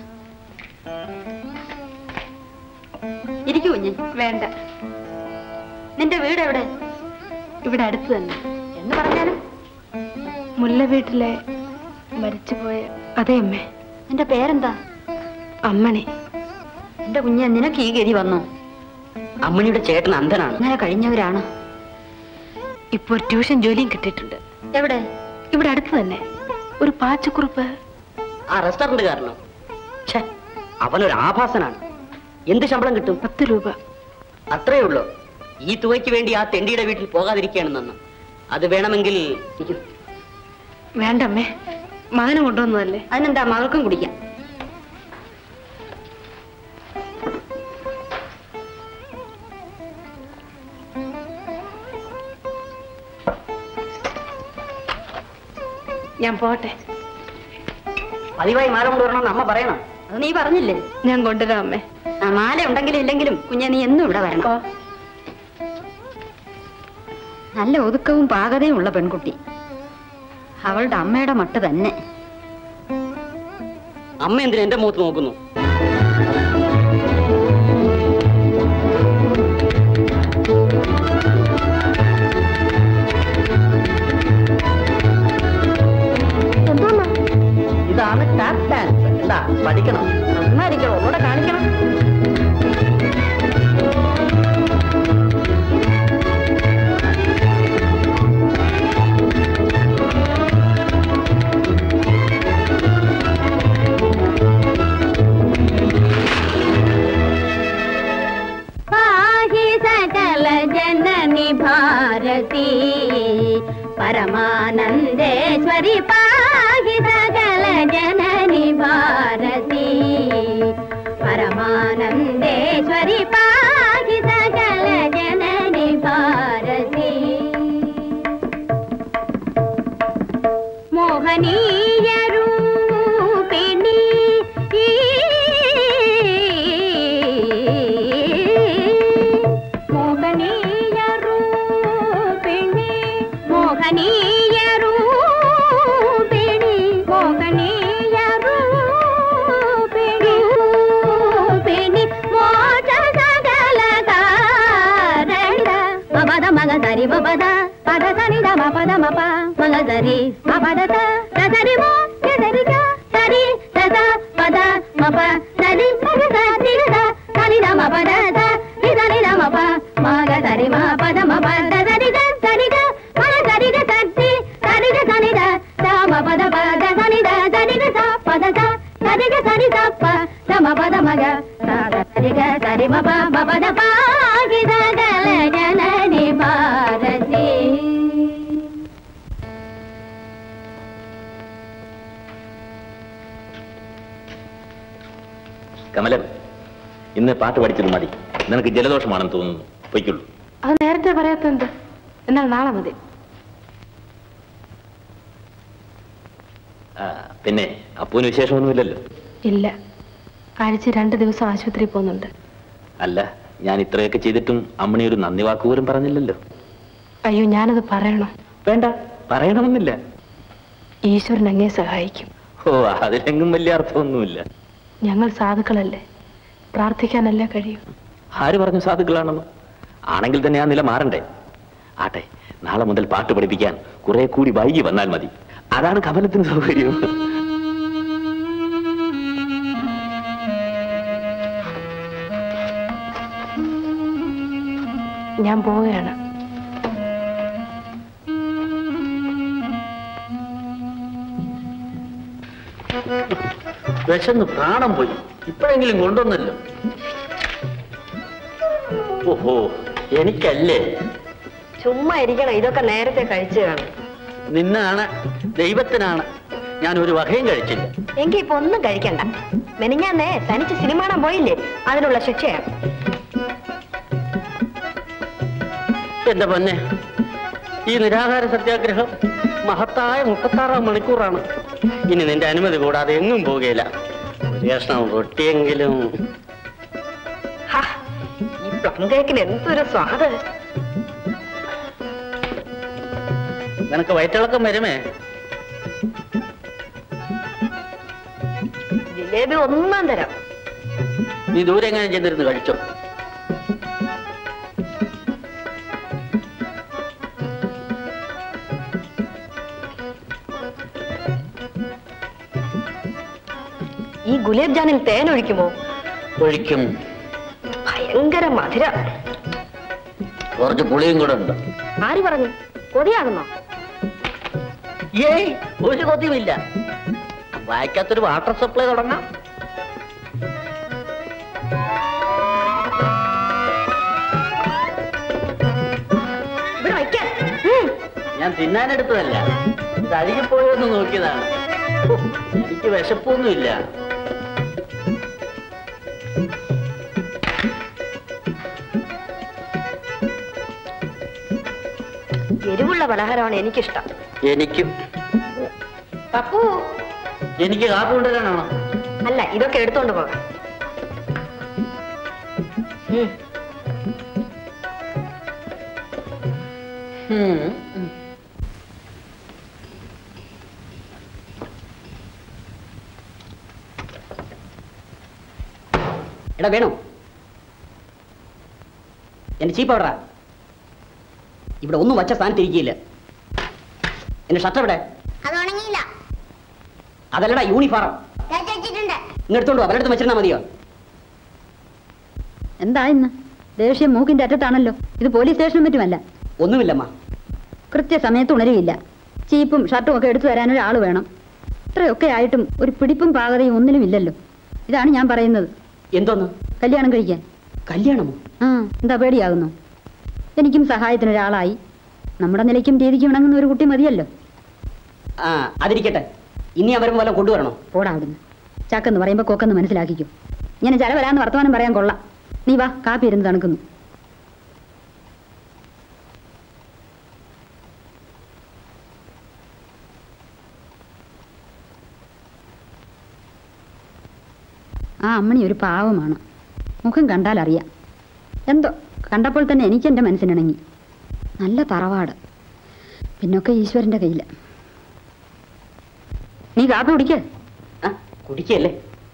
ഇരിക്കൂ കുഞ്ഞ് വേണ്ട നിന്റെ വീട് എവിടെ ഇവിടെ അടുത്ത് തന്നെ എന്ന് പറഞ്ഞാലും മുല്ല വീട്ടിലെ മരിച്ചുപോയ അതേ അമ്മേ നിന്റെ പേരെന്താ അമ്മണി എന്റെ കുഞ്ഞ് നിനക്ക് ഈ ഗതി വന്നു അമ്മണിയുടെ ചേട്ടൻ അന്ധനാണ് അങ്ങനെ കഴിഞ്ഞവരാണ് ഇപ്പൊ ഒരു ട്യൂഷൻ ജോലിയും കിട്ടിയിട്ടുണ്ട് എവിടെ ഇവിടെ അടുത്ത് തന്നെ ഒരു പാച്ചക്കുറുപ്പ് ആ റെസ്റ്റോറന്റുകാരനോ ഛേ അവനൊരു ആഭാസനാണ് എന്ത് ശമ്പളം കിട്ടും പത്ത് രൂപ അത്രേ ഉള്ളൂ ഈ തുകയ്ക്ക് വേണ്ടി ആ തെണ്ടിയുടെ വീട്ടിൽ പോകാതിരിക്കുകയാണ് നന്ന് അത് വേണമെങ്കിൽ ഇരിക്കൂ. വേണ്ടമ്മേ മകനെ കൊണ്ടുവന്നതല്ലേ അതിനെന്താ മകൾക്കും കുടിക്കാം ഞാൻ പോട്ടെ പതിവായി മാല കൊണ്ടുവരണമെന്ന് അമ്മ പറയണം അത് നീ പറഞ്ഞില്ലേ ഞാൻ കൊണ്ടുവരാം അമ്മേ ആ മാല ഉണ്ടെങ്കിലും ഇല്ലെങ്കിലും കുഞ്ഞെ നീ എന്നും ഇവിടെ വരണം നല്ല ഒതുക്കവും പാകതയും ഉള്ള പെൺകുട്ടി അവളുടെ അമ്മയുടെ മട്ട് തന്നെ അമ്മ എന്തിനാ എന്റെ മുഖത്ത് നോക്കുന്നു ഇതാണ് ടാപ്പ് ഡാൻസ് എന്താ പഠിക്കണം നന്നായിരിക്കണം ഒന്നുകൂടെ കാണിക്കണം पाहि सकल जननि भारती परमानन्देश्वरि पाहि सकल जननि भारती परमानन्देश्वरि पाहि सकल जननि भारती मोहनीय रूपिणी मोहनीय रूपिणी मोहनीय रूपिणी मोहनीय रूपिणी रूपिणी मोच सगल कारण ಮಪದ ಮಗ ಸರಿ ಮಪದ ಪದ ಸನಿ ದ ಮಪದ ಮಪ ಮಗ ಸರಿ ಮಪದ ತ ದ ಸರಿ ಮೋ ಗ ಸರಿ ಗ ಸರಿ ದ ದ ಪದ ಮಪ ಸರಿ ಮಗ ಸರಿ ದ ಸನಿ ದ ಮಪದ ದ ನಿ ಸನಿ ದ ಮಪ ಮಗ ಸರಿ ಮ ಪದ ಮಪ ದ ಸರಿ ಗ ಸರಿ ಗ ಮಗ ಸರಿ ಗ ಸರಿ ಸರಿ ಗ ಸನಿ ದ ದ ಮಪದ ಪದ ಸನಿ ದ ಸರಿ ಗ ಸ ಪದ ಸ ಸರಿ ಗ ಸರಿ ಸ ಪ ದ ಮಪದ ಮಗ ಸ ದ ಸರಿ ಗ ಸರಿ ಮಪ ಮಪದ ಪ ಗಿ ದ ಗಲ ಜನನಿ ಭಾರತಿ കമലം ഇന്ന് പാട്ട് പഠിച്ചത് മതി നിനക്ക് ജലദോഷമാണെന്ന് തോന്നുന്നു പൊയ്ക്കുള്ളൂ അത് നേരത്തെ പറയാത്ത എന്ത് എന്നാൽ നാളെ മതി ആ, പിന്നെ അപ്പൂന് വിശേഷമൊന്നുമില്ലല്ലോ ഇല്ല ആഴ്ച രണ്ട് ദിവസം ആശുപത്രിയിൽ പോകുന്നുണ്ട് അല്ല ഞാൻ ഇത്രയൊക്കെ ചെയ്തിട്ടും അമ്മണി ഒരു നന്ദി വാക്ക് പോലും പറഞ്ഞില്ലല്ലോ അയ്യോ ഞാനത് പറയണോ വേണ്ട പറയണമെന്നില്ല ഈശ്വരൻ അങ്ങേ സഹായിക്കും ഓ അതിലെങ്കും വലിയ അർത്ഥമൊന്നുമില്ല ഞങ്ങൾ സാധുക്കളല്ലേ പ്രാർത്ഥിക്കാനല്ലേ കഴിയും ആര് പറഞ്ഞു സാധുക്കളാണെന്ന് ആണെങ്കിൽ തന്നെ ആ നില മാറണ്ടേ ആട്ടെ നാളെ മുതൽ പാട്ട് പഠിപ്പിക്കാൻ കുറെ കൂടി വൈകി വന്നാൽ മതി അതാണ് കമലത്തിന് സൗകര്യം ഞാൻ പോവുകയാണ് വിശന്ന് പ്രാണം പോയി ഇപ്പോഴെങ്കിലും കൊണ്ടുവന്നല്ലോ ഓഹോ എനിക്കല്ലേ ചുമ്മാ ഇരിക്കണം ഇതൊക്കെ നേരത്തെ കഴിച്ചു കാണും നിന്നാണ് ദൈവത്തിനാണ് ഞാൻ ഒരു വകയും കഴിച്ചില്ല എങ്കി ഇപ്പൊ ഒന്നും കഴിക്കണ്ട മെനിഞ്ഞാന്നേ തനിച്ച് സിനിമ കാണാൻ പോയില്ലേ അതിനുള്ള ശിക്ഷയാണ് എന്റെ പൊന്നെ ഈ നിരാഹാര സത്യാഗ്രഹം മഹത്തായ മുപ്പത്താറാം മണിക്കൂറാണ് ഇനി നിന്റെ അനുമതി കൂടാതെ എങ്ങും പോകുകയില്ല ഒരു കഷ്ണം റൊട്ടിയെങ്കിലും ഹാ, ഈ പ്ലം കേക്കിന് എന്തൊരു സ്വാദ് നിനക്ക് വയറ്റിളക്കം വരുമേ ജിലേബി ഒന്നാം തരം നീ ദൂരെ എങ്ങനെ ചെന്നിരുന്ന് കഴിച്ചോ ഈ ഗുലാബ് ജാമിൽ തേൻ ഒഴിക്കുമോ ഒഴിക്കും ഭയങ്കര മധുര കുറച്ച് പുളിയും കൂടെ ഉണ്ട് ആര് പറഞ്ഞു കൊതിയാകുന്നോ ഏയ് ഒരു കൊതിയുമില്ല വായിക്കാത്തൊരു വാട്ടർ സപ്ലൈ തുടങ്ങാം ഇവിടെ വയ്ക്കാൻ ഞാൻ തിന്നാനെടുത്തതല്ല ഇത് അഴുകിപ്പോയെന്ന് നോക്കിയതാണ് ഹോ, എനിക്ക് വിശപ്പൊന്നുമില്ല എരിവുള്ള പലഹാരമാണ് എനിക്കിഷ്ടം എനിക്കും പപ്പു എനിക്ക് കാപ്പി കൊണ്ടുവരാനാണോ അല്ല ഇതൊക്കെ എടുത്തോണ്ട് പോകാം ഉം. ഉം. എടാ വേണോ എന്റെ ചീപ്പ് എവിടാ ഇവിടെ ഒന്നും വച്ച സ്ഥാനത്ത് ഇരിക്കില്ല എന്റെ ഷർട്ട് എവിടെ അത് ഉണങ്ങിയില്ല അതല്ലടാ യൂണിഫോം തേച്ച് വെച്ചിട്ടുണ്ട് ഇങ്ങ് എടുത്തോണ്ട് വാ വല്ലയിടത്ത് വെച്ചിരുന്നാ മതിയോ എന്താ ഇന്ന് ദേഷ്യം മൂക്കിന്റെ അറ്റത്താണല്ലോ ഇത് പോലീസ് സ്റ്റേഷനും മറ്റുമല്ല ഒന്നുമില്ലമ്മ കൃത്യസമയത്ത് ഉണരുകയില്ല ചീപ്പും ഷർട്ടും ഒക്കെ എടുത്തു തരാൻ ഒരാൾ വേണം ഇത്രയൊക്കെ ആയിട്ടും ഒരു പിടിപ്പും പാകതയും ഒന്നിലും ഇല്ലല്ലോ ഇതാണ് ഞാൻ പറയുന്നത് എന്തോന്ന് കല്യാണം കഴിക്കാൻ കല്യാണമോ ആ എന്താ പേടിയാകുന്നു എനിക്കും സഹായത്തിന് ഒരാളായി നമ്മുടെ നിലയ്ക്കും രീതിക്കും ഇണങ്ങുന്ന ഒരു കുട്ടി മതിയല്ലോ ആ അതിരിക്കട്ടെ ഇനി ഞാൻ വരുമ്പോൾ വല്ലതും കൊണ്ടുവരണോ പോടാ അവിടുന്ന് ചക്കെന്ന് പറയുമ്പോൾ കൊക്കെന്ന് മനസ്സിലാക്കിക്കും ഇങ്ങനെ ചില വരാന്ന് വർത്തമാനം പറയാൻ കൊള്ളാം നീ വാ കാപ്പി ഇരുന്ന് തണുക്കുന്നു ആ അമ്മണി ഒരു പാവമാണ് മുഖം കണ്ടാൽ അറിയാം എന്തോ കണ്ടപ്പോൾ തന്നെ എനിക്ക് എൻ്റെ മനസ്സിനിണങ്ങി നല്ല തറവാട് പിന്നൊക്കെ ഈശ്വരൻ്റെ കയ്യിൽ നീ കാപ്പി കുടിക്കേ ആ കുടിക്കല്ലേ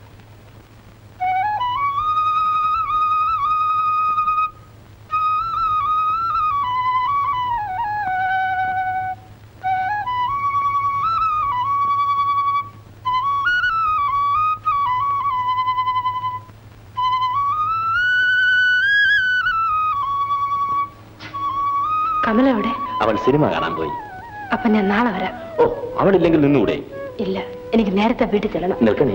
കമല എവിടെ അവൾ സിനിമ കാണാൻ പോയി അപ്പൊ ഞാൻ നാളെ വരാം ഓ അവളില്ലെങ്കിൽ നിന്നുകൂടെ ഇല്ല എനിക്ക് നേരത്തെ വീട്ടിൽ ചെല്ലണം നിൽക്കണേ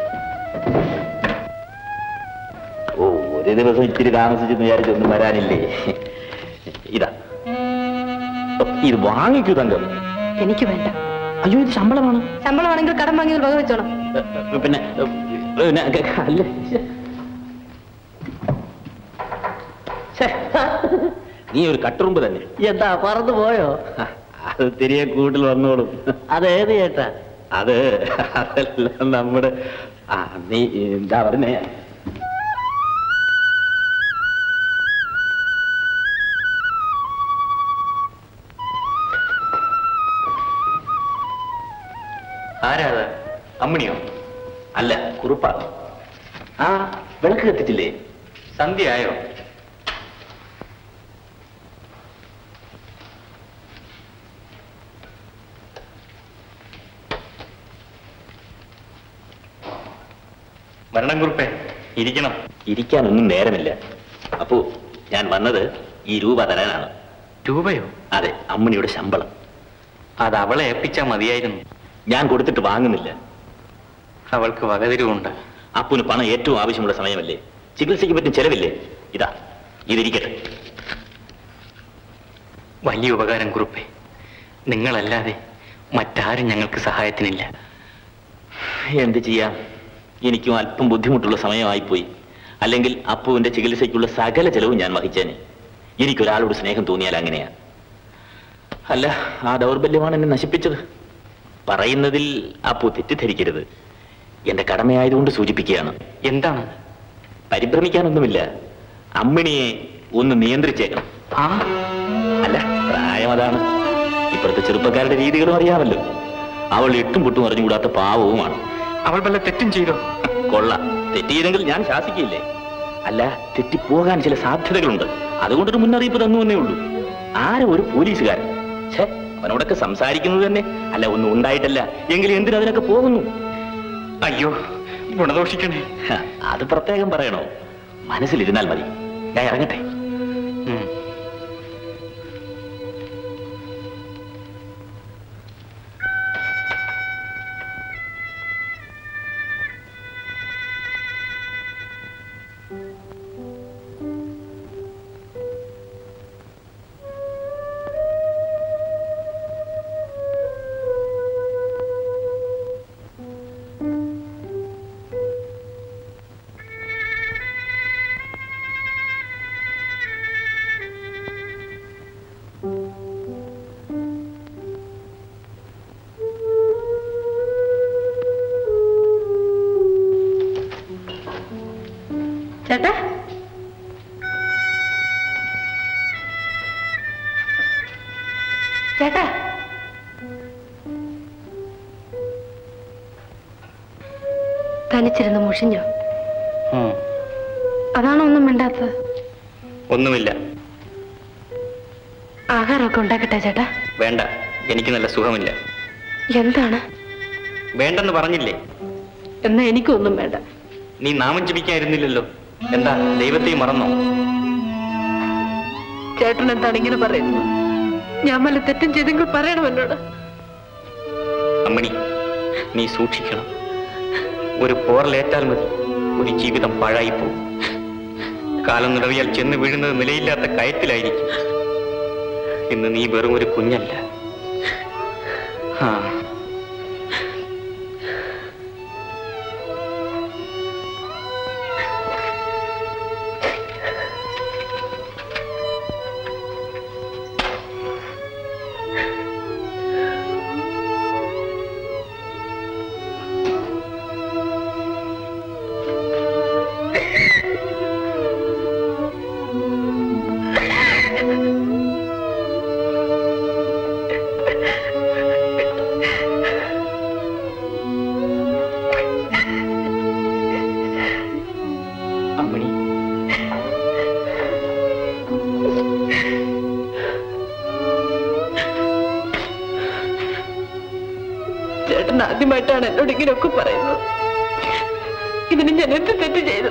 ഓ ഒരു ദിവസം ഇച്ചിരി താമസിച്ചെന്ന് വിചാരിച്ചൊന്നും വരാനില്ലേ ഇതാ ഓ, ഇത് വാങ്ങിക്കൂ തങ്കം എനിക്ക് വേണ്ട അയ്യോ ഇത് ശമ്പളമാണ് ശമ്പളമാണെങ്കിൽ കടം വാങ്ങിയത് വക വെച്ചോണം ഏ, ഏ, പിന്നെ ഏ, പിന്നെ അല്ല ഛെ, നീ ഒരു കട്ടുറുമ്പ് തന്നെ എന്താ പറന്നു പോയോ അത് തിരികെ കൂട്ടിൽ വന്നോളും അതേത് ചേട്ടാ അത് അതെല്ലാം നമ്മുടെ ആ നീ എന്താ പറഞ്ഞേ ആരാ അത് അമ്മിണിയോ അല്ല കുറുപ്പാ ആ വിളക്ക് കത്തിച്ചില്ലേ സന്ധ്യയായോ മരണം കുറിപ്പേ ഇരിക്കണം ഇരിക്കാനൊന്നും നേരമില്ല അപ്പോ ഞാൻ വന്നത് ഈ രൂപ തരാനാണ് രൂപയോ അതെ അമ്മിണിയുടെ ശമ്പളം അത് അവളെ ഏൽപ്പിച്ചാ മതിയായിരുന്നു ഞാൻ കൊടുത്തിട്ട് വാങ്ങുന്നില്ല അവൾക്ക് വകതിരിവുണ്ട് അപ്പുന് പണം ഏറ്റവും ആവശ്യമുള്ള സമയമല്ലേ ചികിത്സയ്ക്ക് പറ്റും ചെലവില്ലേ ഇതാ ഇതിരിക്കട്ടെ വലിയ ഉപകാരം കുറിപ്പേ നിങ്ങളല്ലാതെ മറ്റാരും ഞങ്ങൾക്ക് സഹായത്തിനില്ല എന്ത് ചെയ്യാം എനിക്കും അല്പം ബുദ്ധിമുട്ടുള്ള സമയമായിപ്പോയി അല്ലെങ്കിൽ അപ്പുവിന്റെ ചികിത്സയ്ക്കുള്ള സകല ചെലവും ഞാൻ വഹിച്ചേനെ എനിക്കൊരാളോട് സ്നേഹം തോന്നിയാൽ അങ്ങനെയാ അല്ല ആ ദൗർബല്യമാണ് എന്നെ നശിപ്പിച്ചത് പറയുന്നതിൽ അപ്പു തെറ്റിദ്ധരിക്കരുത് എന്റെ കടമയായതുകൊണ്ട് സൂചിപ്പിക്കുകയാണ് എന്താണ് പരിഭ്രമിക്കാനൊന്നുമില്ല അമ്മിണിയെ ഒന്ന് നിയന്ത്രിച്ചേക്കണം ആ അല്ല പ്രായം അതാണ് ഇപ്പോഴത്തെ ചെറുപ്പക്കാരുടെ രീതികളും അറിയാമല്ലോ അവൾ എട്ടും പൊട്ടും അറിഞ്ഞുകൂടാത്ത പാവവുമാണ് അവൾ വല്ല തെറ്റും ചെയ്തോ കൊള്ള തെറ്റിയതെങ്കിൽ ഞാൻ ശാസിക്കില്ലേ അല്ല തെറ്റിപ്പോകാൻ ചില സാധ്യതകളുണ്ട് അതുകൊണ്ടൊരു മുന്നറിയിപ്പ് തന്നു എന്നേ ഉള്ളൂ ആരോ ഒരു പോലീസുകാരൻ ഛേ അവനോടൊക്കെ സംസാരിക്കുന്നത് തന്നെ അല്ല ഒന്നും ഉണ്ടായിട്ടല്ല എങ്കിൽ എന്തിനതിനൊക്കെ പോകുന്നു അയ്യോ ഗുണദോഷിക്കണേ ഹ, അത് പ്രത്യേകം പറയണോ മനസ്സിലിരുന്നാൽ മതി ഞാൻ ഇറങ്ങട്ടെ ഉം. ചേട്ടാ ചേട്ടാ തനിച്ചിരുന്ന് മുഷിഞ്ഞോ അതാണോ ഒന്നും മിണ്ടാത്തത് ഒന്നുമില്ല ആഹാരമൊക്കെ ഉണ്ടാക്കട്ടെ ചേട്ടാ വേണ്ട എനിക്ക് നല്ല സുഖമില്ല എന്താണ് വേണ്ടെന്ന് പറഞ്ഞില്ലേ എന്നാ എനിക്കൊന്നും വേണ്ട നീ നാമം ജപിക്കായിരുന്നില്ലല്ലോ എന്താ ദൈവത്തെയും മറന്നോ ചേട്ടൻ എന്താണ് ഇങ്ങനെ പറയുന്നത് ഞാൻ വല്ല തെറ്റും ചെയ്തെങ്കിൽ പറയണം എന്നോട് അമ്മണി നീ സൂക്ഷിക്കണം ഒരു പോറലേറ്റാൽ മതി ഒരു ജീവിതം പാഴായിപ്പോകും കാലം നിറവിയാൽ ചെന്ന് വീഴുന്നത് നിലയില്ലാത്ത കയത്തിലായിരിക്കും ഇന്ന് നീ വെറും ഒരു കുഞ്ഞല്ല ആ അമ്മണി ചേട്ടൻ ആദ്യമായിട്ടാണ് എന്നോട് ഇങ്ങനെയൊക്കെ പറയുന്നത് ഇതിന് ഞാൻ എന്ത് തെറ്റ് ചെയ്തു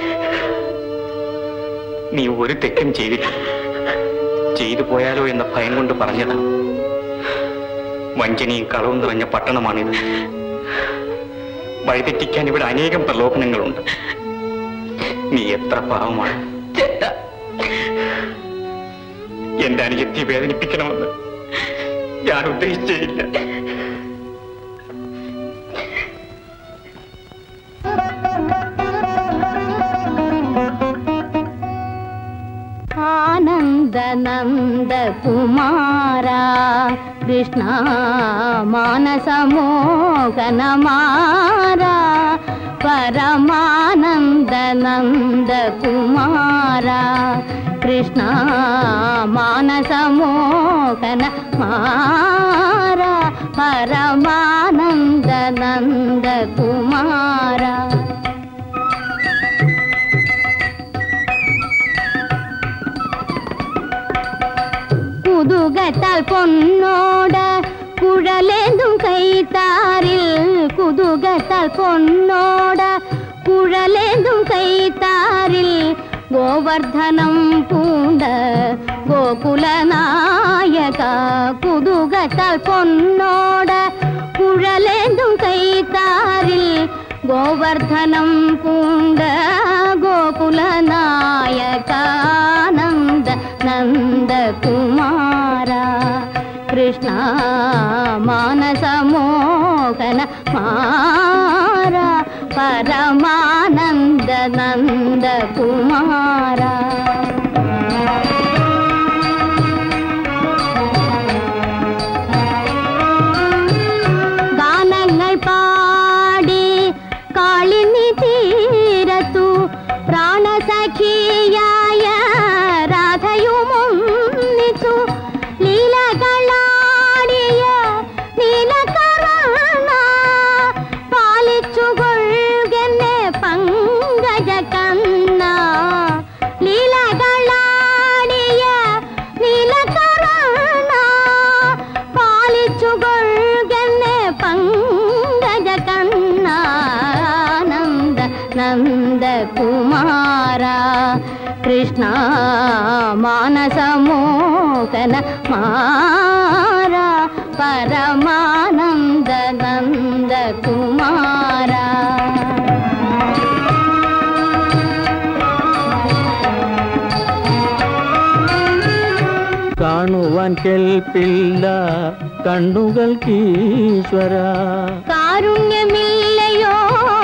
നീ ഒരു തെറ്റും ചെയ്തില്ല ചെയ്തു പോയാലോ എന്ന ഭയം കൊണ്ട് പറഞ്ഞതാ വഞ്ചനയും കളവും നിറഞ്ഞ പട്ടണമാണിത് വഴിതെറ്റിക്കാൻ ഇവിടെ അനേകം പ്രലോഭനങ്ങളുണ്ട് നീ എത്ര പാവമാണ് ചേട്ടാ എന്റെ അനുജത്തെ വേദനിപ്പിക്കണമെന്ന് ഞാൻ ഉദ്ദേശിച്ചേയില്ല ആനന്ദ നന്ദ കുമാര കൃഷ്ണ മാനസമോഹനമാര പരമാനന്ദ നന്ദ കുമാര കൃഷ്ണ മാനസമോഹന മാര പരമാനന്ദ നന്ദ കുമാര കുതുകത്താൽ പൊന്നോട് കുഴലേന്തും കൈത്താരിൽ കുതുകത്താൽ പൊന്നോട് കുഴലേന്തും കൈത്താരിൽ ഗോവർദ്ധനം പൂണ്ട ഗോകുലനായക കുതുകത്താൽ പൊന്നോട് കുഴലേന്തും കൈത്താരിൽ ഗോവർദ്ധനം പൂണ്ട ഗോകുലനായകാനന്ദ നന്ദകുമാര കൃഷ്ണ മാനസമോഹന മാര പരമാനന്ദ നന്ദകുമാര ഗാനങ്ങൾ പാടി കാളിനി തീരത്തു പ്രാണസഖിയായ രാധയുമൊന്നിച്ചു ലീലകളാടിയ നീലകർണ പാലിച്ചു കൊൾകെന്നെ പങ്കജ കണ്ണ ലീലകളാടിയ നീലകർണ പാലിച്ചു കൊൾകെന്നെ പങ്കജ കണ്ണാനന്ദ നന്ദകുമാര കൃഷ്ണ മാനസമോഹന മാര പരമാനന്ദ നന്ദകുമാര കാണുവാൻ കേൾപ്പില്ല കണ്ണുകൾക്കീശ്വര കാരുണ്യമില്ലയോ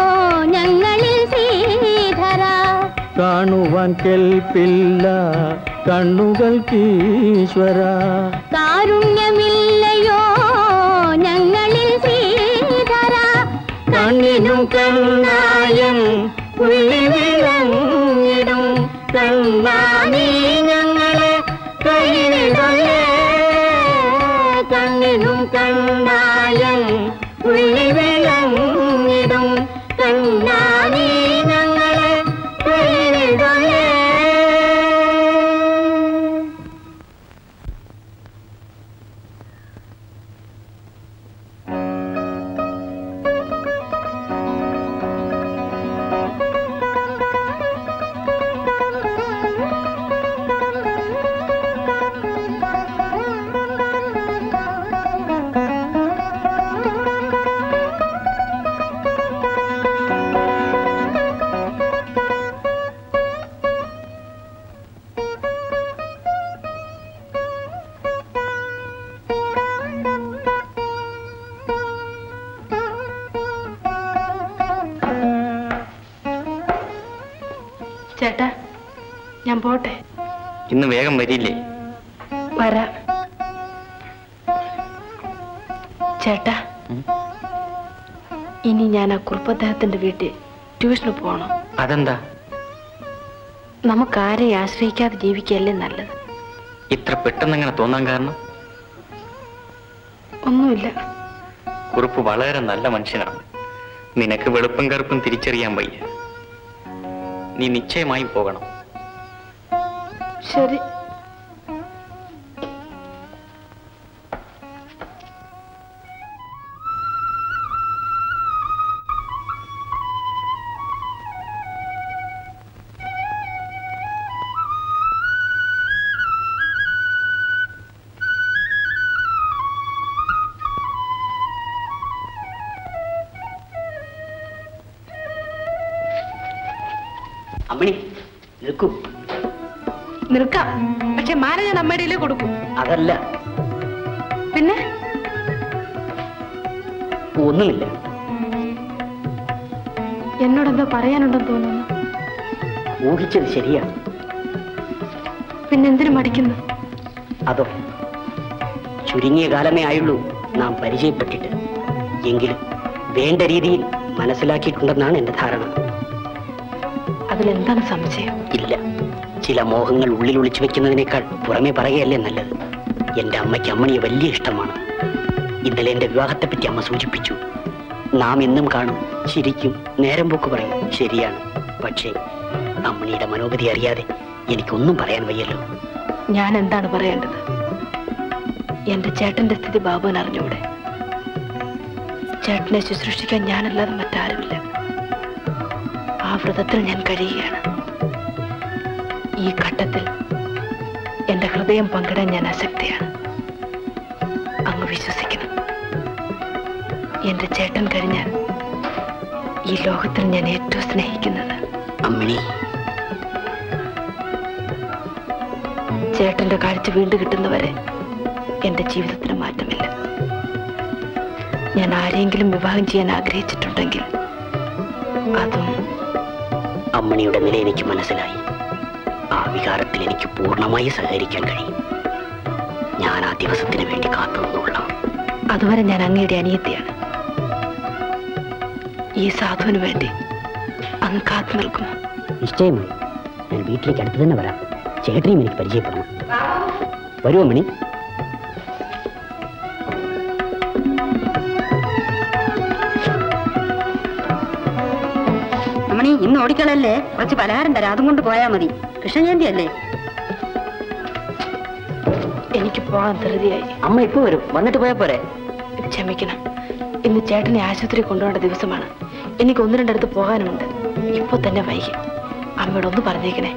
ഞങ്ങളിൽ ശ്രീധര കാണുവാൻ കേൾപ്പില്ല കണ്ണുകൾക്ക് ഈശ്വര കാരുണ്യമില്ലയോ ഞങ്ങളിൽ ശ്രീധര കണ്ണിനും കണ്ണായം പുള്ളി വിളങ്ങിടും കണ്ണാനീ ഞങ്ങളെ കൈവിടലേ കണ്ണിനും കണ്ണായം പുള്ളി വിളങ്ങിടും കണ്ണാനീ ഞങ്ങളെ കൈവിടലേ ചേട്ടാ ഞാൻ പോട്ടെ ഇന്ന് വേഗം വരില്ലേ വരാം ചേട്ടാ ഇനി ഞാൻ ആ കുറുപ്പദ്ദേഹത്തിന്റെ വീട്ടിൽ ട്യൂഷന് പോകണം അതെന്താ നമുക്ക് ആരെയും ആശ്രയിക്കാതെ ജീവിക്കുകയല്ലേ നല്ലത് ഇത്ര പെട്ടെന്ന് അങ്ങനെ തോന്നാൻ കാരണം ഒന്നുമില്ല കുറുപ്പ് വളരെ നല്ല മനുഷ്യനാണ് നിനക്ക് വെളുപ്പും കറുപ്പും തിരിച്ചറിയാൻ വയ്യ നീ നിശ്ചയമായും പോകണം ശരി അമ്മണി നിൽക്കൂ നിൽക്കാം പക്ഷെ മാല ഞാൻ അമ്മയുടെ കൊടുക്കും അതല്ല പിന്നെ ഒന്നുമില്ല എന്നോടെന്തോ പറയാനുണ്ടെന്ന് തോന്നുന്നു ഊഹിച്ചത് ശരിയാണ് പിന്നെ എന്തിനു മടിക്കുന്നു അതോ ചുരുങ്ങിയ കാലമേ ആയുള്ളൂ നാം പരിചയപ്പെട്ടിട്ട് എങ്കിലും വേണ്ട രീതിയിൽ മനസ്സിലാക്കിയിട്ടുണ്ടെന്നാണ് എന്റെ ധാരണ അതിലെന്താണ് സംശയം ഇല്ല ചില മോഹങ്ങൾ ഉള്ളിൽ ഒളിച്ചു വെക്കുന്നതിനേക്കാൾ പുറമേ പറയുകയല്ലേ നല്ലത് എന്റെ അമ്മയ്ക്ക് അമ്മണിയെ വലിയ ഇഷ്ടമാണ് ഇന്നലെ എന്റെ വിവാഹത്തെപ്പറ്റി അമ്മ സൂചിപ്പിച്ചു നാം എന്നും കാണും ചിരിക്കും നേരം പോക്ക് പറയും ശരിയാണ് പക്ഷേ അമ്മണിയുടെ മനോഗതി അറിയാതെ എനിക്കൊന്നും പറയാൻ വയ്യല്ലോ ഞാൻ എന്താണ് പറയേണ്ടത് എന്റെ ചേട്ടന്റെ സ്ഥിതി ബാബുവിൻ അറിഞ്ഞൂടെ ചേട്ടനെ ശുശ്രൂഷിക്കാൻ ഞാനല്ലാതെ മറ്റാരുമില്ല ആ വ്രതത്തിൽ ഞാൻ കഴിയുകയാണ് ഈ ഘട്ടത്തിൽ എന്റെ ഹൃദയം പങ്കിടാൻ ഞാൻ അശക്തിയാണ് അങ്ങ് വിശ്വസിക്കണം എന്റെ ചേട്ടൻ കഴിഞ്ഞാൽ ഈ ലോകത്തിൽ ഞാൻ ഏറ്റവും സ്നേഹിക്കുന്നത് അമ്മിണി ചേട്ടന്റെ കാഴ്ച വീണ്ടും കിട്ടുന്നവരെ എന്റെ ജീവിതത്തിന് മാറ്റമില്ല ഞാൻ ആരെങ്കിലും വിവാഹം ചെയ്യാൻ ആഗ്രഹിച്ചിട്ടുണ്ടെങ്കിൽ അതും അമ്മണിയുടെ നില എനിക്ക് മനസ്സിലായി ആ വികാരത്തിൽ എനിക്ക് പൂർണ്ണമായി സഹകരിക്കാൻ കഴിയും ഞാൻ ആ ദിവസത്തിന് വേണ്ടി കാത്തു നിന്നുകൊള്ളാം അതുവരെ ഞാൻ അങ്ങയുടെ അനിയത്തിയാണ് ഈ സാധുവിന് വേണ്ടി അങ്ങ് കാത്തു നിൽക്കുന്നു നിശ്ചയമായി ഞാൻ വീട്ടിലേക്ക് അടുത്ത് തന്നെ വരാം ചേട്ടനെയും എനിക്ക് പരിചയപ്പെടണം വരുമോ മണി അമ്മണി ഇന്ന് ഓടിക്കളല്ലേ കുറച്ച് പലഹാരം തരാം അതും കൊണ്ട് പോയാ മതി കൃഷ്ണജയന്തി അല്ലേ എനിക്ക് പോകാൻ ധൃതിയായി അമ്മ ഇപ്പൊ വരും വന്നിട്ട് പോയാ പോരെ ക്ഷമിക്കണം ഇന്ന് ചേട്ടനെ ആശുപത്രി കൊണ്ടുപോകേണ്ട ദിവസമാണ് എനിക്ക് ഒന്ന് രണ്ടിടത്ത് പോകാനുമുണ്ട് ഇപ്പൊ തന്നെ വൈകി അമ്മയോട് ഒന്ന് പറഞ്ഞേക്കണേ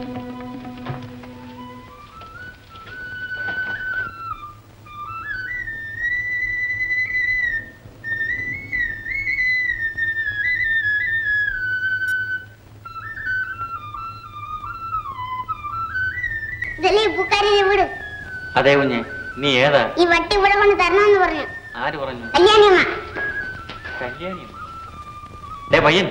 ഇതല്ലേ പൂക്കാരിനെ വിട് അതെ കുഞ്ഞെ നീ ഏതാ ഈ വട്ടി ഇവിടെ കൊണ്ട് തരണമെന്ന് പറഞ്ഞു ആര് പറഞ്ഞു കല്യാണിയമ്മ കല്യാണി ഡേ പയ്യൻ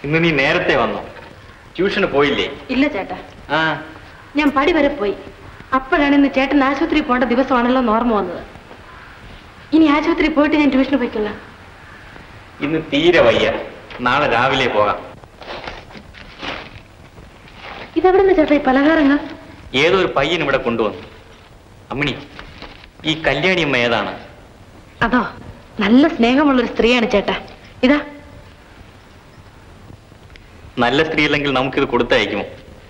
ഇന്ന് നീ നേരത്തെ വന്നു ട്യൂഷന് പോയില്ലേ ഇല്ല ചേട്ടാ ആ ഞാൻ പടി വരെ പോയി അപ്പോഴാണ് ഇന്ന് ചേട്ടൻ ആശുപത്രി പോകേണ്ട ദിവസമാണല്ലോ എന്ന് ഓർമ്മ വന്നത് ഇനി ആശുപത്രി പോയിട്ട് ഞാൻ ട്യൂഷന് പോയിക്കൊള്ളാം ഇന്ന് തീരെ വയ്യ നാളെ രാവിലെ പോകാം ഇതെവിടെ നിന്ന് ചേട്ടാ ഈ പലഹാരങ്ങൾ ഏതോ ഒരു പയ്യൻ ഇവിടെ കൊണ്ടുവന്നു അമ്മിണി ഈ കല്യാണി അമ്മ ഏതാണ് അതോ നല്ല സ്നേഹമുള്ള ഒരു സ്ത്രീയാണ് ചേട്ടാ ഇതാ നല്ല സ്ത്രീ അല്ലെങ്കിൽ നമുക്കിത് കൊടുത്തയക്കുമോ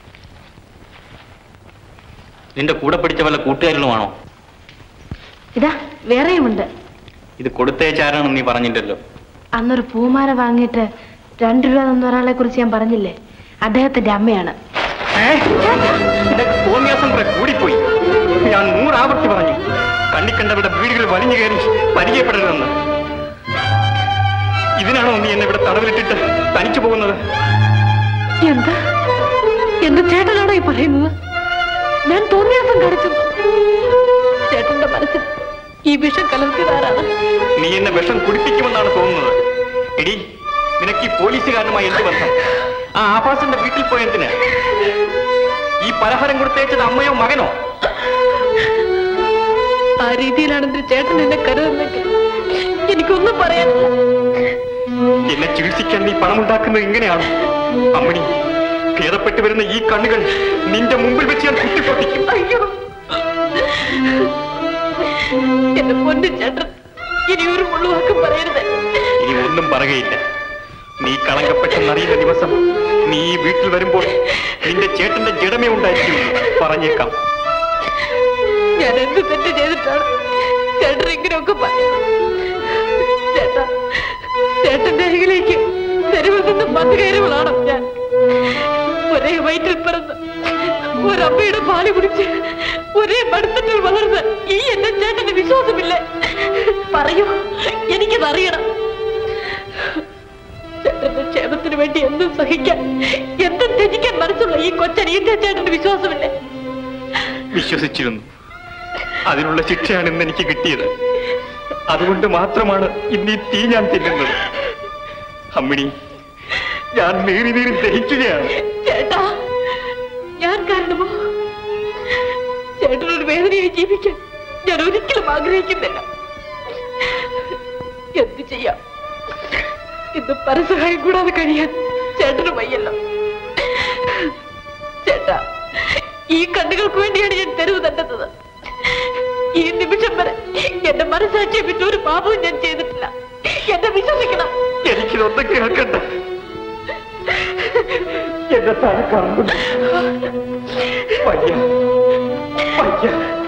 നിന്റെ കൂടെ പഠിച്ച വല്ല കൂട്ടുകാരനുമാണോ ഇതാ വേറെയുമുണ്ട് ഇത് കൊടുത്തയച്ചാരാണെന്ന് നീ പറഞ്ഞില്ലല്ലോ അന്നൊരു പൂമാല വാങ്ങിയിട്ട് രണ്ടു രൂപ തന്ന ഒരാളെ കുറിച്ച് ഞാൻ പറഞ്ഞില്ലേ അദ്ദേഹത്തിന്റെ അമ്മയാണ് നിന്റെ തോന്നിയാസം കുറെ കൂടിപ്പോയി ഞാൻ നൂറാവർത്തി പറഞ്ഞു കണ്ണിക്കണ്ടവരുടെ വീടുകൾ വലിഞ്ഞു കയറി പരിചയപ്പെടരുതെന്ന് ഇതിനാണോ നീ എന്നെ ഇവിടെ തടവിലിട്ടിട്ട് തനിച്ചു പോകുന്നത് എന്താ എന്റെ ചേട്ടനാണോ ഈ പറയുന്നത് ഞാൻ തോന്നിയാസം കാണിച്ചത് ചേട്ടന്റെ മനസ്സിൽ ഈ വിഷം കലർത്തിയതാരാണ് നീ എന്നെ വിഷം കുടിപ്പിക്കുമെന്നാണ് തോന്നുന്നത് എടി നിനക്ക് ഈ പോലീസുകാരനുമായി എന്ത് ബന്ധം ആ ആഭാസന്റെ വീട്ടിൽ പോയ എന്തിന് ഈ പലഹാരം കൊടുത്തയച്ചത് അമ്മയോ മകനോ ആ രീതിയിലാണ് എന്റെ ചേട്ടൻ എന്നെ കരുതുന്നെങ്കിൽ എനിക്കൊന്നും പറയാനില്ല എന്നെ ചികിത്സിക്കാൻ നീ പണമുണ്ടാക്കുന്നത് ഇങ്ങനെയാണോ അമ്മണി ഭേദപ്പെട്ടു വരുന്ന ഈ കണ്ണുകൾ നിന്റെ മുമ്പിൽ വെച്ച് ഞാൻ കുത്തിപ്പൊട്ടിക്കും അയ്യോ എന്റെ പൊന്നു ചേട്ടൻ ഇനി ഒരു മുള്ളുവാക്കും പറയരുത് ഇനി ഒന്നും പറയുകയില്ല നീ കളങ്കപ്പെട്ടെന്നറിയുന്ന ദിവസം നീ ഈ വീട്ടിൽ വരുമ്പോൾ നിന്റെ ചേട്ടന്റെ ജഡമേ ഉണ്ടായിരിക്കും പറഞ്ഞേക്കാം ഞാൻ എന്ത് തെറ്റ് ചെയ്തിട്ടാണ് ചേട്ടൻ ഇങ്ങനെയൊക്കെ പറയുന്നത് ചേട്ടാ ചേട്ടന്റെ അരികിലേക്ക് തെരുവിൽ നിന്ന് പത്ത് കയറുകളാണ് ഞാൻ ഒരേ വയറ്റിൽ പിറന്ന് ഒരമ്മയുടെ പാല് കുടിച്ച് ഒരേ മടുത്തട്ടിൽ വളർന്ന് ഈ എന്റെ ചേട്ടന് വിശ്വാസമില്ലേ പറയൂ എനിക്കത് അറിയണം ചേട്ടന്റെ ക്ഷേമത്തിന് വേണ്ടി എന്തും സഹിക്കാൻ എന്തും ത്യജിക്കാൻ മനസ്സുള്ള ഈ കൊച്ചൻ ഈ ചേട്ടന് വിശ്വാസമില്ലേ വിശ്വസിച്ചിരുന്നു അതിനുള്ള ശിക്ഷയാണ് ഇന്ന് എനിക്ക് കിട്ടിയത് അതുകൊണ്ട് മാത്രമാണ് ഇന്ന് ഈ തീ ഞാൻ തിന്നുന്നത് അമ്മിണി ഞാൻ നീറി നീറി ദഹിക്കുകയാണ് ചേട്ടാ ഞാൻ കാരണമോ ചേട്ടനൊരു വേദനയായി ജീവിക്കാൻ ഞാൻ ഒരിക്കലും ആഗ്രഹിക്കുന്നില്ല എന്ത് ചെയ്യാം ഇന്ന് പരസഹായം കൂടാതെ കഴിയാൻ ചേട്ടന് വയ്യല്ലോ ചേട്ടാ ഈ കണ്ണുകൾക്ക് വേണ്ടിയാണ് ഞാൻ തെരുവ് തട്ടുന്നത് ഈ നിമിഷം വരെ എന്റെ മനസ്സാക്ഷിയെ വിട്ട് ഒരു പാപവും ഞാൻ ചെയ്തിട്ടില്ല എന്നെ വിശ്വസിക്കണം എനിക്കിതൊന്നും കേൾക്കണ്ട എന്റെ തല കറങ്ങുന്നു വയ്യ വയ്യ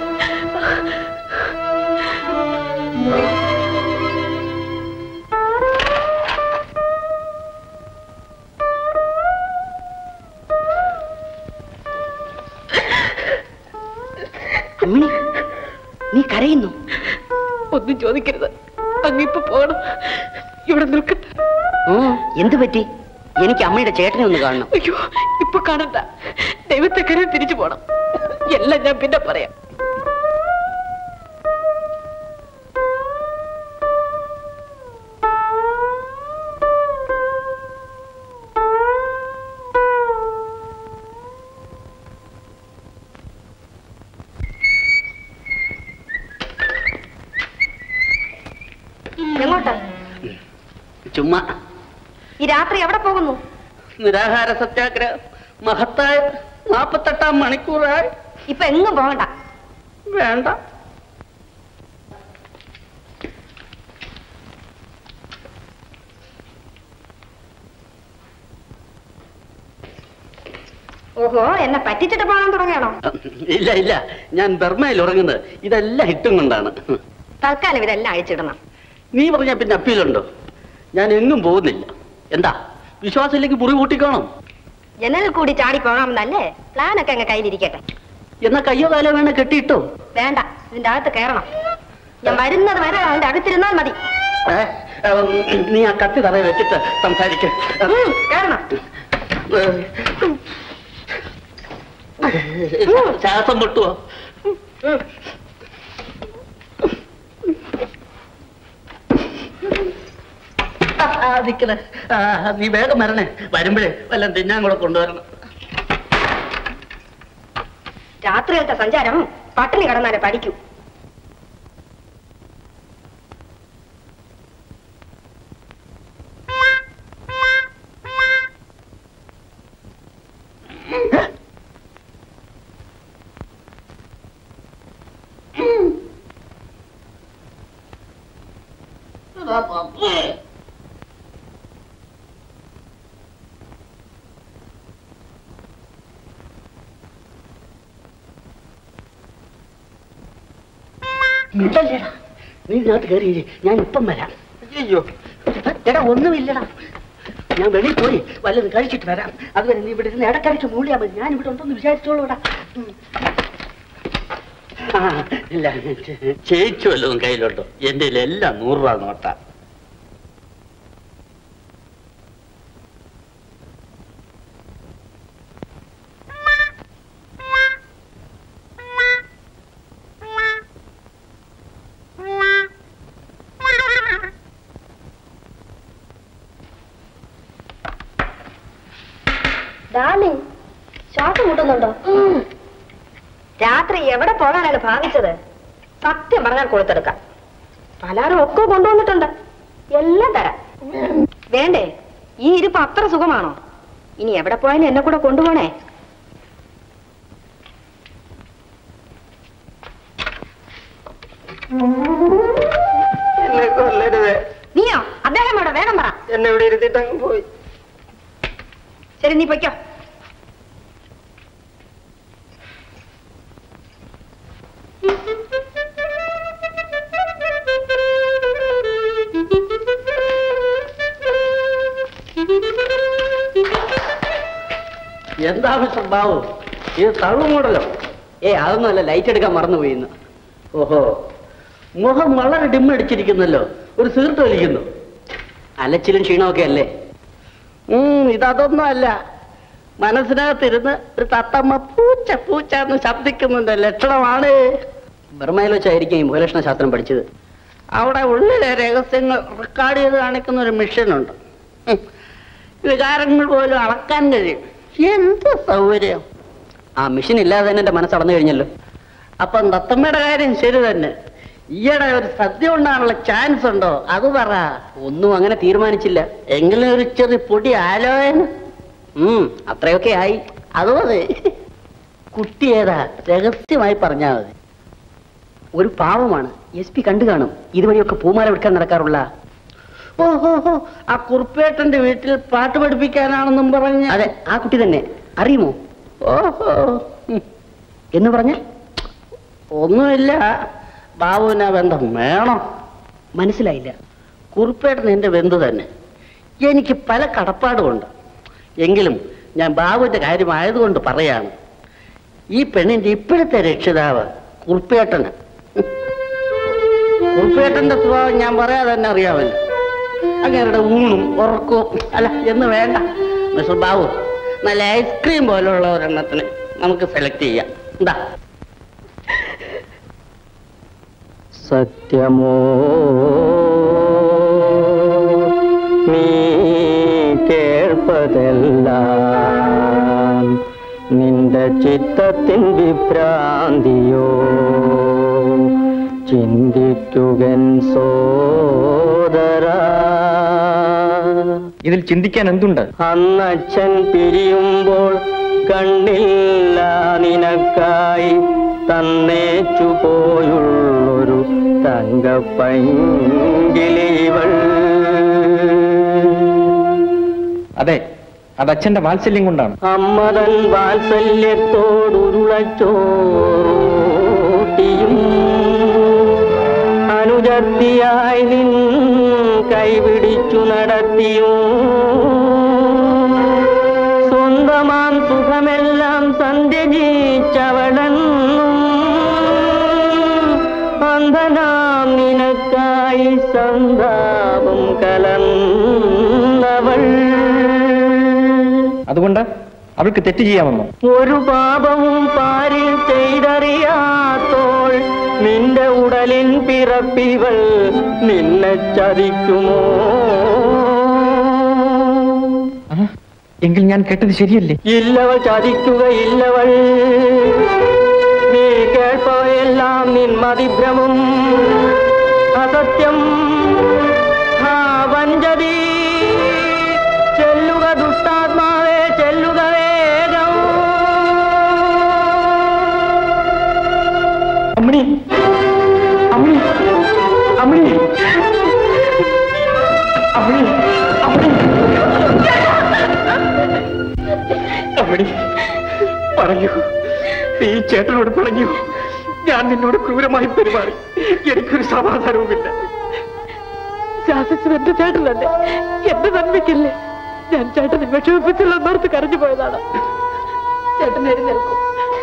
അമ്മിണി നീ കരയുന്നു ഒന്നും ചോദിക്കരുത് അങ്ങിപ്പൊ പോകണം ഇവിടെ നിൽക്കട്ടെ ഓ എന്ത് പറ്റി എനിക്ക് അമ്മയുടെ ചേട്ടനെ ഒന്ന് കാണണം അയ്യോ ഇപ്പൊ കാണണ്ട ദൈവത്തെ കരുതി തിരിച്ചു പോണം എല്ലാം ഞാൻ പിന്നെ പറയാം എങ്ങോട്ട് ചുമ്മാ ഈ രാത്രി എവിടെ പോകുന്നു നിരാഹാര സത്യാഗ്രഹം മഹത്തായ നാപ്പത്തെട്ടാം മണിക്കൂറായി ഇപ്പൊ എങ്ങും പോകണ്ട വേണ്ട ഓഹോ എന്നെ പറ്റിച്ചിട്ട് പോകാൻ തുടങ്ങണോ ഇല്ല ഇല്ല ഞാൻ ബർമയിൽ ഉറങ്ങുന്നത് ഇതെല്ലാം ഇട്ടും കൊണ്ടാണ് തൽക്കാലം ഇതെല്ലാം അഴിച്ചിടണം നീ പറഞ്ഞ പിന്നെ അപ്പീലുണ്ടോ ഞാൻ എങ്ങും പോകുന്നില്ല എന്താ വിശ്വാസമില്ലെങ്കിൽ മുറി കൂട്ടിക്കോണം ജനലിൽ കൂടി ചാടി പോകാമെന്നല്ലേ പ്ലാനൊക്കെ അങ്ങ് കയ്യിലിരിക്കട്ടെ എന്നാ കയ്യോ കാലോ വേണ കെട്ടിയിട്ടോ വേണ്ട ഇതിന്റെ അകത്ത് കയറണം ഞാൻ വരുന്നത് വരെ അതിന്റെ അകത്തിരുന്നാൽ മതി ഏ, ഉം, നീ ആ കത്തി തറ വെച്ചിട്ട് സംസാരിക്ക ഉം, കയറണം ശ്വാസം മുട്ടുവോ നിക്കണേ ആ, നീ വേഗം വരണേ വരുമ്പോഴേ വല്ലതും തിന്നാൻ കൂടെ കൊണ്ടുവരണം രാത്രിയിലത്തെ സഞ്ചാരം പട്ടിണി കിടന്നാലേ പഠിക്കൂ മിണ്ടല്ലേടാ നീ ഇതിനകത്ത് കയറി ഇരി. ഞാൻ ഇപ്പം വരാം അയ്യോ എടാ ഒന്നുമില്ലടാ ഞാൻ വെളിയിൽ പോയി വല്ലതും കഴിച്ചിട്ട് വരാം അതുവരെ നീ ഇവിടെ ഇരുന്ന് ഇടക്കടിച്ച് മൂളിയാ മതി ഞാൻ ഇവിടെ ഉണ്ടെന്ന് വിചാരിച്ചോളൂടാ ഉം. ആ ഇല്ല ചേച്ചു വല്ലതും കയ്യിലുണ്ടോ എന്റെ എല്ലാം നൂറ് രൂപ നോട്ടാ ഡാർലിംഗ് ശ്വാസം മുട്ടുന്നുണ്ടോ രാത്രി എവിടെ പോകാനാണ് ഭാവിച്ചത് സത്യം പറഞ്ഞാൽ കൊടുത്തെടുക്കാം പലരും ഒക്കെ കൊണ്ടുവന്നിട്ടുണ്ട് എല്ലാം തരാം വേണ്ടേ ഈ ഇരിപ്പ് അത്ര സുഖമാണോ ഇനി എവിടെ പോയാലും എന്നെ കൂടെ കൊണ്ടുപോണേ എന്നെ കൊല്ലരുത് നീയോ അദ്ദേഹം എവിടെ വേഗം പറ എന്നെ ഇവിടെ ഇരുത്തിട്ട് അങ്ങ് പോയി ശരി നീ പൊയ്ക്കോ എന്താ മിസ്റ്റർ ബാബു ഇത് തള്ളുമൂടലോ ഏ അതൊന്നുമല്ല ലൈറ്റ് എടുക്കാൻ മറന്നുപോയി ഇന്ന് ഓഹോ മുഖം വളരെ ഡിം അടിച്ചിരിക്കുന്നല്ലോ ഒരു സീർട്ട് വലിക്കുന്നു അലച്ചിലും ക്ഷീണമൊക്കെ അല്ലേ ഉം ഇതൊന്നും അല്ല മനസ്സിനകത്തിരുന്ന് ഒരു തത്തമ്മ പൂച്ച പൂച്ച എന്ന് ശബ്ദിക്കുന്നുണ്ട് ലക്ഷണമാണ് ബർമയിൽ വെച്ചായിരിക്കും ഈ മൂലക്ഷണ ശാസ്ത്രം പഠിച്ചത് അവിടെ ഉള്ളിലെ രഹസ്യങ്ങൾ റെക്കോർഡ് ചെയ്ത് കാണിക്കുന്ന ഒരു മിഷനുണ്ട് ഉം. വികാരങ്ങൾ പോലും അളക്കാൻ കഴിയും എന്ത് സൗകര്യം ആ മിഷൻ ഇല്ലാതെ തന്നെ എന്റെ മനസ്സ് അടന്നു കഴിഞ്ഞല്ലോ അപ്പം ദത്തമ്മയുടെ കാര്യം ശരി തന്നെ ഈയിടെ ഒരു സദ്യ ഉണ്ടാകാനുള്ള ചാൻസ് ഉണ്ടോ അത് പറ ഒന്നും അങ്ങനെ തീരുമാനിച്ചില്ല എങ്കിലും ഒരു ചെറിയ പൊടി ആലോചന ഉം അത്രയൊക്കെ ആയി അത് മതി കുട്ടി ഏതാ രഹസ്യമായി പറഞ്ഞാൽ മതി ഒരു പാവമാണ് എസ് പി കണ്ടു കാണും ഇതുവഴിയൊക്കെ പൂമാല വിൽക്കാൻ നടക്കാറുള്ള ഓഹോ ആ കുറുപ്പേട്ടന്റെ വീട്ടിൽ പാട്ട് പഠിപ്പിക്കാനാണെന്നും പറഞ്ഞ് അതെ ആ കുട്ടി തന്നെ അറിയുമോ ഓഹോ ഉം. എന്ന് പറഞ്ഞ ഒന്നുമില്ല ബാബുവിന് ആ ബന്ധം വേണം മനസ്സിലായില്ല കുറുപ്പേട്ടൻ എന്റെ ബന്ധു തന്നെ എനിക്ക് പല കടപ്പാടുമുണ്ട് എങ്കിലും ഞാൻ ബാബുവിന്റെ കാര്യമായതുകൊണ്ട് പറയാണ് ഈ പെണ്ണിന്റെ ഇപ്പോഴത്തെ രക്ഷിതാവ് കുറുപ്പേട്ടന് കുറുപ്പേട്ടന്റെ സ്വഭാവം ഞാൻ പറയാതെ തന്നെ അറിയാമല്ലോ അങ്ങേരുടെ ഊണും ഉറക്കവും അല്ല എന്ന് വേണ്ട മിസ്റ്റർ ബാബു നല്ല ഐസ്ക്രീം പോലുള്ള ഒരെണ്ണത്തിന് നമുക്ക് സെലക്ട് ചെയ്യാം എന്താ സത്യമോ നീ കേൾപ്പതെല്ലാം നിന്റെ ചിത്തത്തിൻ വിഭ്രാന്തിയോ ചിന്തിക്കുകൻ സോദര ഇതിൽ ചിന്തിക്കാൻ എന്തുണ്ട് അന്നച്ഛൻ പിരിയുമ്പോൾ കണ്ണില്ല നിനക്കായി തന്നേച്ചു പോയുള്ളൊരു തങ്കപ്പൈങ്കിളിവൾ അതെ അത് അച്ഛന്റെ വാത്സല്യം കൊണ്ടാണ് അമ്മതൻ വാത്സല്യത്തോടുരുളച്ചോട്ടിയും അനുജത്തിയായി നിൻ കൈപിടിച്ചു നടത്തിയും സ്വന്തമാം സുഖമെല്ലാം സന്ധ്യജിച്ചവളെന്നും അന്ധനാം നിനക്കായി സന്താപം കലർന്നവൾ അതുകൊണ്ട് അവൾക്ക് തെറ്റ് ചെയ്യാമെന്നോ ഒരു പാപവും പാരിൽ ചെയ്തറിയാത്തോൾ നിന്റെ ഉടലിൻ പിറപ്പിവൾ നിന്നെ ചതിക്കുമോ എങ്കിൽ ഞാൻ കേട്ടത് ശരിയല്ലേ ഇല്ലവൾ ചതിക്കുകയില്ലവൾ നീ കേൾപ്പവയെല്ലാം നിൻ മതിഭ്രമം അസത്യം ആ വഞ്ചതി ചെല്ലുക ദുഷ്ടാത്മാവേ ചെല്ലുക വേഗം അമ്മണി അമ്മണി അമ്മണി അമ്മണി അമ്മണി അമ്മണി പറയൂ നീ ചേട്ടനോട് പറഞ്ഞു ഞാൻ നിന്നോട് ക്രൂരമായി പെരുമാറി എനിക്കൊരു സമാധാനവുമില്ല ശാസിച്ചത് എന്റെ ചേട്ടനല്ലേ എന്റെ നന്മയ്ക്കല്ലേ ഞാൻ ചേട്ടനെ വിഷമിപ്പിച്ചില്ല എന്നോർത്ത് കരഞ്ഞു പോയതാണ് ചേട്ടൻ എഴുന്നേൽക്കും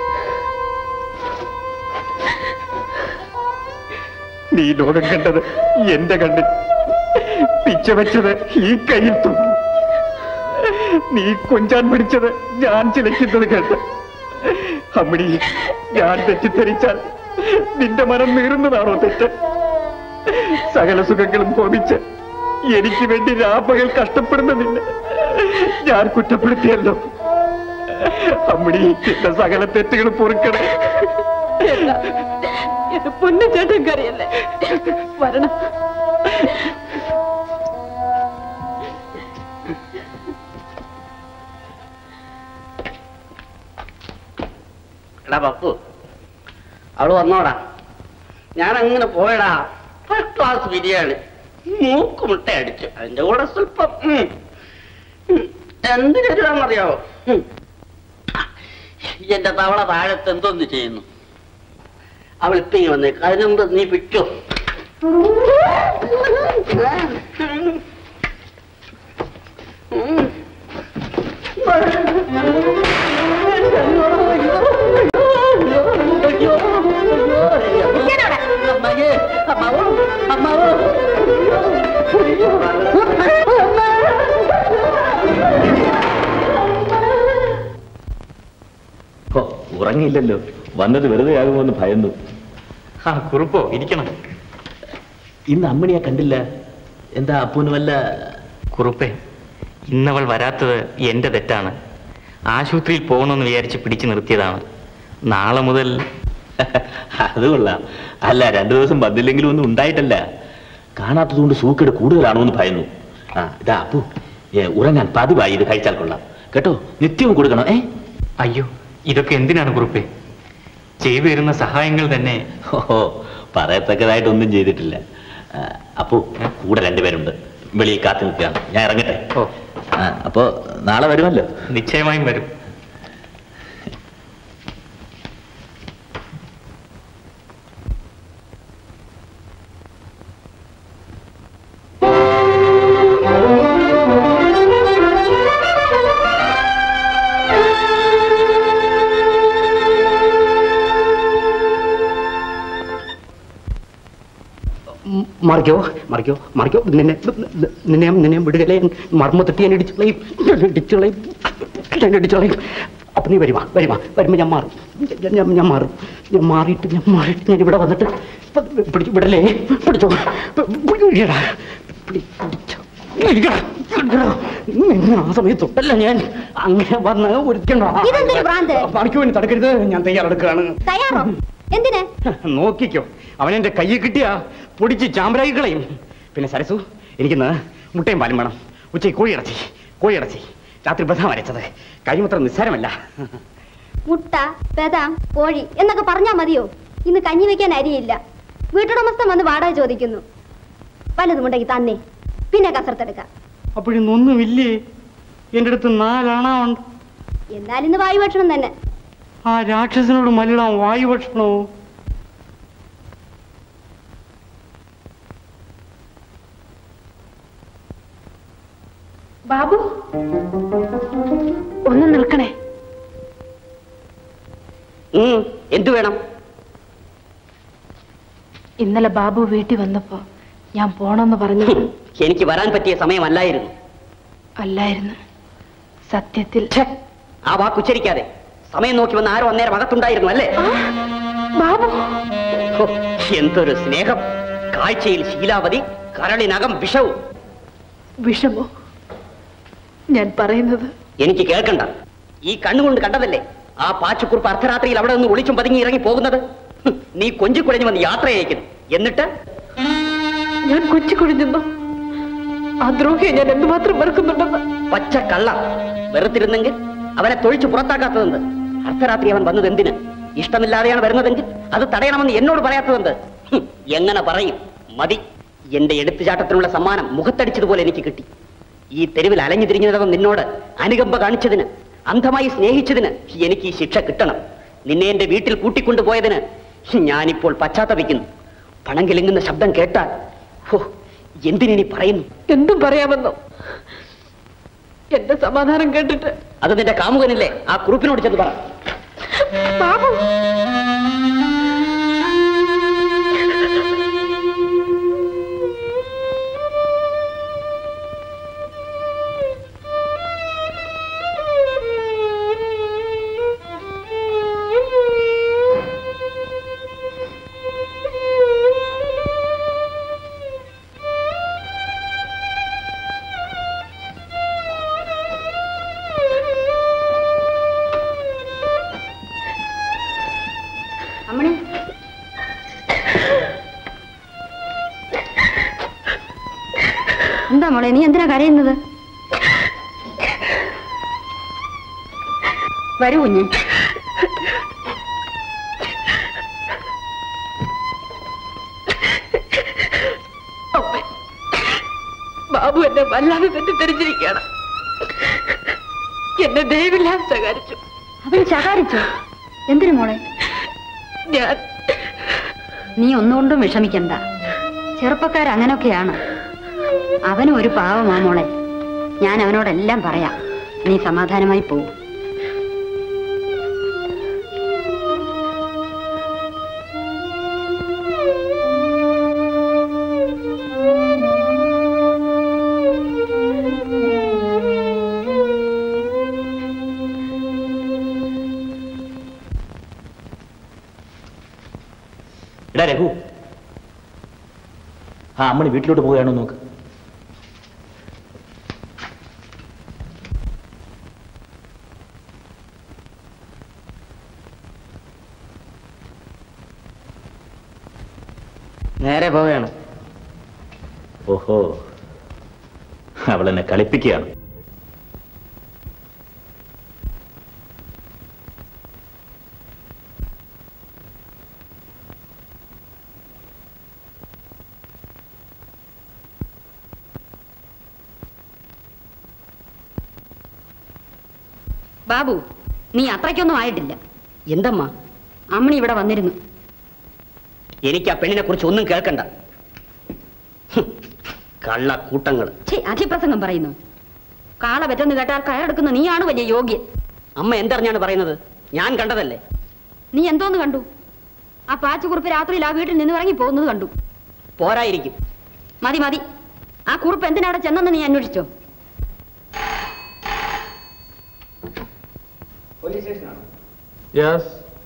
നീ ലോകം കണ്ടത് എന്റെ കണ്ണിൽ പിച്ച വെച്ചത് ഈ കയ്യിൽ തൊട്ടു നീ കൊഞ്ചാൻ പിടിച്ചത് ഞാൻ ചിലയ്ക്കുന്നത് കേട്ട് അമ്മണി ഞാൻ തെറ്റിദ്ധരിച്ചാൽ നിന്റെ മനം നീറുന്നതാണോ തെറ്റ് സകല സുഖങ്ങളും ഭോമിച്ച് എനിക്ക് വേണ്ടി രാപ്പകൽ കഷ്ടപ്പെടുന്ന നിന്നെ ഞാൻ കുറ്റപ്പെടുത്തിയല്ലോ അമ്മണി എന്റെ സകല തെറ്റുകൾ പൊറുക്കണേ എന്താ ഇത് പൊന്നു ചേട്ടൻ കറിയല്ലേ വരണം എടാ പപ്പു അവള് വന്നോടാ ഞാൻ അങ്ങനെ പോയടാ ഫസ്റ്റ് ക്ലാസ് ബിരിയാണി മൂക്ക് മുട്ട അടിച്ചു അതിന്റെ കൂടെ സ്വല്പം ഉം. ഉം. എന്ത് തരുവാന്നറിയാവോ ഉം. എന്റെ തവള താഴത്ത് എന്തോന്ന് ചെയ്യുന്നു അവൾ ഇപ്പൊ ഇങ്ങനെ വന്നേക്ക് അതിനുമ്പ് നീ പിറ്റോ ഓ, ഉറങ്ങിയില്ലല്ലോ വന്നത് വെറുതെ ആകുമോന്ന് ഭയന്നു ആ കുറുപ്പോ ഇരിക്കണം ഇന്ന് അമ്മണിയെ കണ്ടില്ല എന്താ അപ്പൂന് വല്ല കുറുപ്പേ ഇന്നവൾ വരാത്തത് എന്റെ തെറ്റാണ് ആശുപത്രിയിൽ പോകണമെന്ന് വിചാരിച്ച് പിടിച്ചു നിർത്തിയതാണ് നാളെ മുതൽ അത് കൊള്ളാം അല്ല രണ്ടു ദിവസം വന്നില്ലെങ്കിലും ഒന്നും ഉണ്ടായിട്ടല്ല കാണാത്തതുകൊണ്ട് സൂക്കേട് കൂടുതലാണോ എന്ന് ഭയന്നു ആ ഇതാ അപ്പു ഏ, ഉറങ്ങാൻ പതിവായി ഇത് കഴിച്ചാൽ കൊള്ളാം കേട്ടോ നിത്യവും കൊടുക്കണം ഏ അയ്യോ ഇതൊക്കെ എന്തിനാണ് കുറുപ്പേ ചെയ്തു തരുന്ന സഹായങ്ങൾ തന്നെ ഓ പറയത്തക്കതായിട്ടൊന്നും ചെയ്തിട്ടില്ല ആ, അപ്പു കൂടെ രണ്ടുപേരുണ്ട് വെളിയിൽ കാത്തു നിൽക്കുകയാണ് ഞാൻ ഇറങ്ങട്ടെ ഓ ആ, അപ്പോ നാളെ വരുമല്ലോ നിശ്ചയമായും വരും മറിക്കോ മറിക്കോ മറിക്കോ നിന്നെ നിന്നെ നിന്നെ വിടുകയില്ല മർമ്മ തെറ്റി ഞാൻ ഇടിച്ചുകളയും ഞാൻ ഇടിച്ചുകളയും ഞാൻ ഇടിച്ചുകളയും അപ്പൊ നീ വരുവാ വരുവാ വരുമ്പോ ഞാൻ മാറും ഞാൻ- ഞാൻ ഞാൻ മാറും ഞാൻ മാറിയിട്ട് ഞാൻ മാറിയിട്ട് ഞാൻ ഇവിടെ വന്നിട്ട് ഇപ്പൊ പിടിച്ചു വിടലേ പിടിച്ചോ പിടിയെടാ. പിടി- പിടിച്ചോ. ഇരിക്കടാ, ഇരിക്കടാ. നിന്നെ ആ സമയത്ത് തൊട്ടല്ല ഞാൻ അങ്ങനെ വന്ന് ഒരുക്കണ്ടോ ഇതെന്തൊരു ഭ്രാന്ത്? പണിക്ക് വേണ്ടി തടക്കരുത് ഞാൻ തയ്യാറെടുക്കുകയാണ് തയ്യാറോ എന്തിന് നോക്കിക്കോ അവൻ എന്റെ കയ്യിൽ കിട്ടിയ പൊടിച്ച് ചാമ്പരായി കളയും പിന്നെ സരസു എനിക്കിന്ന് മുട്ടയും പാലും വേണം ഉച്ചയ്ക്ക് കോഴിയിറച്ചി കോഴിയിറച്ചി രാത്രി ബദാം അരച്ചത് കരിമത്ര നിസ്സാരമല്ല മുട്ട ബദാം കോഴി എന്നൊക്കെ പറഞ്ഞാ മതിയോ ഇന്ന് കഞ്ഞി വെക്കാൻ അരിയില്ല വീട്ടുടമസ്ഥൻ വന്ന് വാടക ചോദിക്കുന്നു വല്ലതുമുണ്ടെങ്കിൽ തന്നെ പിന്നെ കസർത്തെടുക്കാം അപ്പോഴിന്നൊന്നുമില്ലേ എന്റെ അടുത്ത് നാലണ ഉണ്ട് എന്നാൽ ഇന്ന് വായു ഭക്ഷണം തന്നെ ആ രാക്ഷസനോട് മല്ലിടാൻ വായു ഭക്ഷണോ ബാബു ഒന്ന് നിൽക്കണേ എന്തു വേണം ഇന്നലെ ബാബു വീട്ടിൽ വന്നപ്പോ ഞാൻ പോണമെന്ന് പറഞ്ഞു എനിക്ക് വരാൻ പറ്റിയ സമയമല്ലായിരുന്നു അല്ലായിരുന്നു സത്യത്തിൽ ആ വാക്ക് ഉച്ചരിക്കാതെ സമയം നോക്കി വന്ന് ആരോ അന്നേരം അകത്തുണ്ടായിരുന്നു അല്ലേ ബാബു ഹോ, എന്തൊരു സ്നേഹം കാഴ്ചയിൽ ശീലാവതി കരളിനകം വിഷവും വിഷമോ ഞാൻ പറയുന്നത് എനിക്ക് കേൾക്കണ്ട ഈ കണ്ണുകൊണ്ട് കണ്ടതല്ലേ ആ പാച്ചുക്കുറിപ്പ് അർദ്ധരാത്രിയിൽ അവിടെ നിന്ന് ഒളിച്ചും പതുങ്ങി ഇറങ്ങി പോകുന്നത് ഹും, നീ കൊഞ്ചിക്കുഴഞ്ഞു വന്ന് യാത്ര അയക്കുന്നു എന്നിട്ട് ഞാൻ കൊച്ചു കുഴിഞ്ഞെന്നോ ആ ദ്രോഹിയെ ഞാൻ എന്തുമാത്രം വെറുക്കുന്നുണ്ടെന്ന് പച്ച കള്ള വെറുത്തിരുന്നെങ്കിൽ അവനെ തൊഴിച്ചു പുറത്താക്കാത്തതെന്ത് അർദ്ധരാത്രി അവൻ വന്നത് എന്തിന് ഇഷ്ടമില്ലാതെയാണ് വരുന്നതെങ്കിൽ അത് തടയണമെന്ന് എന്നോട് പറയാത്തതെന്ത് ഹും, എങ്ങനെ പറയും മതി എന്റെ എടുത്തുചാട്ടത്തിനുള്ള സമ്മാനം മുഖത്തടിച്ചതുപോലെ എനിക്ക് കിട്ടി ഈ തെരുവിൽ അലഞ്ഞു തിരിഞ്ഞതവൻ നിന്നോട് അനുകമ്പ കാണിച്ചതിന് അന്ധമായി സ്നേഹിച്ചതിന് എനിക്ക് ഈ ശിക്ഷ കിട്ടണം നിന്നെ എന്റെ വീട്ടിൽ കൂട്ടിക്കൊണ്ടുപോയതിന് ഞാനിപ്പോൾ പശ്ചാത്തപിക്കുന്നു പണം കിലുങ്ങുന്ന ശബ്ദം കേട്ടാൽ ഹോ എന്തിനി പറയുന്നു എന്തും പറയാമെന്നോ എന്റെ സമാധാനം കേട്ടിട്ട് അത് നിന്റെ കാമുകനില്ലേ ആ കുറിപ്പിനോട് ചെന്ന് പറ ബാബു അമ്മണി എന്താ മോളെ നീ എന്തിനാ കരയുന്നത് വരൂ കുഞ്ഞ് അമ്മേ ബാബു എന്നെ വല്ലാതെ തെറ്റിദ്ധരിച്ചിരിക്കുകയാണ് എന്നെ ദയവില്ലാതെ ശകാരിച്ചു അവൻ ശകാരിച്ചോ എന്തിനു മോളെ ഞാൻ നീ ഒന്നുകൊണ്ടും വിഷമിക്കണ്ട ചെറുപ്പക്കാർ അങ്ങനൊക്കെയാണ് അവനും ഒരു പാവമാ മോളെ ഞാൻ അവനോടെല്ലാം പറയാം നീ സമാധാനമായി പോകും എടാ രഘു ആ അമ്മണി വീട്ടിലോട്ട് പോവുകയാണോ നോക്ക് നേരെ പോവുകയാണ് ഓഹോ അവൾ എന്നെ കളിപ്പിക്കുകയാണ് ബാബു നീ അത്രയ്ക്കൊന്നും ആയിട്ടില്ല എന്തമ്മ അമ്മണി ഇവിടെ വന്നിരുന്നു എനിക്ക് ആ പെണ്ണിനെ കുറിച്ച് ഒന്നും കേൾക്കണ്ട ഹും, കള്ള കൂട്ടങ്ങൾ ഛേ അധിപ്രസംഗം പറയുന്നു കാള പറ്റെന്ന് കേട്ടാൽ കയറെടുക്കുന്ന നീയാണ് വലിയ യോഗ്യൻ അമ്മ എന്തറിഞ്ഞാണ് പറയുന്നത് ഞാൻ കണ്ടതല്ലേ നീ എന്തോന്ന് കണ്ടു ആ പാച്ചുകുറുപ്പ് രാത്രിയിൽ ആ വീട്ടിൽ നിന്ന് ഇറങ്ങി പോകുന്നത് കണ്ടു പോരായിരിക്കും മതി മതി ആ കുറുപ്പ് എന്തിനാ അവിടെ ചെന്നെന്ന് നീ അന്വേഷിച്ചോ പോലീസ് സ്റ്റേഷനാണോ യെസ്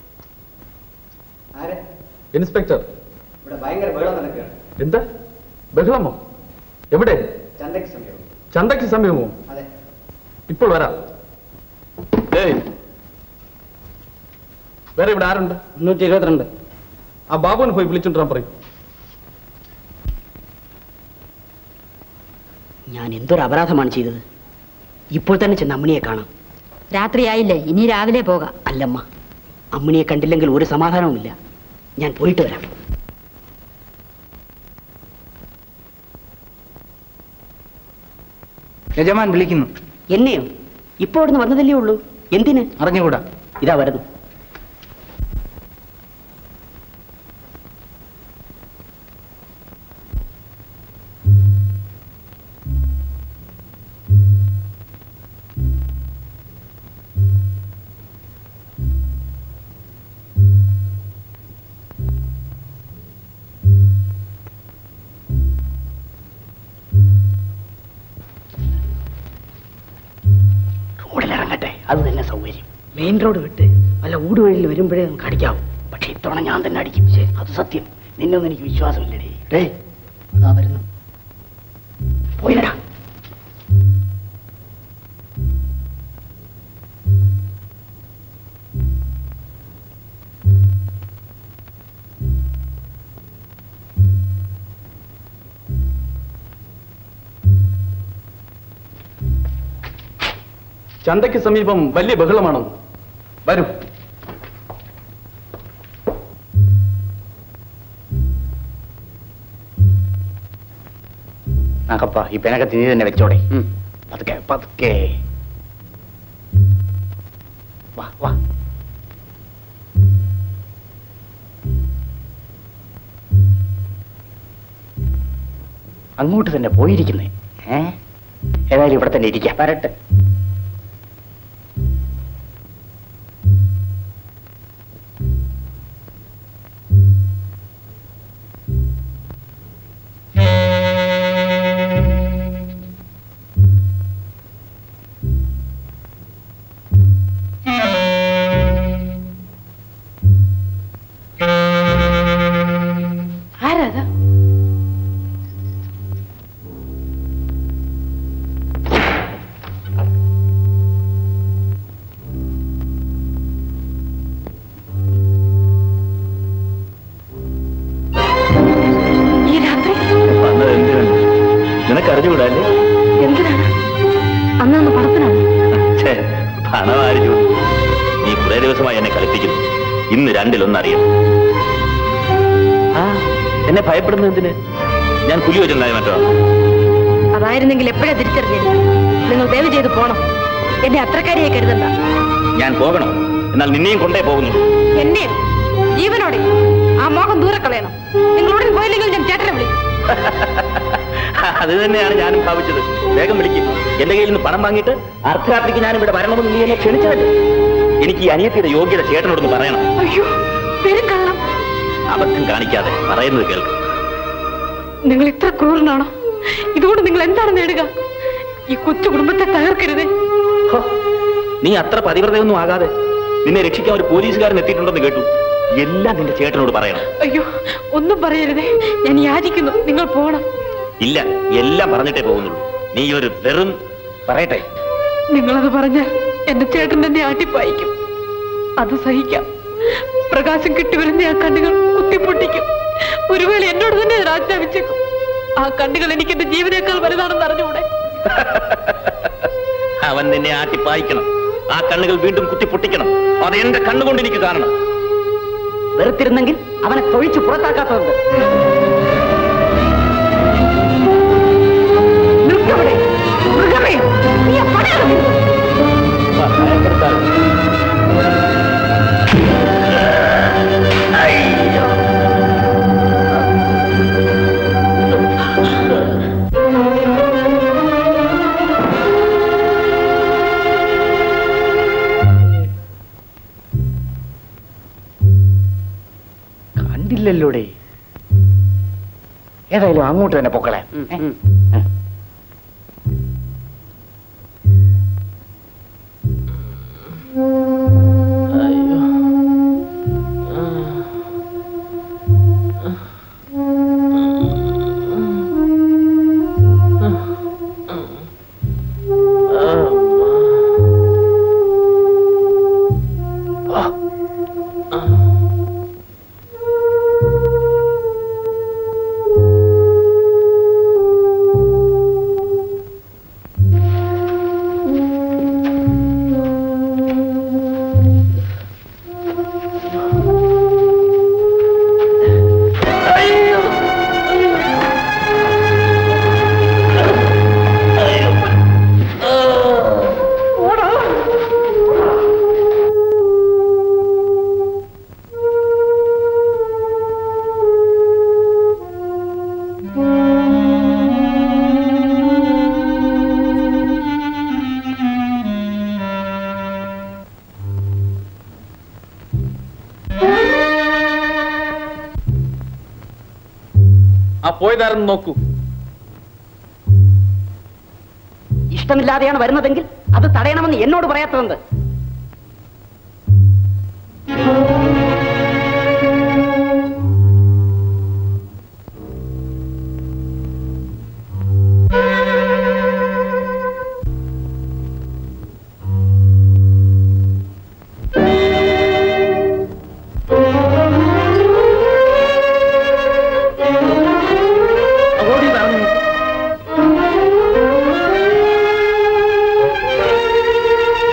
ആരെ ഇൻസ്പെക്ടർ ഇവിടെ ഭയങ്കര ബഹളം നടക്കുകയാണ് എന്താ ബഹളമോ എവിടെ ചന്തയ്ക്ക് സമീപം ചന്തയ്ക്ക് സമീപമോ അതെ ഇപ്പോൾ വരാം ഏയ് വേറെ ഇവിടെ ആരുണ്ട് മുന്നൂറ്റി ഇരുപത്തിരണ്ട് ആ ബാബുവിനെ പോയി വിളിച്ചോണ്ടിരാൻ പറയും ഞാൻ എന്തൊരു അപരാധമാണ് ചെയ്തത് ഇപ്പോൾ തന്നെ ചെന്ന് അമ്മിണിയെ കാണാം രാത്രിയായില്ലേ ഇനി രാവിലെ പോകാം അല്ലമ്മ അമ്മിണിയെ കണ്ടില്ലെങ്കിൽ ഒരു സമാധാനവുമില്ല ഞാൻ പോയിട്ട് വരാം യജമാൻ വിളിക്കുന്നു എന്നെയോ ഇപ്പോൾ ഇവിടുന്ന് വന്നതല്ലേ ഉള്ളൂ എന്തിന് അറിഞ്ഞുകൂടാ ഇതാ വരുന്നു റോഡിലിറങ്ങട്ടെ അത് തന്നെ സൗകര്യം മെയിൻ റോഡ് വിട്ട് വല്ല ഊടുവഴിയിൽ വരുമ്പോഴേ നമുക്ക് അടിക്കാവും പക്ഷെ ഇത്തവണ ഞാൻ തന്നെ അടിക്കും ശരി അത് സത്യം നിന്നൊന്നും എനിക്ക് വിശ്വാസമില്ലടേ ഡേ അതാ വരുന്നു പോയില്ലടാ ചന്തയ്ക്ക് സമീപം വലിയ ബഹളമാണോ വരൂ നാക്കപ്പ ഈ പെനകത്ത് നീ തന്നെ വെച്ചോടെ പതുക്കെ പതുക്കെ വാ വാ അങ്ങോട്ട് തന്നെ പോയിരിക്കുന്നേ ഏ ഏതായാലും ഇവിടെ തന്നെ ഇരിക്കാം വരട്ടെ ആരാ ഈ രാത്രി വന്നത് എന്തിനാണ് നിനക്ക് അറിഞ്ഞുകൂടാല്ലേ എന്തിനാണ് അന്നാന്ന് പണത്തിനാണ് ഛേ, പണം ആര് ചോദിച്ചു നീ കുറെ ദിവസമായി എന്നെ കളിപ്പിക്കുന്നു ഇന്ന് രണ്ടിലൊന്നറിയാം ആ എന്നെ ഭയപ്പെടുന്നത് എന്തിന് ഞാൻ പുലി വെച്ചിട്ടുണ്ടായ മറ്റോ അതായിരുന്നെങ്കിൽ എപ്പോഴാ തിരിച്ചറിഞ്ഞില്ല നിങ്ങൾ ദയവ് ചെയ്ത് പോണം എന്നെ അത്രക്കാരിയെ കരുതണ്ട ഞാൻ പോകണം എന്നാൽ നിന്നെയും കൊണ്ടേ പോകുന്നു എന്നെ ജീവനോടെ ആ മോഹം ദൂരെ കളയണം നിങ്ങളോട് പോയില്ലെങ്കിൽ ഞാൻ ചേട്ടനെ വിളിക്കും അത് തന്നെയാണ് ഞാനും ഭാവിച്ചത് വേഗം വിളിക്കും എന്റെ കയ്യിൽ നിന്ന് പണം വാങ്ങിയിട്ട് അർദ്ധരാത്രിക്ക് ഞാൻ ഇവിടെ വരണമെന്ന് നീ എന്നെ ക്ഷണിച്ചതല്ലേ എനിക്ക് ഈ അനിയത്തിയുടെ യോഗ്യത ചേട്ടനോടൊന്ന് പറയണം അയ്യോ പെരുങ്കള്ളം അബദ്ധം കാണിക്കാതെ പറയുന്നത് കേൾക്കും നിങ്ങൾ ഇത്ര ക്രൂരനാണോ ഇതുകൊണ്ട് നിങ്ങൾ എന്താണ് നേടുക ഈ കൊച്ചു കുടുംബത്തെ തകർക്കരുതേ നീ അത്ര പതിവ്രതയൊന്നും ആകാതെ നിന്നെ രക്ഷിക്കാൻ ഒരു പോലീസുകാരൻ എത്തിയിട്ടുണ്ടെന്ന് കേട്ടു എല്ലാം നിന്റെ ചേട്ടനോട് പറയണം അയ്യോ ഒന്നും പറയരുതേ ഞാൻ യാചിക്കുന്നു നിങ്ങൾ പോണം ഇല്ല എല്ലാം പറഞ്ഞിട്ടേ പോകുന്നുള്ളൂ നീ ഒരു വെറും പറയട്ടെ നിങ്ങളത് പറഞ്ഞാൽ എന്റെ ചേട്ടൻ എന്നെ ആട്ടിപ്പായിക്കും അത് സഹിക്കാം പ്രകാശം കിട്ടിവരുന്ന ആ കണ്ണുകൾ കുത്തിപ്പൊട്ടിക്കും ഒരു വേള എന്നോട് തന്നെ അത് ആജ്ഞാപിച്ചേക്കും ആ കണ്ണുകൾ എനിക്ക് എന്റെ ജീവനേക്കാൾ വലുതാണെന്ന് അറിഞ്ഞുകൂടെ അവൻ നിന്നെ ആട്ടിപ്പായിക്കണം ആ കണ്ണുകൾ വീണ്ടും കുത്തിപ്പൊട്ടിക്കണം അത് എന്റെ കണ്ണുകൊണ്ട് എനിക്ക് കാണണം വെറുത്തിരുന്നെങ്കിൽ അവനെ തൊഴിച്ചു പുറത്താക്കാത്തതുണ്ട് നിൽക്കവിടെ മൃഗമേ നീ ആ പടയാളം വിടൂ. കണ്ടില്ലല്ലോടെ ഏതായാലും അങ്ങോട്ട് തന്നെ പൊക്കളെ ആ പോയതാരെന്ന് നോക്കൂ ഇഷ്ടമില്ലാതെയാണ് വരുന്നതെങ്കിൽ അത് തടയണമെന്ന് എന്നോട് പറയാത്തതുണ്ട് ഓടി പറഞ്ഞു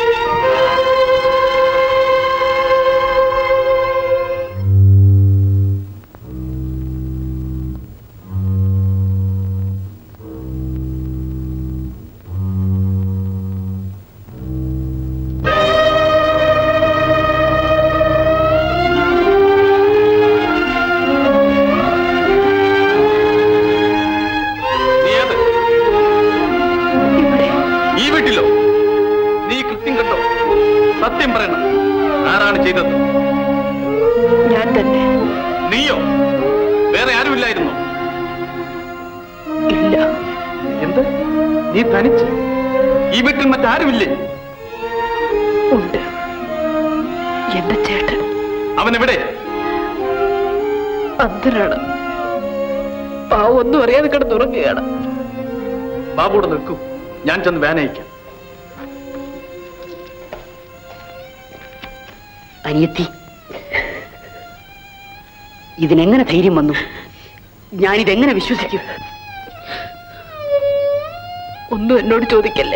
സത്യം പറയണം ആരാണ് ചെയ്തത് ഞാൻ തന്നെ നീയോ വേറെ ആരുമില്ലായിരുന്നോ ഇല്ല എന്ത് നീ തനിച്ച് ഈ വീട്ടിൽ മറ്റാരുമില്ലേ ഉണ്ട് എന്റെ ചേട്ടൻ അവൻ എവിടെ അന്ധനാണ് പാവം ഒന്നും അറിയാതെ കിടന്നുറങ്ങുകയാണ് ബാബുവിടെ നിൽക്കൂ ഞാൻ ചെന്ന് വാൻ അയക്കാം അനിയത്തി ഇതിനെങ്ങനെ ധൈര്യം വന്നു ഞാനിതെങ്ങനെ വിശ്വസിക്കും ഒന്നും എന്നോട് ചോദിക്കല്ലേ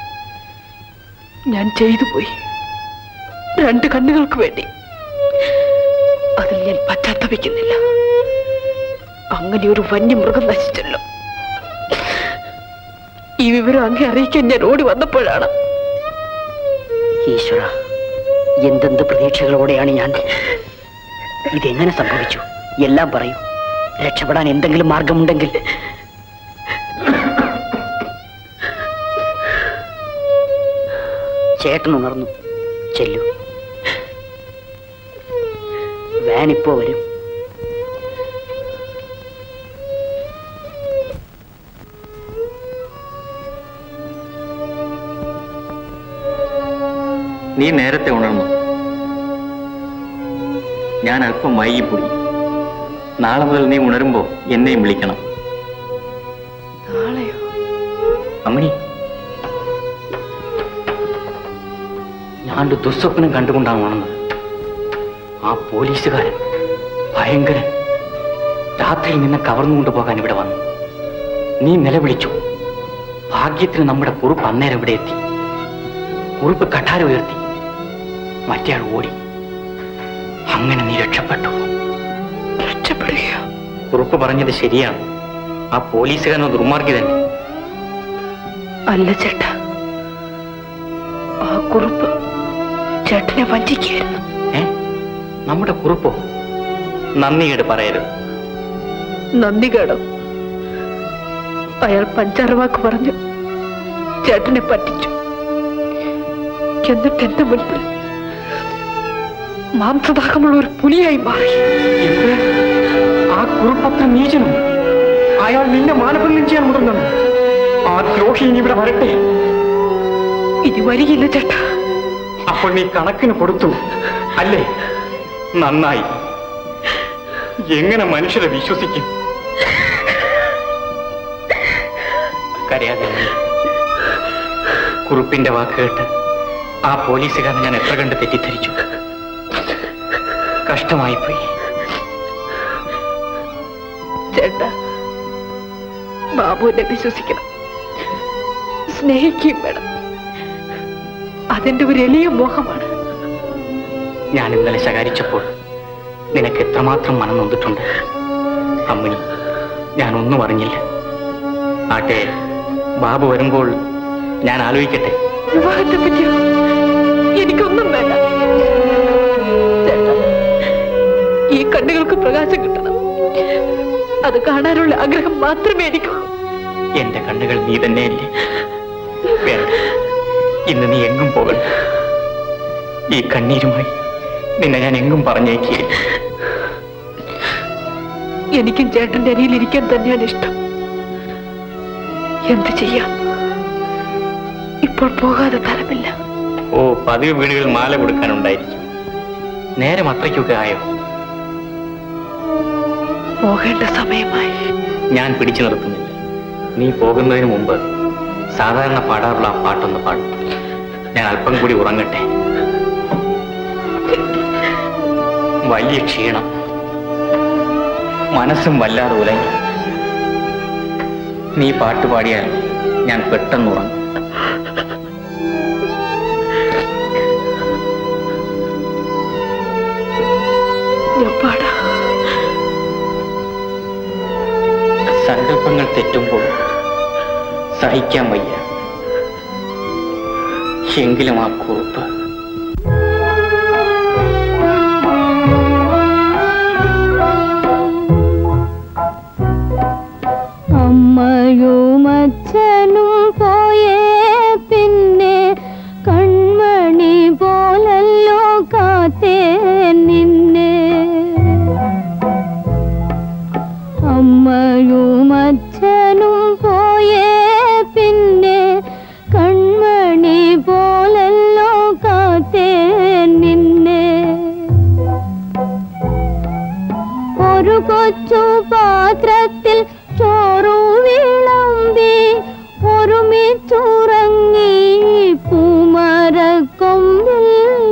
ഞാൻ ചെയ്തു പോയി രണ്ട് കണ്ണുകൾക്ക് വേണ്ടി അതിൽ ഞാൻ പശ്ചാത്തപിക്കുന്നില്ല അങ്ങനെ ഒരു വന്യമൃഗം നശിച്ചല്ലോ ഈ വിവരം അങ്ങേ അറിയിക്കാൻ ഞാൻ ഓടി വന്നപ്പോഴാണ് ഈശ്വര എന്തെന്ത് പ്രതീക്ഷകളോടെയാണ് ഞാൻ ഇതെങ്ങനെ സംഭവിച്ചു എല്ലാം പറയൂ രക്ഷപ്പെടാൻ എന്തെങ്കിലും മാർഗമുണ്ടെങ്കിൽ ചേട്ടൻ ഉണർന്നു ചെല്ലു വാൻ ഇപ്പോ വരും നീ നേരത്തെ ഉണർന്നു ഞാൻ അല്പം വൈകിപ്പോയി നാളെ മുതൽ നീ ഉണരുമ്പോ എന്നെയും വിളിക്കണം നാളെയോ അമ്മണി ഞാനൊരു ദുസ്വപ്നം കണ്ടുകൊണ്ടാണ് ഉണർന്നത് ആ പോലീസുകാരൻ ഭയങ്കരൻ രാത്രിയിൽ നിന്നെ കവർന്നുകൊണ്ട് പോകാൻ ഇവിടെ വന്നു നീ നിലവിളിച്ചു ഭാഗ്യത്തിന് നമ്മുടെ കുറുപ്പ് അന്നേരം ഇവിടെ എത്തി കുറുപ്പ് കഠാര ഉയർത്തി മറ്റേയാൾ ഓടി അങ്ങനെ നീ രക്ഷപ്പെട്ടു രക്ഷപ്പെടുകയോ കുറുപ്പ് പറഞ്ഞത് ശരിയാണ് ആ പോലീസുകാരൻ ദുർമാർഗി തന്നെ അല്ല ചേട്ടാ ആ കുറിപ്പ് ചേട്ടനെ വഞ്ചിക്കായിരുന്നു ഏ നമ്മുടെ കുറുപ്പോ നന്ദികേട് പറയരുത് നന്ദി കേടോ അയാൾ പഞ്ചാരവാക്ക് പറഞ്ഞു ചേട്ടനെ പറ്റിച്ചു എന്നിട്ട് എന്റെ മുൻപിൽ മാംസദാഹമുള്ള ഒരു പുലിയായി മാറി ആ കുറുപ്പത്ര നീചനും അയാൾ നിന്നെ മാനഭംഗം ചെയ്യാൻ മുതിർന്നു ആ ദ്രോഹി ഇനി ഇവിടെ വരട്ടെ ഇനി വരികയില്ല ചേട്ടാ അപ്പോൾ നീ കണക്കിന് കൊടുത്തു അല്ലേ നന്നായി എങ്ങനെ മനുഷ്യരെ വിശ്വസിക്കും കരയാതെ അമ്മേ. കുറുപ്പിന്റെ വാക്ക് കേട്ട് ആ പോലീസുകാരൻ ഞാൻ എത്ര കണ്ട് തെറ്റിദ്ധരിച്ചു കഷ്ടമായി പോയി ചേട്ടാ ബാബുവിനെ വിശ്വസിക്കണം സ്നേഹിക്കുകയും വേണം അതെന്റെ ഒരു എളിയ മോഹമാണ് ഞാൻ ഇന്നലെ ശകാരിച്ചപ്പോൾ നിനക്ക് എത്രമാത്രം മനം നൊന്നിട്ടുണ്ട് അമ്മിണി ഞാൻ ഒന്നും അറിഞ്ഞില്ല ആട്ടെ ബാബു വരുമ്പോൾ ഞാൻ ആലോചിക്കട്ടെ വിവാഹത്തെ പറ്റിയോ എനിക്കൊന്നും വേണ്ട ചേട്ടാ ഈ കണ്ണുകൾക്ക് പ്രകാശം കിട്ടണം അത് കാണാനുള്ള ആഗ്രഹം മാത്രമേ എനിക്കുള്ളൂ എന്റെ കണ്ണുകൾ നീ തന്നെയല്ലേ വേണ്ട ഇന്ന് നീ എങ്ങും പോകണ്ട ഈ കണ്ണീരുമായി നിന്നെ ഞാൻ എങ്ങും പറഞ്ഞേക്കില്ല എനിക്കും ചേട്ടന്റെ അരിയിൽ ഇരിക്കാൻ തന്നെയാണ് ഇഷ്ടം എന്ത് ചെയ്യാം ഇപ്പോൾ പോകാതെ തരമില്ല ഓ പതിവ് വീടുകളിൽ മാല കൊടുക്കാനുണ്ടായിരിക്കും നേരം അത്രയ്ക്കൊക്കെ ആയോ പോകേണ്ട സമയമായി ഞാൻ പിടിച്ചു നിർത്തുന്നില്ല നീ പോകുന്നതിന് മുമ്പ് സാധാരണ പാടാറുള്ള ആ പാട്ടൊന്ന് പാടും ഞാൻ അല്പം കൂടി ഉറങ്ങട്ടെ വലിയ ക്ഷീണം മനസ്സും വല്ലാതെ ഉലങ്ങി നീ പാട്ട് പാടിയാൽ ഞാൻ പെട്ടെന്ന് ഉറങ്ങും ഞാൻ പാടാ സങ്കല്പങ്ങൾ തെറ്റുമ്പോൾ സഹിക്കാൻ വയ്യ എങ്കിലും ആ കുറിപ്പ് അമ്മയും അച്ഛനും പോയേ പിന്നെ കൺമണി പോലെ കൊച്ചു പാത്രത്തിൽ ചോറു വിളമ്പി ഒരുമിച്ചുറങ്ങി പൂമരക്കൊമ്പിൽ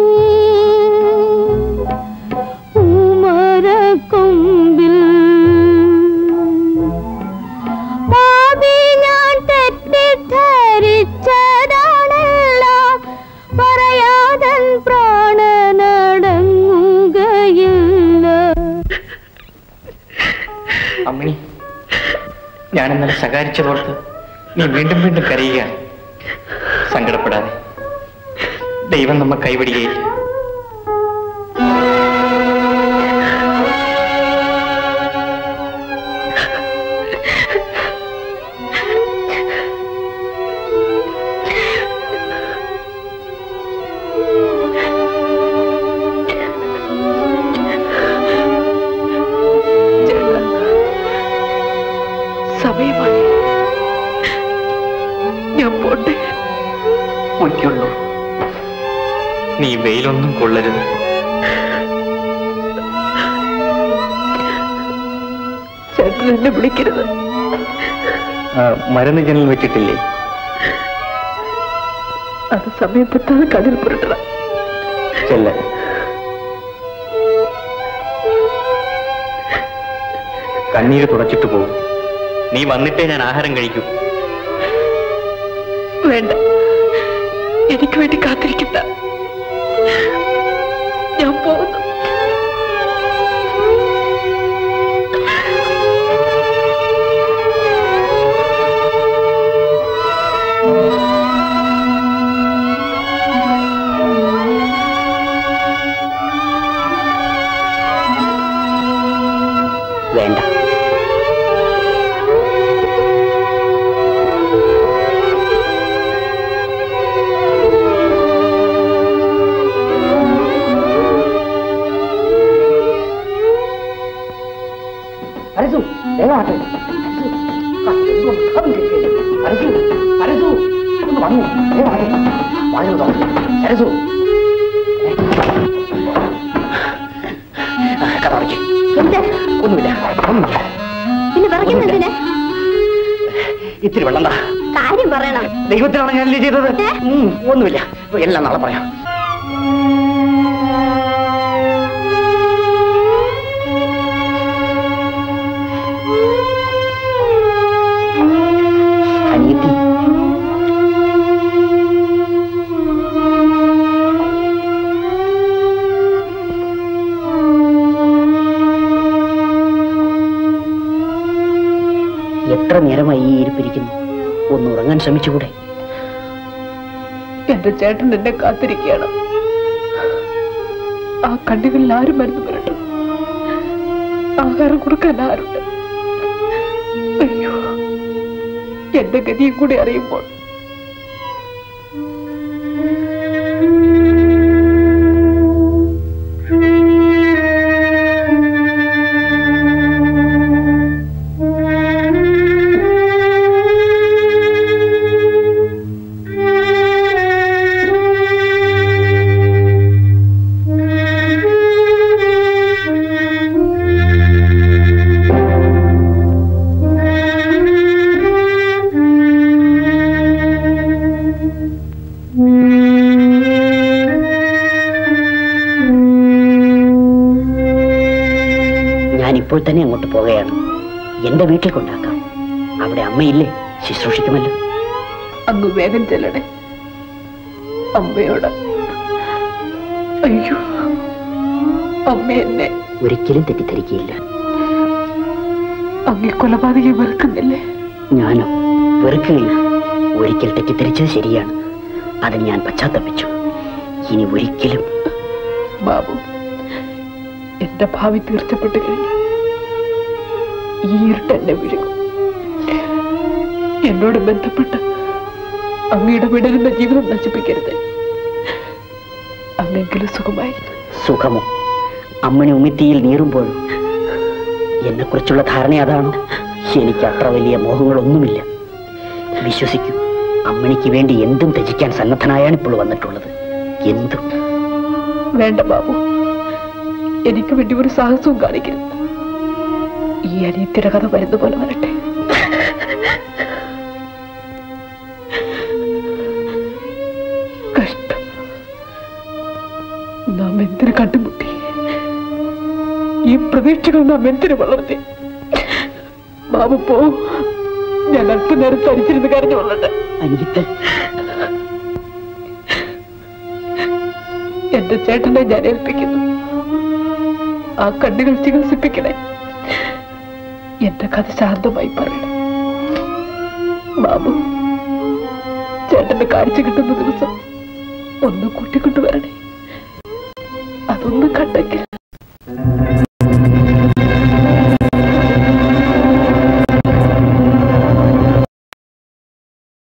പൂമരക്കൊമ്പിൽ പാപി ഞാൻ തെറ്റിദ്ധരിച്ചതാണെല്ലാം പറയാതൻ പ്രാണനടങ്ങുകയില്ല അമ്മിണി ഞാൻ ഇന്നലെ ശകാരിച്ചതോർത്ത് നീ വീണ്ടും വീണ്ടും കരയുകയാണ് സങ്കടപ്പെടാതെ ദൈവം നമ്മ കൈവിടുകയില്ല സമയമായി ഞാൻ പോട്ടെ പൊയ്ക്കുള്ളൂ നീ വെയിലൊന്നും കൊള്ളരുത് ചേട്ടൻ എന്നെ വിളിക്കരുത് ആ, മരുന്ന് ജനൽ വെച്ചിട്ടില്ലേ അത് സമയം തെറ്റാതെ കണ്ണിൽ പുരട്ടണം ചെല്ല കണ്ണീര് തുടച്ചിട്ട് പോകും നീ വന്നിട്ടേ ഞാൻ ആഹാരം കഴിക്കൂ വേണ്ട എനിക്ക് വേണ്ടി കാത്തിരിക്കണ്ട ഞാൻ പോകുന്നു വേണ്ട അരസു വേഗമാട്ടെ അരസു അരസു ഒന്ന് വന്നു വേഗമാട്ടെ വായു തുറന്നു അരസു കഥ എന്ത് ഒന്നുമില്ല ഒന്നുമില്ല പിന്നെ പറയുന്നതിന് ഇത്തിരി വെള്ളം താ കാര്യം പറയണം ദൈവത്തിനാണ് ഞാനല്ലേ ചെയ്തത് ഉം, ഒന്നുമില്ല എല്ലാം നാളെ പറയാം അനിയത്തി എത്ര നേരമായി ഈ ഇരിപ്പിരിക്കുന്നു ഒന്ന് ഉറങ്ങാൻ ശ്രമിച്ചുകൂടെ എന്റെ ചേട്ടൻ എന്നെ കാത്തിരിക്കുകയാണ് ആ കണ്ണുകളിൽ ആരും മരുന്ന് പുരട്ടും ആഹാരം കൊടുക്കാൻ ആരുണ്ട് അയ്യോ എന്റെ ഗതിയും കൂടി അറിയുമ്പോൾ ഞാൻ ഇപ്പോൾ തന്നെ അങ്ങോട്ട് പോകുകയാണ് എന്റെ വീട്ടിൽ കൊണ്ടാക്കാം അവിടെ അമ്മയില്ലേ ശുശ്രൂഷിക്കുമല്ലോ അങ്ങ് വേഗം ചെല്ലണേ അമ്മയോട് അയ്യോ അമ്മ എന്നെ ഒരിക്കലും തെറ്റിദ്ധരിക്കുകയില്ല അങ്ങേ കൊലപാതകം വെറുക്കുന്നില്ലേ ഞാനോ വെറുക്കുകയില്ല ഒരിക്കൽ തെറ്റിദ്ധരിച്ചത് ശരിയാണ് അതിന് ഞാൻ പശ്ചാത്തപിച്ചു ഇനി ഒരിക്കലും ബാബു എന്റെ ഭാവി തീർച്ചപ്പെട്ടു കഴിഞ്ഞു ഈ ഇരുട്ട് എന്നെ വിഴുകും എന്നോട് ബന്ധപ്പെട്ട് അങ്ങയുടെ വിടരുന്ന ജീവിതം നശിപ്പിക്കരുത് അങ്ങെങ്കിലും സുഖമായി സുഖമോ അമ്മണി ഉമിത്തിയിൽ നീറുമ്പോഴും എന്നെക്കുറിച്ചുള്ള ധാരണ അതാണോ എനിക്ക് അത്ര വലിയ മോഹങ്ങളൊന്നുമില്ല വിശ്വസിക്കൂ അമ്മണിക്ക് വേണ്ടി എന്തും ത്യജിക്കാൻ സന്നദ്ധനായാണ് ഇപ്പോൾ വന്നിട്ടുള്ളത് എന്തും വേണ്ട ബാബു എനിക്ക് വേണ്ടി ഒരു സാഹസവും കാണിക്കരുത് ഈ അനിയത്തിയുടെ കഥ വരുന്ന പോലെ വരട്ടെ കഷ്ടം നാം എന്തിനു കണ്ടുമുട്ടി ഈ പ്രതീക്ഷകൾ നാം എന്തിനു വളർത്തി ബാബു പോ ഞാൻ അല്പനേരം തരിച്ചിരുന്ന് കരഞ്ഞു കൊള്ളട്ടെ അനിയത്തെ എന്റെ ചേട്ടനെ ഞാൻ ഏൽപ്പിക്കുന്നു ആ കണ്ണുകൾ ചികിത്സിപ്പിക്കണേ എന്റെ കഥ ശാന്തമായി പറയണം ബാബു ചേട്ടന്റെ കാഴ്ച കിട്ടുന്ന ദിവസം ഒന്ന് കൂട്ടിക്കൊണ്ടുവരണേ അതൊന്ന് കണ്ടെങ്കിൽ